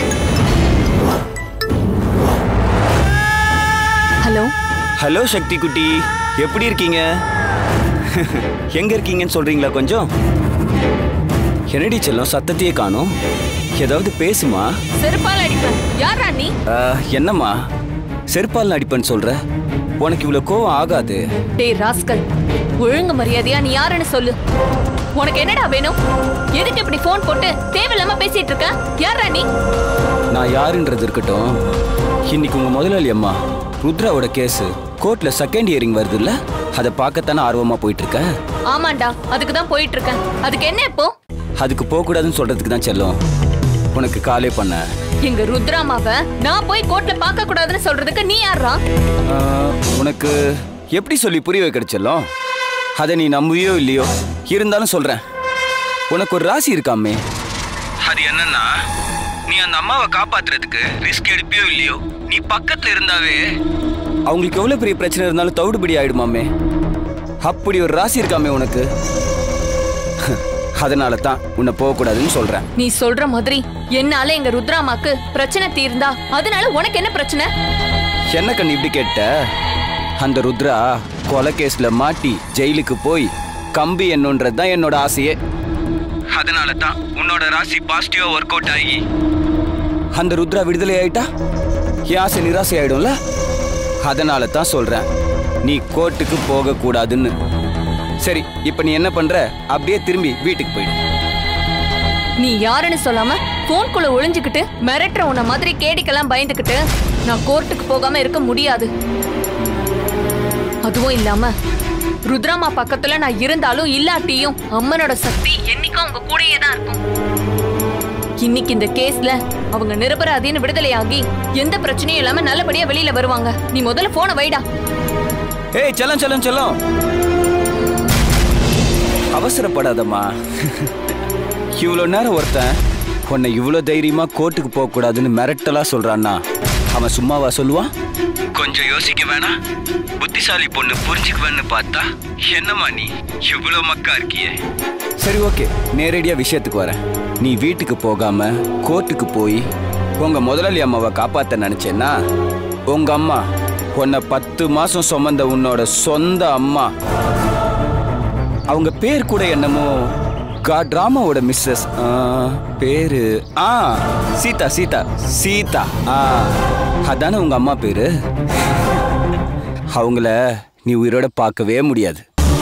Speaker 8: ஹலோ
Speaker 6: ஹலோ சக்தி குட்டி எப்படி இருக்கீங்க எங்க இருக்கீங்கன்னு சொல்றீங்களா கொஞ்சம் என்னடி செல்லம் சத்தத்தையே காணும் ஏதாவது பேசுமா
Speaker 8: செருப்பால் அடிப்பேன் யாரா நீ
Speaker 6: ஆ, என்னம்மா செருப்பால் அடிப்பேன்னு சொல்ற உனக்கு இவ்வளவு கோவம் ஆகாது
Speaker 8: டேய் ராஸ்கல் ஒழுங்கு மரியாதையா நீ யாருன்னு சொல்லு உனக்கு என்னடா வேணும் எதுக்கு இப்படி ஃபோன் போட்டு தேவையில்லாம பேசிட்டு இருக்க யாரா நீ
Speaker 6: நான் யாருன்றது இருக்கட்டும் இன்னைக்கு உங்க முதலாளி அம்மா ருத்ராவோட கேஸ் கோர்ட்ல செகண்ட் ஹியரிங் வருதுல்ல அதை பார்க்கத்தானே ஆர்வமா போயிட்டு இருக்க
Speaker 8: ஆமாண்டா அதுக்கு தான் போயிட்டு இருக்கேன் அதுக்கு என்ன இப்போ
Speaker 6: அதுக்கு போகக்கூடாதுன்னு சொல்றதுக்கு தான் செல்லும் உனக்கு காலே பண்ண
Speaker 8: எங்க ருத்ராமாவ நான் போய் கோர்ட்ல பார்க்க கூடாதுன்னு சொல்றதுக்கு நீ யாரா
Speaker 6: ஆ, உனக்கு எப்படி சொல்லி புரிய வைக்கிற செல்லம் அதை நீ நம்புவியோ இல்லையோ இருந்தாலும் சொல்றேன் உனக்கு ஒரு ராசி இருக்காமே அது என்னன்னா நீ அந்த அம்மாவை காப்பாத்துறதுக்கு ரிஸ்க் எடுப்பியோ இல்லையோ நீ பக்கத்துல இருந்தாவே அவங்களுக்கு எவ்வளவு பெரிய பிரச்சனை இருந்தாலும் தவிடுபடி ஆயிடுமாமே அப்படி ஒரு ராசி இருக்காமே உனக்கு அதனால தான் உன்னை போகக்கூடாதுன்னு சொல்றேன்
Speaker 8: நீ சொல்ற மாதிரி என்னால எங்க ருத்ராமாக்கு பிரச்சனை தீர்ந்தா அதனால உனக்கு என்ன பிரச்சனை
Speaker 6: என்ன கண்ணு இப்படி கேட்ட அந்த ருத்ரா கொலை கேஸ்ல மாட்டி ஜெயிலுக்கு போய் கம்பி என்னன்றது தான் என்னோட ஆசையே அதனால தான் உன்னோட ராசி பாசிட்டிவா ஒர்க் அவுட் ஆகி அந்த ருத்ரா விடுதலை ஆயிட்டா என் ஆசை நிராசை ஆயிடும்ல அதனால தான் சொல்றேன் நீ கோர்ட்டுக்கு போக கூடாதுன்னு சரி இப்ப நீ என்ன பண்ற அப்படியே திரும்பி வீட்டுக்கு போயிடு
Speaker 8: நீ யாருன்னு சொல்லாம போன்குள்ள ஒளிஞ்சுக்கிட்டு மிரட்டுற உன்ன மாதிரி கேடிக்கெல்லாம் பயந்துக்கிட்டு நான் கோர்ட்டுக்கு போகாம இருக்க முடியாது அதுவும் இல்லாம ருத்ராமா பக்கத்துல நான் இருந்தாலும் இல்லாட்டியும் அம்மனோட சக்தி என்னைக்கும் உங்க கூடயே தான் இருக்கும் இன்னைக்கு இந்த கேஸ்ல அவங்க நிரபராதின்னு விடுதலையாகி எந்த பிரச்சனையும் இல்லாம நல்லபடியா வெளியில வருவாங்க நீ முதல்ல போனை வைடா
Speaker 6: ஏய் செல்லம் செல்லம் செல்லம் அவசரப்படாதம்மா இவ்வளோ நேரம் ஒருத்தன் உன்னை இவ்வளோ தைரியமா கோர்ட்டுக்கு போக கூடாதுன்னு மிரட்டலா சொல்றான்னா அவன் சும்மாவா சொல்லுவான் கொஞ்சம் யோசிக்க வேணாம் புத்திசாலி பொண்ணு புரிஞ்சுக்குவேன்னு பார்த்தா என்னம்மா நீ இவ்வளோ மக்கா இருக்கியே சரி ஓகே நேரடியா விஷயத்துக்கு வரேன் நீ வீட்டுக்கு போகாம கோர்ட்டுக்கு போய் உங்க முதலாளி அம்மாவை காப்பாத்த நினைச்சேன்னா உங்க அம்மா உன்னை பத்து மாசம் சுமந்த உன்னோட சொந்த அம்மா அவங்க பேர் கூட என்னமோ கா டிராமாவோட மிஸ்ஸஸ் பேரு ஆ சீதா சீதா சீதா ஆ அதானே உங்க அம்மா பேரு அவங்கள நீ உயிரோட பார்க்கவே முடியாது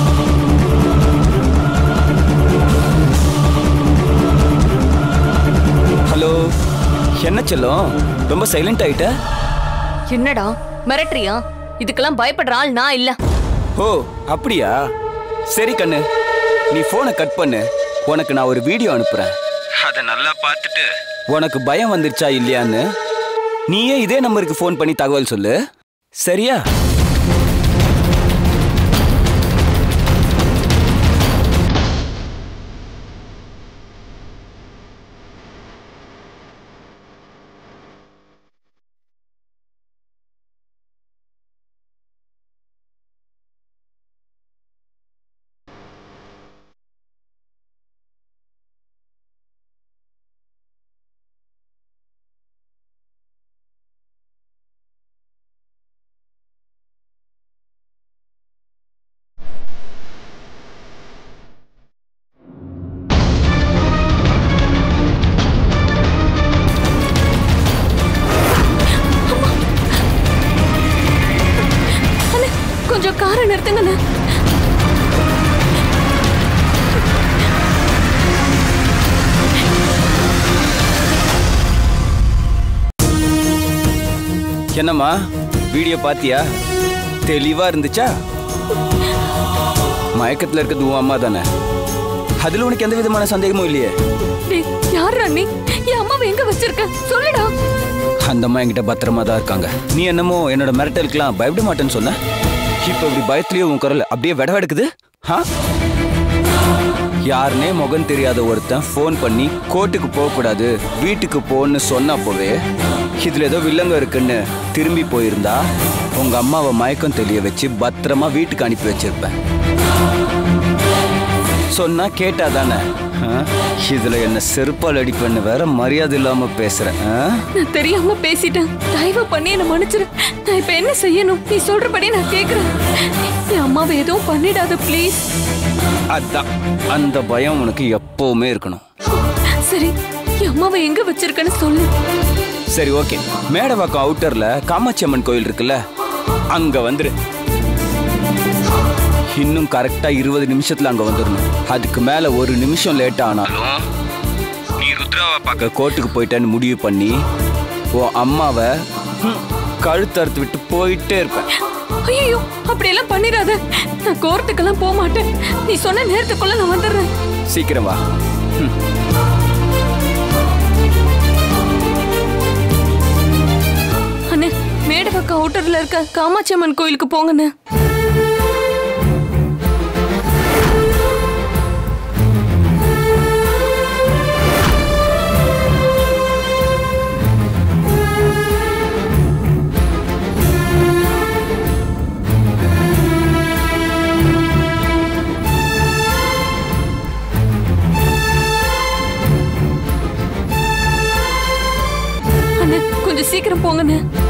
Speaker 6: ஹலோ என்ன செல்லம் ரொம்ப சைலண்ட் ஆயிட்ட
Speaker 8: என்னடா மிரட்டுறியா இதுக்கெல்லாம் பயப்படுற ஆள் நான் இல்ல
Speaker 6: ஓ அப்படியா சரி கண்ணு நீ போனை கட் பண்ணு உனக்கு நான் ஒரு வீடியோ அனுப்புறேன் அதை நல்லா பார்த்துட்டு உனக்கு பயம் வந்துருச்சா இல்லையான்னு நீயே இதே நம்பருக்கு ஃபோன் பண்ணி தகவல் சொல்லு சரியா
Speaker 8: அண்ணே, கொஞ்சம் காரை நிறுத்துங்கண்ணே
Speaker 6: என்னம்மா வீடியோ பாத்தியா தெளிவா இருந்துச்சா மயக்கத்துல இருக்கிறது உன் அம்மா தானே அதுல உனக்கு எந்த விதமான சந்தேகமும் இல்லையே
Speaker 8: டேய் யாரா நீ என் அம்மாவை எங்க வச்சிருக்க சொல்லுடா
Speaker 6: அந்த அம்மா என்கிட்ட பத்திரமா தான் இருக்காங்க நீ என்னமோ என்னோட மிரட்டலுக்கெல்லாம் பயப்பட மாட்டேன்னு சொன்ன இப்ப இப்படி பயத்துலயே உன் குரல் அப்படியே விட வெடுக்குது ஆ யாருனே முகம் தெரியாத ஒருத்தன் ஃபோன் பண்ணி கோர்ட்டுக்கு போகக்கூடாது வீட்டுக்கு போன்னு சொன்னப்போவே இதுல ஏதோ வில்லங்க இருக்குன்னு திரும்பி போயிருந்தா உங்க அம்மாவை மயக்கம் தெளிய வச்சு பத்திரமா வீட்டுக்கு அனுப்பி வச்சிருப்பேன் சொன்னா கேட்டா தானே இதுல என்ன செருப்பால் அடிப்பேன்னு வேற மரியாதை இல்லாம பேசுறேன் ஆ?
Speaker 8: நான் தெரியாம பேசிட்டேன் தயவு பண்ணி என்ன மன்னிச்சிரு நான் இப்ப என்ன செய்யணும் நீ சொல்றபடி நான் கேக்குறேன் என் அம்மாவை எதுவும் பண்ணிடாத ப்ளீஸ்
Speaker 6: அதான் அந்த பயம் உனக்கு எப்பவுமே இருக்கணும்
Speaker 8: சரி என் அம்மாவை எங்க வச்சிருக்கன்னு சொல்லு
Speaker 6: சரி ஓகே மேடவாக்கம் அவுட்டர்ல காமாட்சி அம்மன் கோயில் இருக்குல்ல அங்க வந்துரு இன்னும் கரெக்டா இருபது நிமிஷத்துல அங்க வந்துடணும் அதுக்கு மேல ஒரு நிமிஷம் லேட் ஆனாலும் நீ ருத்ராவை பார்க்க கோர்ட்டுக்கு போயிட்டேன்னு முடிவு பண்ணி உன் அம்மாவை ஹம், கழுத்தறுத்து விட்டு போயிட்டே இருப்பேன்
Speaker 8: ஐயோ அப்படியெல்லாம் பண்ணிடாத நான் கோர்ட்டுக்கெல்லாம் போக மாட்டேன் நீ சொன்ன நேரத்துக்குள்ள நான் வந்துடுறேன்
Speaker 6: சீக்கிரம் வா ஹம்.
Speaker 8: அண்ணே மேடவாக்கம் அவுட்டர்ல இருக்க காமாட்சி அம்மன் கோயிலுக்கு போங்கண்ணே அண்ணே கொஞ்சம் சீக்கிரம் போங்கண்ணே